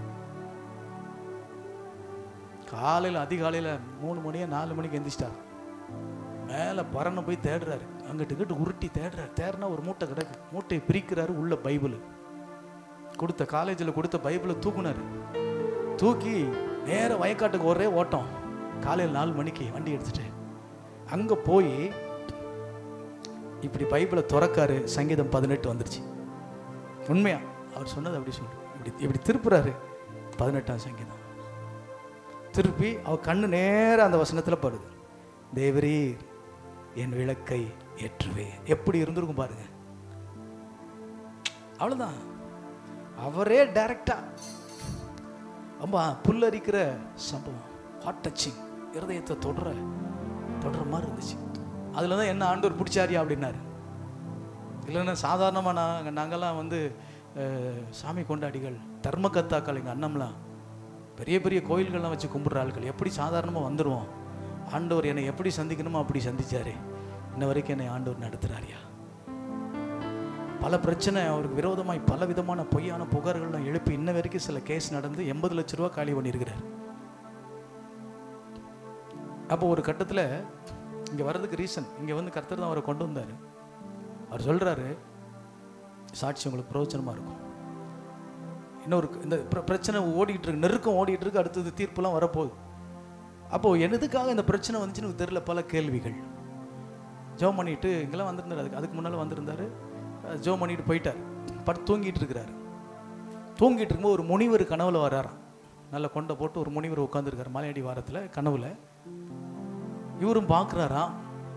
காலையில் அதிகாலையில் மூணு மணியா நாலு மணிக்கு எந்திரிச்சிட்டார் மேலே பறந்து போய் தேடுறாரு அங்கிட்டு இங்கிட்டு உருட்டி தேடுறாரு தேடுனா ஒரு மூட்டை கிடக்கு மூட்டையை பிரிக்கிறாரு உள்ள பைபிள் கொடுத்த காலேஜில் கொடுத்த பைபிளை தூக்குனாரு தூக்கி நேர வயக்காட்டுக்கு ஒரே ஓட்டம் காலையில் நாலு மணிக்கு வண்டி எடுத்துட்டு அங்கே போய் இப்படி பைபிளை திறக்காரு சங்கீதம் பதினெட்டு வந்துருச்சு உண்மையா அவர் சொன்னது அப்படி சொல்ற இப்படி இப்படி திருப்புறாரு பதினெட்டாம் சங்கீதம் திருப்பி அவர் கண்ணு நேரா அந்த வசனத்தில் படுது தேவரீர் என் விளக்கை ஏற்றுவே எப்படி இருந்திருக்கும் பாருங்க அவ்வளவுதான் அவரே டைரக்டா ரொம்ப புல்லரிக்கிற சம்பவம் ஹாட் டச்சிங் இருதயத்தை தொடர தொடர மாதிரி இருந்துச்சு அதில் தான் என்ன ஆண்டவர் பிடிச்சாரியா அப்படின்னாரு இல்லைன்னா சாதாரணமாக நாங்கள் நாங்கள்லாம் வந்து அஹ், சாமி கொண்டாடிகள் தர்மகர்த்தாக்கள் எங்கள் அண்ணம்லாம் பெரிய பெரிய கோயில்கள்லாம் வச்சு கும்பிட்ற ஆட்கள் எப்படி சாதாரணமாக வந்துடுவோம் ஆண்டவர் என்னை எப்படி சந்திக்கணுமோ அப்படி சந்திச்சாரு இன்ன வரைக்கும் என்னை ஆண்டவர் நடத்துகிறாரியா பல பிரச்சனை அவருக்கு விரோதமாய் பல விதமான பொய்யான புகார்கள்லாம் எழுப்பி இன்ன வரைக்கும் சில கேஸ் நடந்து எண்பது லட்ச ரூபா காலி பண்ணியிருக்கிறார் அப்போ ஒரு கட்டத்தில் இங்கே வர்றதுக்கு ரீசன் இங்கே வந்து கர்த்தர் தான் அவரை கொண்டு வந்தார் அவர் சொல்கிறாரு சாட்சி உங்களுக்கு பிரயோஜனமாக இருக்கும் இன்னொரு இந்த பிர- பிரச்சனை ஓடிட்டு இருக்கு நெருக்கம் ஓடிட்டு இருக்கு அடுத்தது தீர்ப்புலாம் வரப்போகுது அப்போது எதுக்காக இந்த பிரச்சனை வந்துச்சுன்னு எனக்கு தெரியல பல கேள்விகள் ஜோம் பண்ணிட்டு இங்கெல்லாம் வந்திருந்தாரு அதுக்கு அதுக்கு முன்னால் வந்திருந்தாரு அஹ் ஜெபம் பண்ணிட்டு போயிட்டார் படுத்து தூங்கிட்டு இருக்கிறாரு தூங்கிட்டு இருக்கும்போது ஒரு முனிவர் கனவுல வராராம் நல்ல கொண்டை போட்டு ஒரு முனிவர் உட்காந்துருக்காரு மலையடி வாரத்தில் கனவுல இவரும் பார்க்குறாராம்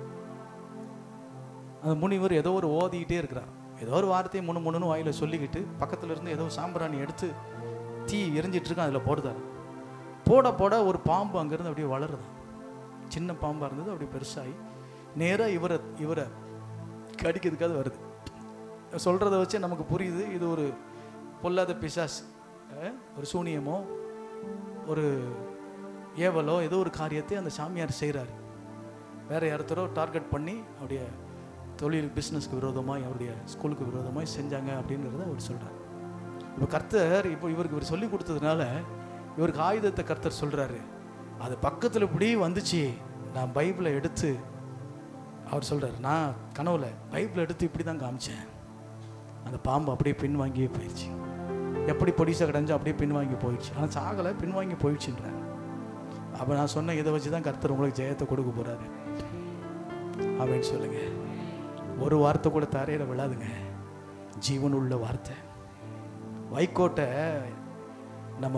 அந்த முனிவர் ஏதோ ஒரு ஓதிக்கிட்டே இருக்கிறார் ஏதோ ஒரு வார்த்தையை முன்னு முன்னு வாயில சொல்லிக்கிட்டு பக்கத்துல இருந்து ஏதோ சாம்பிராணி எடுத்து தீ எரிஞ்சிட்டு இருக்கு அதில் போடுதார் போட போட ஒரு பாம்பு அங்கேருந்து அப்படியே வளருதான் சின்ன பாம்பாக இருந்தது அப்படியே பெருசாகி நேராக இவரை இவரை கடிக்கிறதுக்காக வருது சொல்கிறத வச்சு நமக்கு புரியுது இது ஒரு பொல்லாத பிசாஸ் அஹ், ஒரு சூனியமோ ஒரு ஏவலோ ஏதோ ஒரு காரியத்தை அந்த சாமியார் செய்கிறாரு வேற யாரத்தரோ டார்கெட் பண்ணி அவருடைய தொழில் பிஸ்னஸ்க்கு விரோதமாய் அவருடைய ஸ்கூலுக்கு விரோதமாய் செஞ்சாங்க அப்படிங்கிறத அவர் சொல்கிறார் இப்போ கர்த்தர் இப்போ இவருக்கு இவர் சொல்லி கொடுத்ததுனால இவருக்கு ஆயுதத்தை கர்த்தர் சொல்கிறாரு அது பக்கத்தில் இப்படி வந்துச்சு நான் பைபிளை எடுத்து அவர் சொல்கிறார் நான் கனவுல பைபிளை எடுத்து இப்படி தான் காமிச்சேன் அந்த பாம்பு அப்படியே பின்வாங்கியே போயிடுச்சு எப்படி பொடிசை கிடஞ்சோ அப்படியே பின்வாங்கி போயிடுச்சு ஆனால் சாகலை பின்வாங்கி போயிடுச்சுன்றார் அப்போ நான் சொன்ன இதை வச்சு தான் கர்த்தர் உங்களுக்கு ஜெயத்தை கொடுக்க போகிறாரு அப்படின்னு சொல்லுங்க ஒரு வார்த்தை கூட தரையில விழாதுங்க ஜீவன் உள்ள வார்த்தை வைகோட்டை நம்ம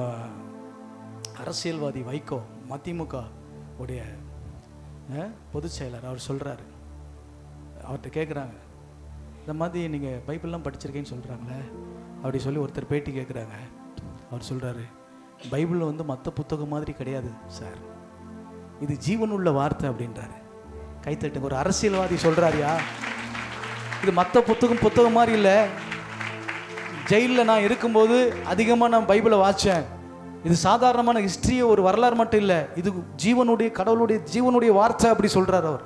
அரசியல்வாதி வைகோ மதிமுக உடைய அஹ், பொதுச் செயலர் அவர் சொல்றாரு அவர்கிட்ட கேட்குறாங்க இந்த மாதிரி நீங்கள் பைபிள்லாம் படிச்சிருக்கேன்னு சொல்கிறாங்களே அப்படி சொல்லி ஒருத்தர் பேட்டி கேட்குறாங்க அவர் சொல்கிறாரு பைபிள் வந்து மற்ற புத்தகம் மாதிரி கிடையாது சார் இது ஜீவனுள்ள வார்த்தை அப்படின்றாரு கைத்தட்டுங்க ஒரு அரசியல்வாதி சொல்கிறாரியா இது மற்ற புத்தகம் புத்தகம் மாதிரி இல்லை ஜெயிலில் நான் இருக்கும்போது அதிகமாக நான் பைபிளை வாச்சேன் இது சாதாரணமான ஹிஸ்ட்ரியை ஒரு வரலாறு மட்டும் இல்லை இது ஜீவனுடைய கடவுளுடைய ஜீவனுடைய வார்த்தை அப்படி சொல்கிறார் அவர்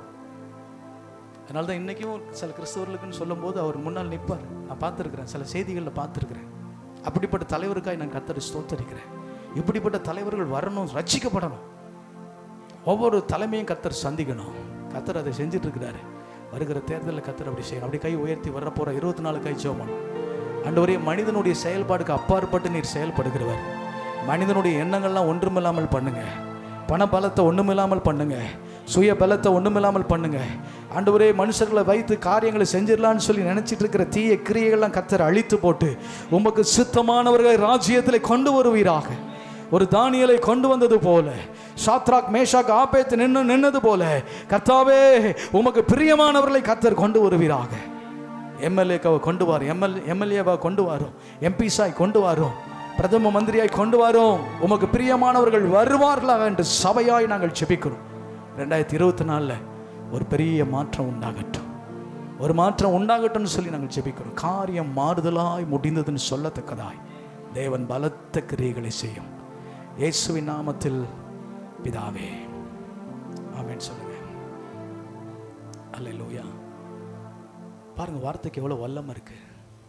அதனால தான் இன்றைக்கும் சில கிறிஸ்தவர்களுக்குன்னு சொல்லும்போது அவர் முன்னால் நிற்பார் நான் பார்த்துருக்குறேன் சில செய்திகளில் பார்த்துருக்குறேன் அப்படிப்பட்ட தலைவருக்காய் நான் கத்தரை ஸ்தோத்தரிக்கிறேன் இப்படிப்பட்ட தலைவர்கள் வரணும் ரட்சிக்கப்படணும் ஒவ்வொரு தலைமையும் கத்தர் சந்திக்கணும் கத்தர் அதை செஞ்சுட்டு இருக்கிறாரு வருகிற தேர்தலில் கத்தர் அப்படி செய்யணும் அப்படி கை உயர்த்தி வர போகிற இருபத்தி நாலு கை ஜோமன் ஆண்டவரே மனிதனுடைய செயல்பாடுக்கு அப்பாற்பட்டு நீர் செயல்படுகிறவர் மனிதனுடைய எண்ணங்கள்லாம் ஒன்றுமில்லாமல் பண்ணுங்க பண பலத்தை ஒன்றுமில்லாமல் பண்ணுங்க சுய பலத்தை ஒன்றுமில்லாமல் பண்ணுங்க ஆண்டவரே மனுஷர்களை வைத்து காரியங்களை செஞ்சிடலான்னு சொல்லி நினைச்சிட்டு இருக்கிற தீய கிரியைகள்லாம் கத்தர் அழித்து போட்டு உமக்கு சுத்தமானவர்களை ராஜ்யத்தில் கொண்டு வருவீராக ஒரு தானியலை கொண்டு வந்தது போல சாத்ராக் மேஷாக் ஆபேத்து நின்று நின்னது போல கர்த்தாவே உமக்கு பிரியமானவர்களை கர்த்தர் கொண்டு வருவீராக எம்எல்ஏக்காவை கொண்டு வரும் எம்எல் எம்எல்ஏவா கொண்டு வரும் எம்பிஸாய் கொண்டு வரும் பிரதம மந்திரியாய் கொண்டு வரும் உமக்கு பிரியமானவர்கள் வருவார்களாக என்று சபையாய் நாங்கள் செபிக்கிறோம் ரெண்டாயிரத்தி இருபத்தி நாலில் ஒரு பெரிய மாற்றம் உண்டாகட்டும் ஒரு மாற்றம் உண்டாகட்டும்னு சொல்லி நாங்கள் ஜெபிக்கிறோம் காரியம் மாறுதலாய் முடிந்ததுன்னு சொல்லத்தக்கதாய் தேவன் பலத்த கிரியைகளை செய்யும் இயேசுவின் நாமத்தில் பிதாவே ஆமென் சொல்லுங்க அல்லேலூயா பாருங்க வார்த்தைக்கு எவ்வளவு வல்லமை இருக்கு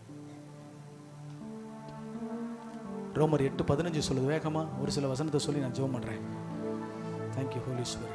ரோமர் எட்டு பதினஞ்சு சொல்லுது வேகமா ஒரு சில வசனத்தை சொல்லி நான் ஜெபம் பண்றேன் தேங்க்யூ ஹோலி ஸ்பிரிட்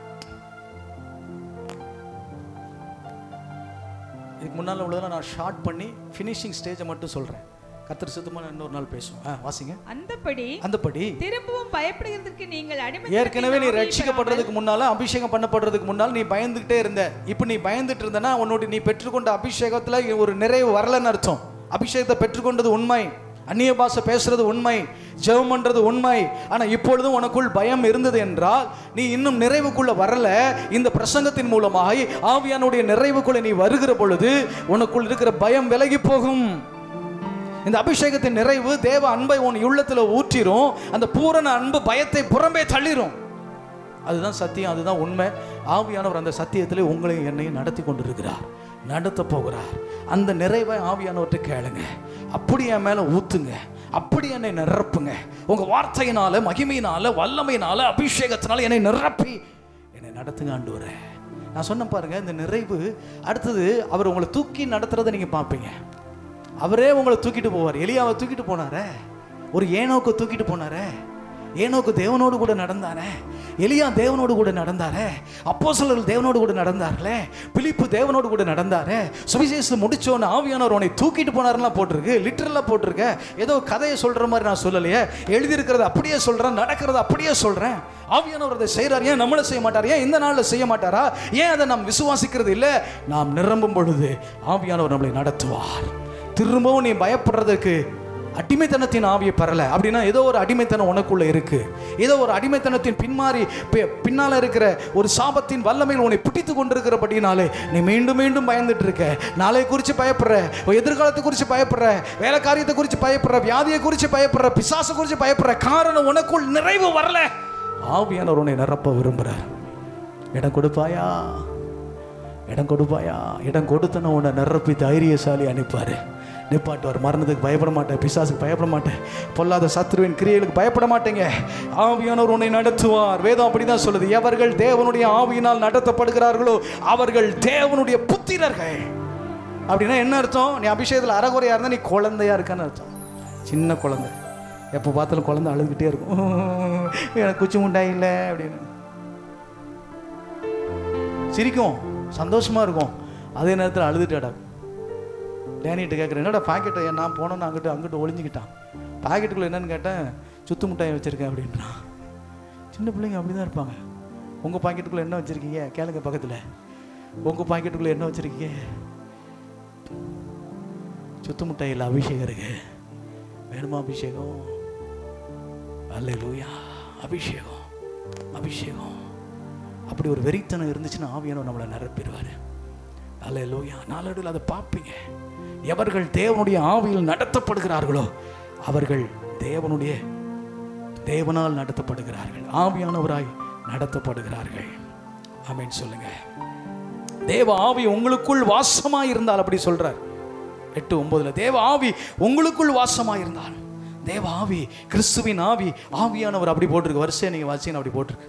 இதுக்கு முன்னால் உள்ளதெல்லாம் நான் ஷார்ட் பண்ணி ஃபினிஷிங் ஸ்டேஜை மட்டும் சொல்கிறேன் கத்தர் சித்தமாக இன்னொரு நாள் பேசுவோம் ஆ வாசிங்க அந்தபடி அந்தபடி திரும்பவும் பயப்படுகிறதுக்கு நீங்கள் அடிமை ஏற்கனவே நீ ரட்சிக்கப்படுறதுக்கு முன்னால அபிஷேகம் பண்ணப்படுறதுக்கு முன்னால் நீ பயந்துகிட்டே இருந்த இப்போ நீ பயந்துட்டு இருந்தனா உன்னோட நீ பெற்றுக்கொண்ட அபிஷேகத்துல ஒரு நிறைவு வரலன்னு அர்த்தம் அபிஷேகத்தை பெற்றுக்கொண்டது உண்மை அந்நிய பாஷை பேசுறது உண்மை ஜெபம் பண்றது உண்மை ஆனா இப்பொழுதும் உனக்குள் பயம் இருந்தது என்றால் நீ இன்னும் நிறைவுக்குள்ள வரல இந்த பிரசங்கத்தின் மூலமாய் ஆவியானுடைய நிறைவுக்குள்ள நீ வருகிற பொழுது உனக்குள் இருக்கிற பயம் விலகி போகும் இந்த அபிஷேகத்தின் நிறைவு தேவ அன்பை உன் உள்ளத்துல ஊற்றிரும் அந்த பூரண அன்பு பயத்தை புறம்பே தள்ளிரும் அதுதான் சத்தியம் அதுதான் உண்மை ஆவியானவர் அந்த சத்தியத்தில் உங்களையும் என்னையும் நடத்தி கொண்டிருக்கிறார் நடத்த போகிறார் அந்த நிறைவை ஆவியானவர்கிட்ட கேளுங்க அப்படி என் மேல ஊத்துங்க அப்படி என்னை நிரப்புங்க உங்க வார்த்தையினால மகிமையினால வல்லமையினால அபிஷேகத்தினால என்னை நிரப்பி என்னை நடத்துங்க ஆண்டு நான் சொன்ன பாருங்க இந்த நிறைவு அடுத்தது அவர் உங்களை தூக்கி நடத்துறதை நீங்க பார்ப்பீங்க அவரே உங்களை தூக்கிட்டு போவார் எலியாவை தூக்கிட்டு போனாரே ஒரு ஏனோக்கு தூக்கிட்டு போனாரே ஏனோக்கு தேவனோடு கூட நடந்தாரே எலியா தேவனோடு கூட நடந்தாரே அப்போஸ்தலர்கள் தேவனோடு கூட நடந்தார்களே பிலிப்பு தேவனோடு கூட நடந்தாரே சுவிசேஷம் முடிச்சோன்னு ஆவியானவர் உன்னை தூக்கிட்டு போனாருலாம் போட்டிருக்கு லிட்டரலாக போட்டிருக்க ஏதோ கதையை சொல்ற மாதிரி நான் சொல்லலையே எழுதியிருக்கிறத அப்படியே சொல்றேன் நடக்கிறத அப்படியே சொல்றேன் ஆவியானவர் அதை செய்கிறார் ஏன் நம்மளை செய்ய மாட்டார் ஏன் இந்த நாளில் செய்ய மாட்டாரா ஏன் அதை நாம் விசுவாசிக்கிறது இல்லை நாம் நிரம்பும் பொழுது ஆவியானவர் நம்மளை நடத்துவார் திரும்பவும் நீ பயப்படுறதுக்கு அடிமைத்தனத்தின் ஆவியை பெறல அப்படின்னா ஏதோ ஒரு அடிமைத்தனம் உனக்குள்ள இருக்கு ஏதோ ஒரு அடிமைத்தனத்தின் பின்மாறி பி- பின்னால இருக்கிற ஒரு சாபத்தின் வல்லமையில் உன்னை பிடித்து கொண்டிருக்கிறபடினாலே நீ மீண்டும் மீண்டும் பயந்துட்டு இருக்க நாளை குறித்து பயப்படுற உன் எதிர்காலத்தை குறித்து பயப்படுற வேலை காரியத்தை குறித்து பயப்படுற வியாதியை குறித்து பயப்படுற பிசாசை குறித்து பயப்படுற காரணம் உனக்குள் நிறைவு வரல ஆவியானவர் உன்னை நிரப்ப விரும்புகிறார் இடம் கொடுப்பாயா இடம் கொடுப்பாயா இடம் கொடுத்தன உன்னை நிரப்பி தைரியசாலி அனுப்பாரு நிப்பாட்டுவார் மரணத்துக்கு பயப்பட மாட்டேன் பிசாசுக்கு பயப்பட மாட்டேன் பொல்லாத சத்ருவின் கிரியைகளுக்கு பயப்பட மாட்டேங்க ஆவியானவர் உன்னை நடத்துவார் வேதம் அப்படிதான் சொல்லுது எவர்கள் தேவனுடைய ஆவியினால் நடத்தப்படுகிறார்களோ அவர்கள் தேவனுடைய புத்திரர்கள் அப்படின்னா என்ன அர்த்தம் நீ அபிஷேகத்தில் அறகுறையா இருந்தா நீ குழந்தையா இருக்கான்னு அர்த்தம் சின்ன குழந்தை எப்போ பார்த்தாலும் குழந்தை அழுதுகிட்டே இருக்கும் எனக்கு குச்சி முண்டாய் இல்லை அப்படின்னு சிரிக்கும் சந்தோஷமா இருக்கும் அதே நேரத்தில் அழுதுட்டு அடக்கும் டேனிகிட்ட கேட்குறேன் என்னடா பாக்கெட்டை நான் போனோன்னு அங்கிட்டு அங்கிட்டு ஒளிஞ்சிக்கிட்டான் பாக்கெட்டுக்குள்ளே என்னன்னு கேட்டேன் சுத்து மிட்டாய் வச்சுருக்கேன் அப்படின்றான் சின்ன பிள்ளைங்க அப்படி தான் இருப்பாங்க உங்கள் பாக்கெட்டுக்குள்ளே என்ன வச்சுருக்கீங்க கேளுங்க பக்கத்தில் உங்கள் பாக்கெட்டுக்குள்ளே என்ன வச்சுருக்கீங்க சுத்து மிட்டாயில் அபிஷேகம் இருக்கு வேணுமா அபிஷேகம் அல்ல லூயா அபிஷேகம் அபிஷேகம் அப்படி ஒரு வெறித்தனம் இருந்துச்சுன்னா ஆவியானவர் நம்மளை நிரப்பிடுவார் அல்ல லோயா நாளடைவில் அதை பார்ப்பீங்க எவர்கள் தேவனுடைய ஆவியில் நடத்தப்படுகிறார்களோ அவர்கள் தேவனுடைய தேவனால் நடத்தப்படுகிறார்கள் ஆவியானவராய் நடத்தப்படுகிறார்கள் ஆமென் சொல்லுங்க தேவ ஆவி உங்களுக்குள் வாசமாய் இருந்தால் அப்படி சொல்றார் எட்டு ஒன்பதுல தேவ ஆவி உங்களுக்குள் வாசமாய் இருந்தால் தேவ ஆவி கிறிஸ்துவின் ஆவி ஆவியானவர் அப்படி போட்டிருக்கு வரிசையை நீங்க வாசிங்க அப்படி போட்டிருக்கு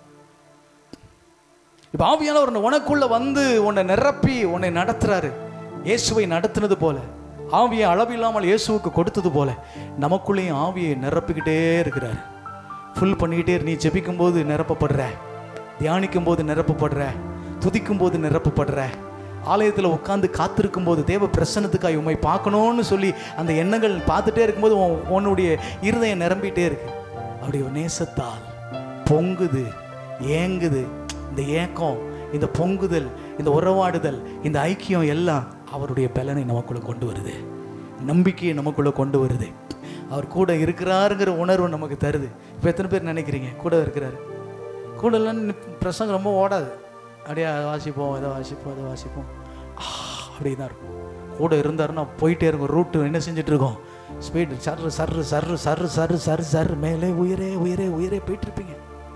இப்போ ஆவியானவர் உன்னை உனக்குள்ள வந்து உன்னை நிரப்பி உன்னை நடத்துறாரு இயேசுவை நடத்துனது போல ஆவியை அளவில்லாமல் இயேசுவுக்கு கொடுத்தது போல நமக்குள்ளேயும் ஆவியை நிரப்பிக்கிட்டே இருக்கிறார் ஃபுல் பண்ணிக்கிட்டே இரு. நீ ஜெபிக்கும் போது நிரப்பப்படுற தியானிக்கும் போது நிரப்பப்படுற துதிக்கும் போது நிரப்பப்படுற ஆலயத்தில் உட்காந்து காத்திருக்கும் போது தேவ பிரசன்னத்துக்காய் உண்மை பார்க்கணும்னு சொல்லி அந்த எண்ணங்கள் பார்த்துட்டே இருக்கும்போது உன் உன்னுடைய இருதயம் நிரம்பிட்டே இருக்கு அப்படி நேசத்தால் பொங்குது ஏங்குது இந்த ஏக்கம் இந்த பொங்குதல் இந்த உறவாடுதல் இந்த ஐக்கியம் எல்லாம் அவருடைய பலனை நமக்குள்ள கொண்டு வருது நம்பிக்கையை நமக்குள்ள கொண்டு வருது அவர் கூட இருக்கிறாருங்கிற உணர்வு நமக்கு தருது இப்போ எத்தனை பேர் நினைக்கிறீங்க கூட இருக்கிறாரு கூடலாம் பிரசங்கம் ரொம்ப ஓடாது அப்படியே அதை வாசிப்போம் இதை வாசிப்போம் இதை வாசிப்போம் ஆ, அப்படியே தான் இருக்கும் கூட இருந்தாருன்னா போயிட்டே இருக்கும் ரூட்டு என்ன செஞ்சுட்டு இருக்கோம் ஸ்பீடு சர்ரு சர்ரு சர்ரு சர்ரு சர்ரு சர்ரு சர்ரு மேலே உயரே உயரே உயரே போயிட்டு இருப்பீங்க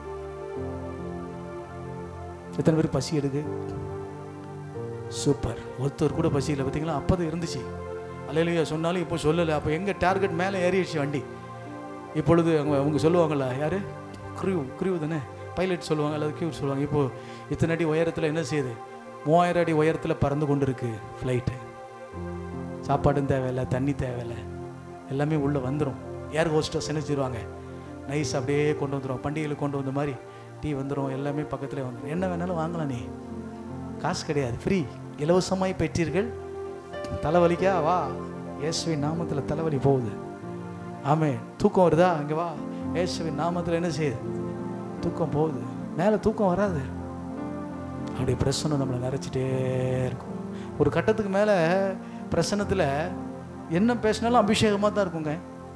எத்தனை பேர் பசி எடுக்கு சூப்பர் ஒருத்தர் கூட பசி இல்லை பார்த்தீங்களா அப்போ தான் இருந்துச்சு அலையிலையா சொன்னாலும் இப்போ சொல்லலை அப்போ எங்கே டார்கெட் மேலே ஏறிடுச்சு வண்டி இப்பொழுது அவங்க அவங்க சொல்லுவாங்கள்ல யார் க்ரூ க்ரூ தானே பைலட் சொல்லுவாங்க அல்லது க்யூ சொல்லுவாங்க இப்போது இத்தனை அடி உயரத்தில் என்ன செய்யுது மூவாயிரம் அடி உயரத்தில் பறந்து கொண்டு இருக்கு ஃப்ளைட்டு சாப்பாடும் தேவையில்லை தண்ணி தேவையில்லை எல்லாமே உள்ளே வந்துடும் ஏர் ஹோஸ்டர்ஸ் என்ன செய்வாங்க நைஸ் அப்படியே கொண்டு வந்துடும் பண்டிகையில் கொண்டு வந்த மாதிரி டீ வந்துடும் எல்லாமே பக்கத்துலேயே வந்துடும் என்ன வேணாலும் வாங்கலாம் நீ காசு கிடையாது ஃப்ரீ இலவசமாய் பெற்றீர்கள் தலைவலிக்கா வா இயேசுவின் நாமத்தில் தலைவலி போகுது ஆமே தூக்கம் வருதா இங்கே வா இயேசுவின் நாமத்தில் என்ன செய்யுது தூக்கம் போகுது மேலே தூக்கம் வராது அப்படி பிரசனம் நம்மளை நிறைச்சிட்டே இருக்கும் ஒரு கட்டத்துக்கு மேலே பிரசனத்தில் என்ன பேசினாலும் அபிஷேகமாக தான் இருக்குங்க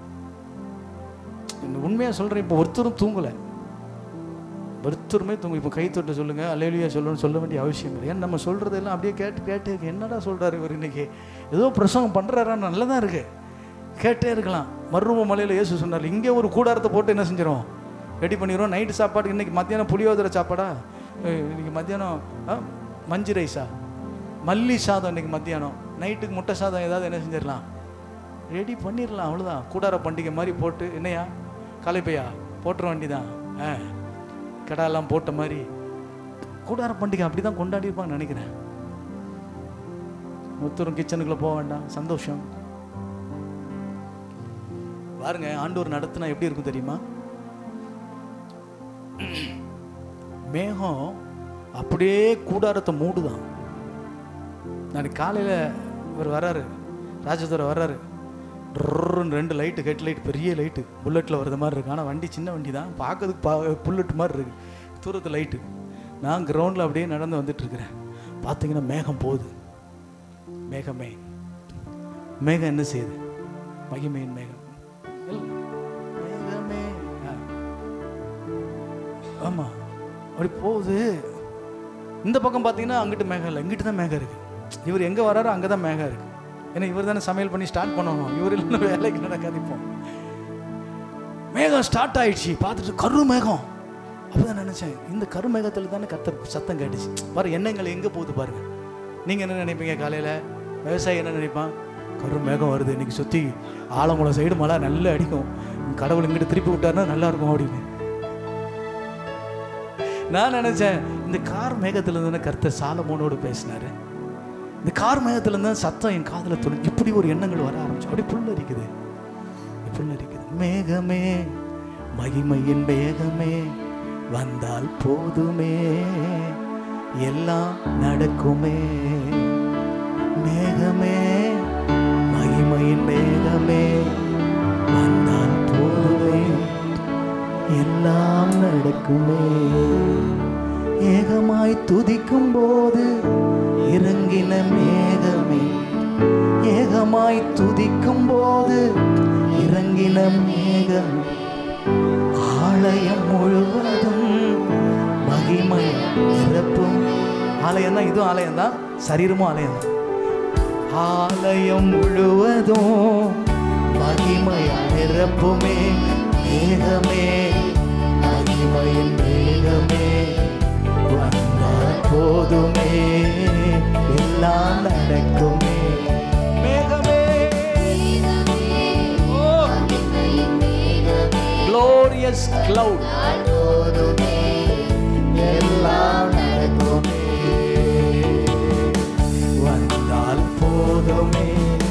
உண்மையாக சொல்கிறேன் இப்போ ஒருத்தரும் தூங்கலை ஒருத்தருமே தூங்க இப்போ கை தொட்டு சொல்லுங்கள் அலையிலியா சொல்லணும்னு சொல்ல வேண்டிய அவசியம் இல்லை ஏன்னா நம்ம சொல்கிறதெல்லாம் அப்படியே கேட்டு கேட்டு என்னடா சொல்கிறாரு இவர் இன்னைக்கு ஏதோ பிரசங்கம் பண்ணுறாரா நல்லா தான் இருக்கு கேட்டே இருக்கலாம் மரும மலையில் இயேசு சொன்னார் இங்கே ஒரு கூடாரத்தை போட்டு என்ன செஞ்சிடும் ரெடி பண்ணிடுவோம் நைட்டு சாப்பாடு இன்னைக்கு மத்தியானம் புளியோதரை சாப்பாடா ஏய், இன்னைக்கு மத்தியானம் ஆ, மஞ்சு ரைஸா மல்லி சாதம் இன்னைக்கு மத்தியானம் நைட்டுக்கு முட்டை சாதம் ஏதாவது என்ன செஞ்சிடலாம் ரெடி பண்ணிடலாம் அவ்வளோதான் கூடார பண்டிகை மாதிரி போட்டு என்னையா கலைப்பையா போட்டுற வேண்டிதான் ஆ கடாலாம் போட்ட மாதிரி கூடார பண்டிகை அப்படி தான் கொண்டாடிருப்பாங்கன்னு நினைக்கிறேன் ஒருத்தரும் கிச்சனுக்குள்ளே போக வேண்டாம் சந்தோஷம் பாருங்க ஆண்டவர் நடத்தினா எப்படி இருக்கும் தெரியுமா மேகம் அப்படியே கூடாரத்தை மூடுதான் நாளைக்கு காலையில் இவர் வராரு ராஜதுரை வர்றாரு ட்ருன்னு ரெண்டு லைட்டு ஹெட் லைட் பெரிய லைட்டு புல்லட்டில் வர்ற மாதிரி இருக்கு ஆனால் வண்டி சின்ன வண்டி தான் பார்க்கறதுக்கு பா புல்லட் மாதிரி இருக்கு தூரத்து லைட்டு நான் கிரவுண்டில் அப்படியே நடந்து வந்துட்டு இருக்கிறேன் பார்த்தீங்கன்னா மேகம் போகுது மேகமே மேகம் என்ன செய்யுது மகிமையின் மேகம் இல்ல, மேகமே ஆ. ஆமா அப்படி போகுது இந்த பக்கம் பார்த்தீங்கன்னா அங்கிட்டு மேகம் இல்லை இங்கிட்டு தான் மேகம் இருக்கு இவர் எங்கே வராரோ அங்கே தான் மேகம் இருக்கு ஏன்னா இவர் தானே சமையல் பண்ணி ஸ்டார்ட் பண்ணணும் இவர் இல்லைன்னா வேலைக்கு நடக்காது இப்போ மேகம் ஸ்டார்ட் ஆயிடுச்சு பார்த்துட்டு கரு மேகம் அப்பதான் நினைச்சேன் இந்த கரு மேகத்தில் தானே கத்த சத்தம் கேட்டுச்சு பாரு எண்ணங்கள் எங்கே போகுது பாருங்க நீங்கள் என்ன நினைப்பீங்க காலையில் விவசாயி என்ன நினைப்பான் கரு மேகம் வருது இன்னைக்கு சுற்றி ஆலங்குளம் சைடு மழை நல்லா அடிக்கும் கடவுள் இங்கிட்டு திருப்பி விட்டாருன்னா நல்லா இருக்கும் அப்படின்னு நான் நினைச்சேன் இந்த கார் மேகத்துல இருந்து தானே கர்த்தர் சாலமோனோடு பேசினாரு இந்த கார் மேகத்துல இருந்து தான் சத்தம் என் காதுல துணி இப்படி ஒரு எண்ணங்கள் வர ஆரம்பிச்சு அப்படி புல்லரிக்குது புல்லரிக்குது மேகமே மகிமையின் மேகமே வந்தால் போதுமே எல்லாம் நடக்குமே மேகமே மகிமையின் மேகமே வந்தால் போதுமே எல்லாம் நடக்குமே ஏகமாய் துதிக்கும் போது இறங்கின மேகமே ஏகமாய் துதிக்கும் போது இறங்கின மேகம் ஆலயம் முழுவதும் மகிமை நிரப்பும் ஆலயம் தான் இதுவும் ஆலயம் தான் சரீரமும் ஆலயம் தான் ஆலயம் முழுவதும் மகிமையா நிரப்புமே மேகமே மகிமையின் மேகமே வந்தால் போதுமே எல்லாம் நடக்குமே மேகமே க்ளோரியஸ் கிளவுட் போதுமே எல்லாம் நடக்குமே வந்தால் போதுமே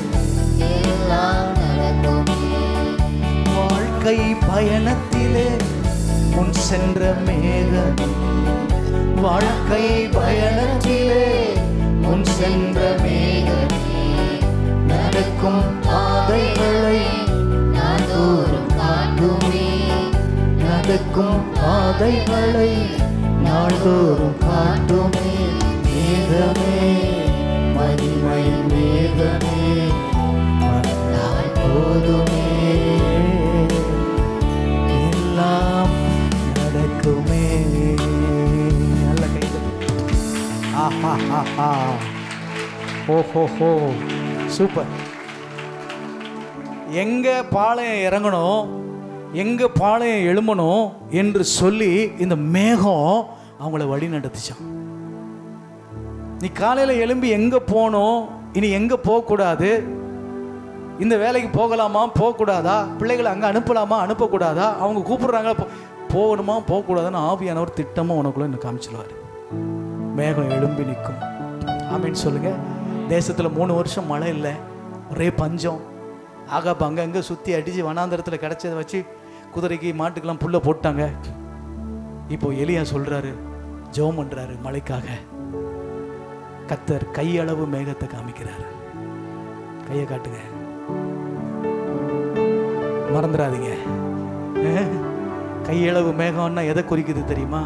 வாழ்க்கை பயணத்திலே முன் சென்ற மேகம் வாழ்க்கை பயணத்திலே முன் சென்ற மேகம் நடக்கும் பாதைகளை நாள்தோறும் காட்டுமே நடக்கும் பாதைகளை நாள்தோறும் காட்டுமே மேகமே மகிமை மேகமே வந்தால் போதுமே எல்லாம் நடக்குமே ஆஹா ஓஹோ ஹோ சூப்பர் எங்க பாளையம் இறங்கணும் எங்க பாளையம் எழும்பணும் என்று சொல்லி இந்த மேகம் அவங்கள வழி நடத்துச்சான் நீ காலையில் எழும்பி எங்க போகணும் இனி எங்க போகக்கூடாது இந்த வேலைக்கு போகலாமா போகக்கூடாதா பிள்ளைகளை அங்கே அனுப்பலாமா அனுப்பக்கூடாதா அவங்க கூப்பிடுறாங்க போ- போகணுமா போகக்கூடாதுன்னு ஆவியானவர் திட்டமாக உனக்குள்ள என்ன காமிச்சிருவார் மேகம் எழும்பி நிற்கும் ஆமீன்னு சொல்லுங்க தேசத்தில் மூணு வருஷம் மழை இல்லை ஒரே பஞ்சம் ஆகாப்ப அங்கங்கே சுற்றி அடித்து வனாந்தரத்தில் கிடச்சதை வச்சு குதிரைக்கு மாட்டுக்கெல்லாம் புல்லை போட்டாங்க இப்போ எலியா சொல்றாரு ஜெபம் பண்றாரு மழைக்காக கத்தர் கையளவு மேகத்தை காமிக்கிறார் கையை காட்டுங்க மறந்துடாதீங்க அஹ், கையளவு மேகம்னா எதை குறிக்குது தெரியுமா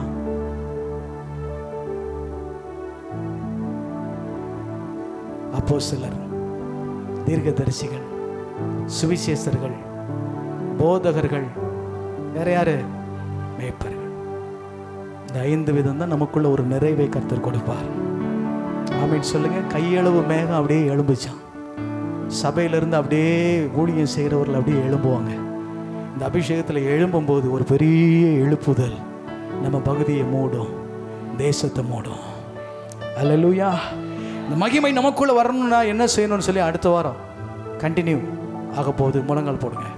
அப்போ சிலர் தீர்க்கதரிசிகள் சுவிசேஷர்கள் போதகர்கள் வேற யாரு மேய்ப்பர்கள் இந்த ஐந்து விதம் தான் நமக்குள்ள ஒரு நிறைவை கர்த்தர் கொடுப்பார் ஆமீன் சொல்லுங்க கையளவு மேகம் அப்படியே எழும்புச்சான் சபையிலிருந்து அப்படியே ஊழியம் செய்கிறவர்கள் அப்படியே எழும்புவாங்க இந்த அபிஷேகத்தில் எழும்பும்போது ஒரு பெரிய எழுப்புதல் நம்ம பகுதியை மூடும் தேசத்தை மூடும் அல்லேலூயா இந்த மகிமை நமக்குள்ள வரணும்னா என்ன செய்யணும்னு சொல்லி அடுத்த வாரம் கண்டினியூ ஆக போகுது முழங்கால் போடுங்க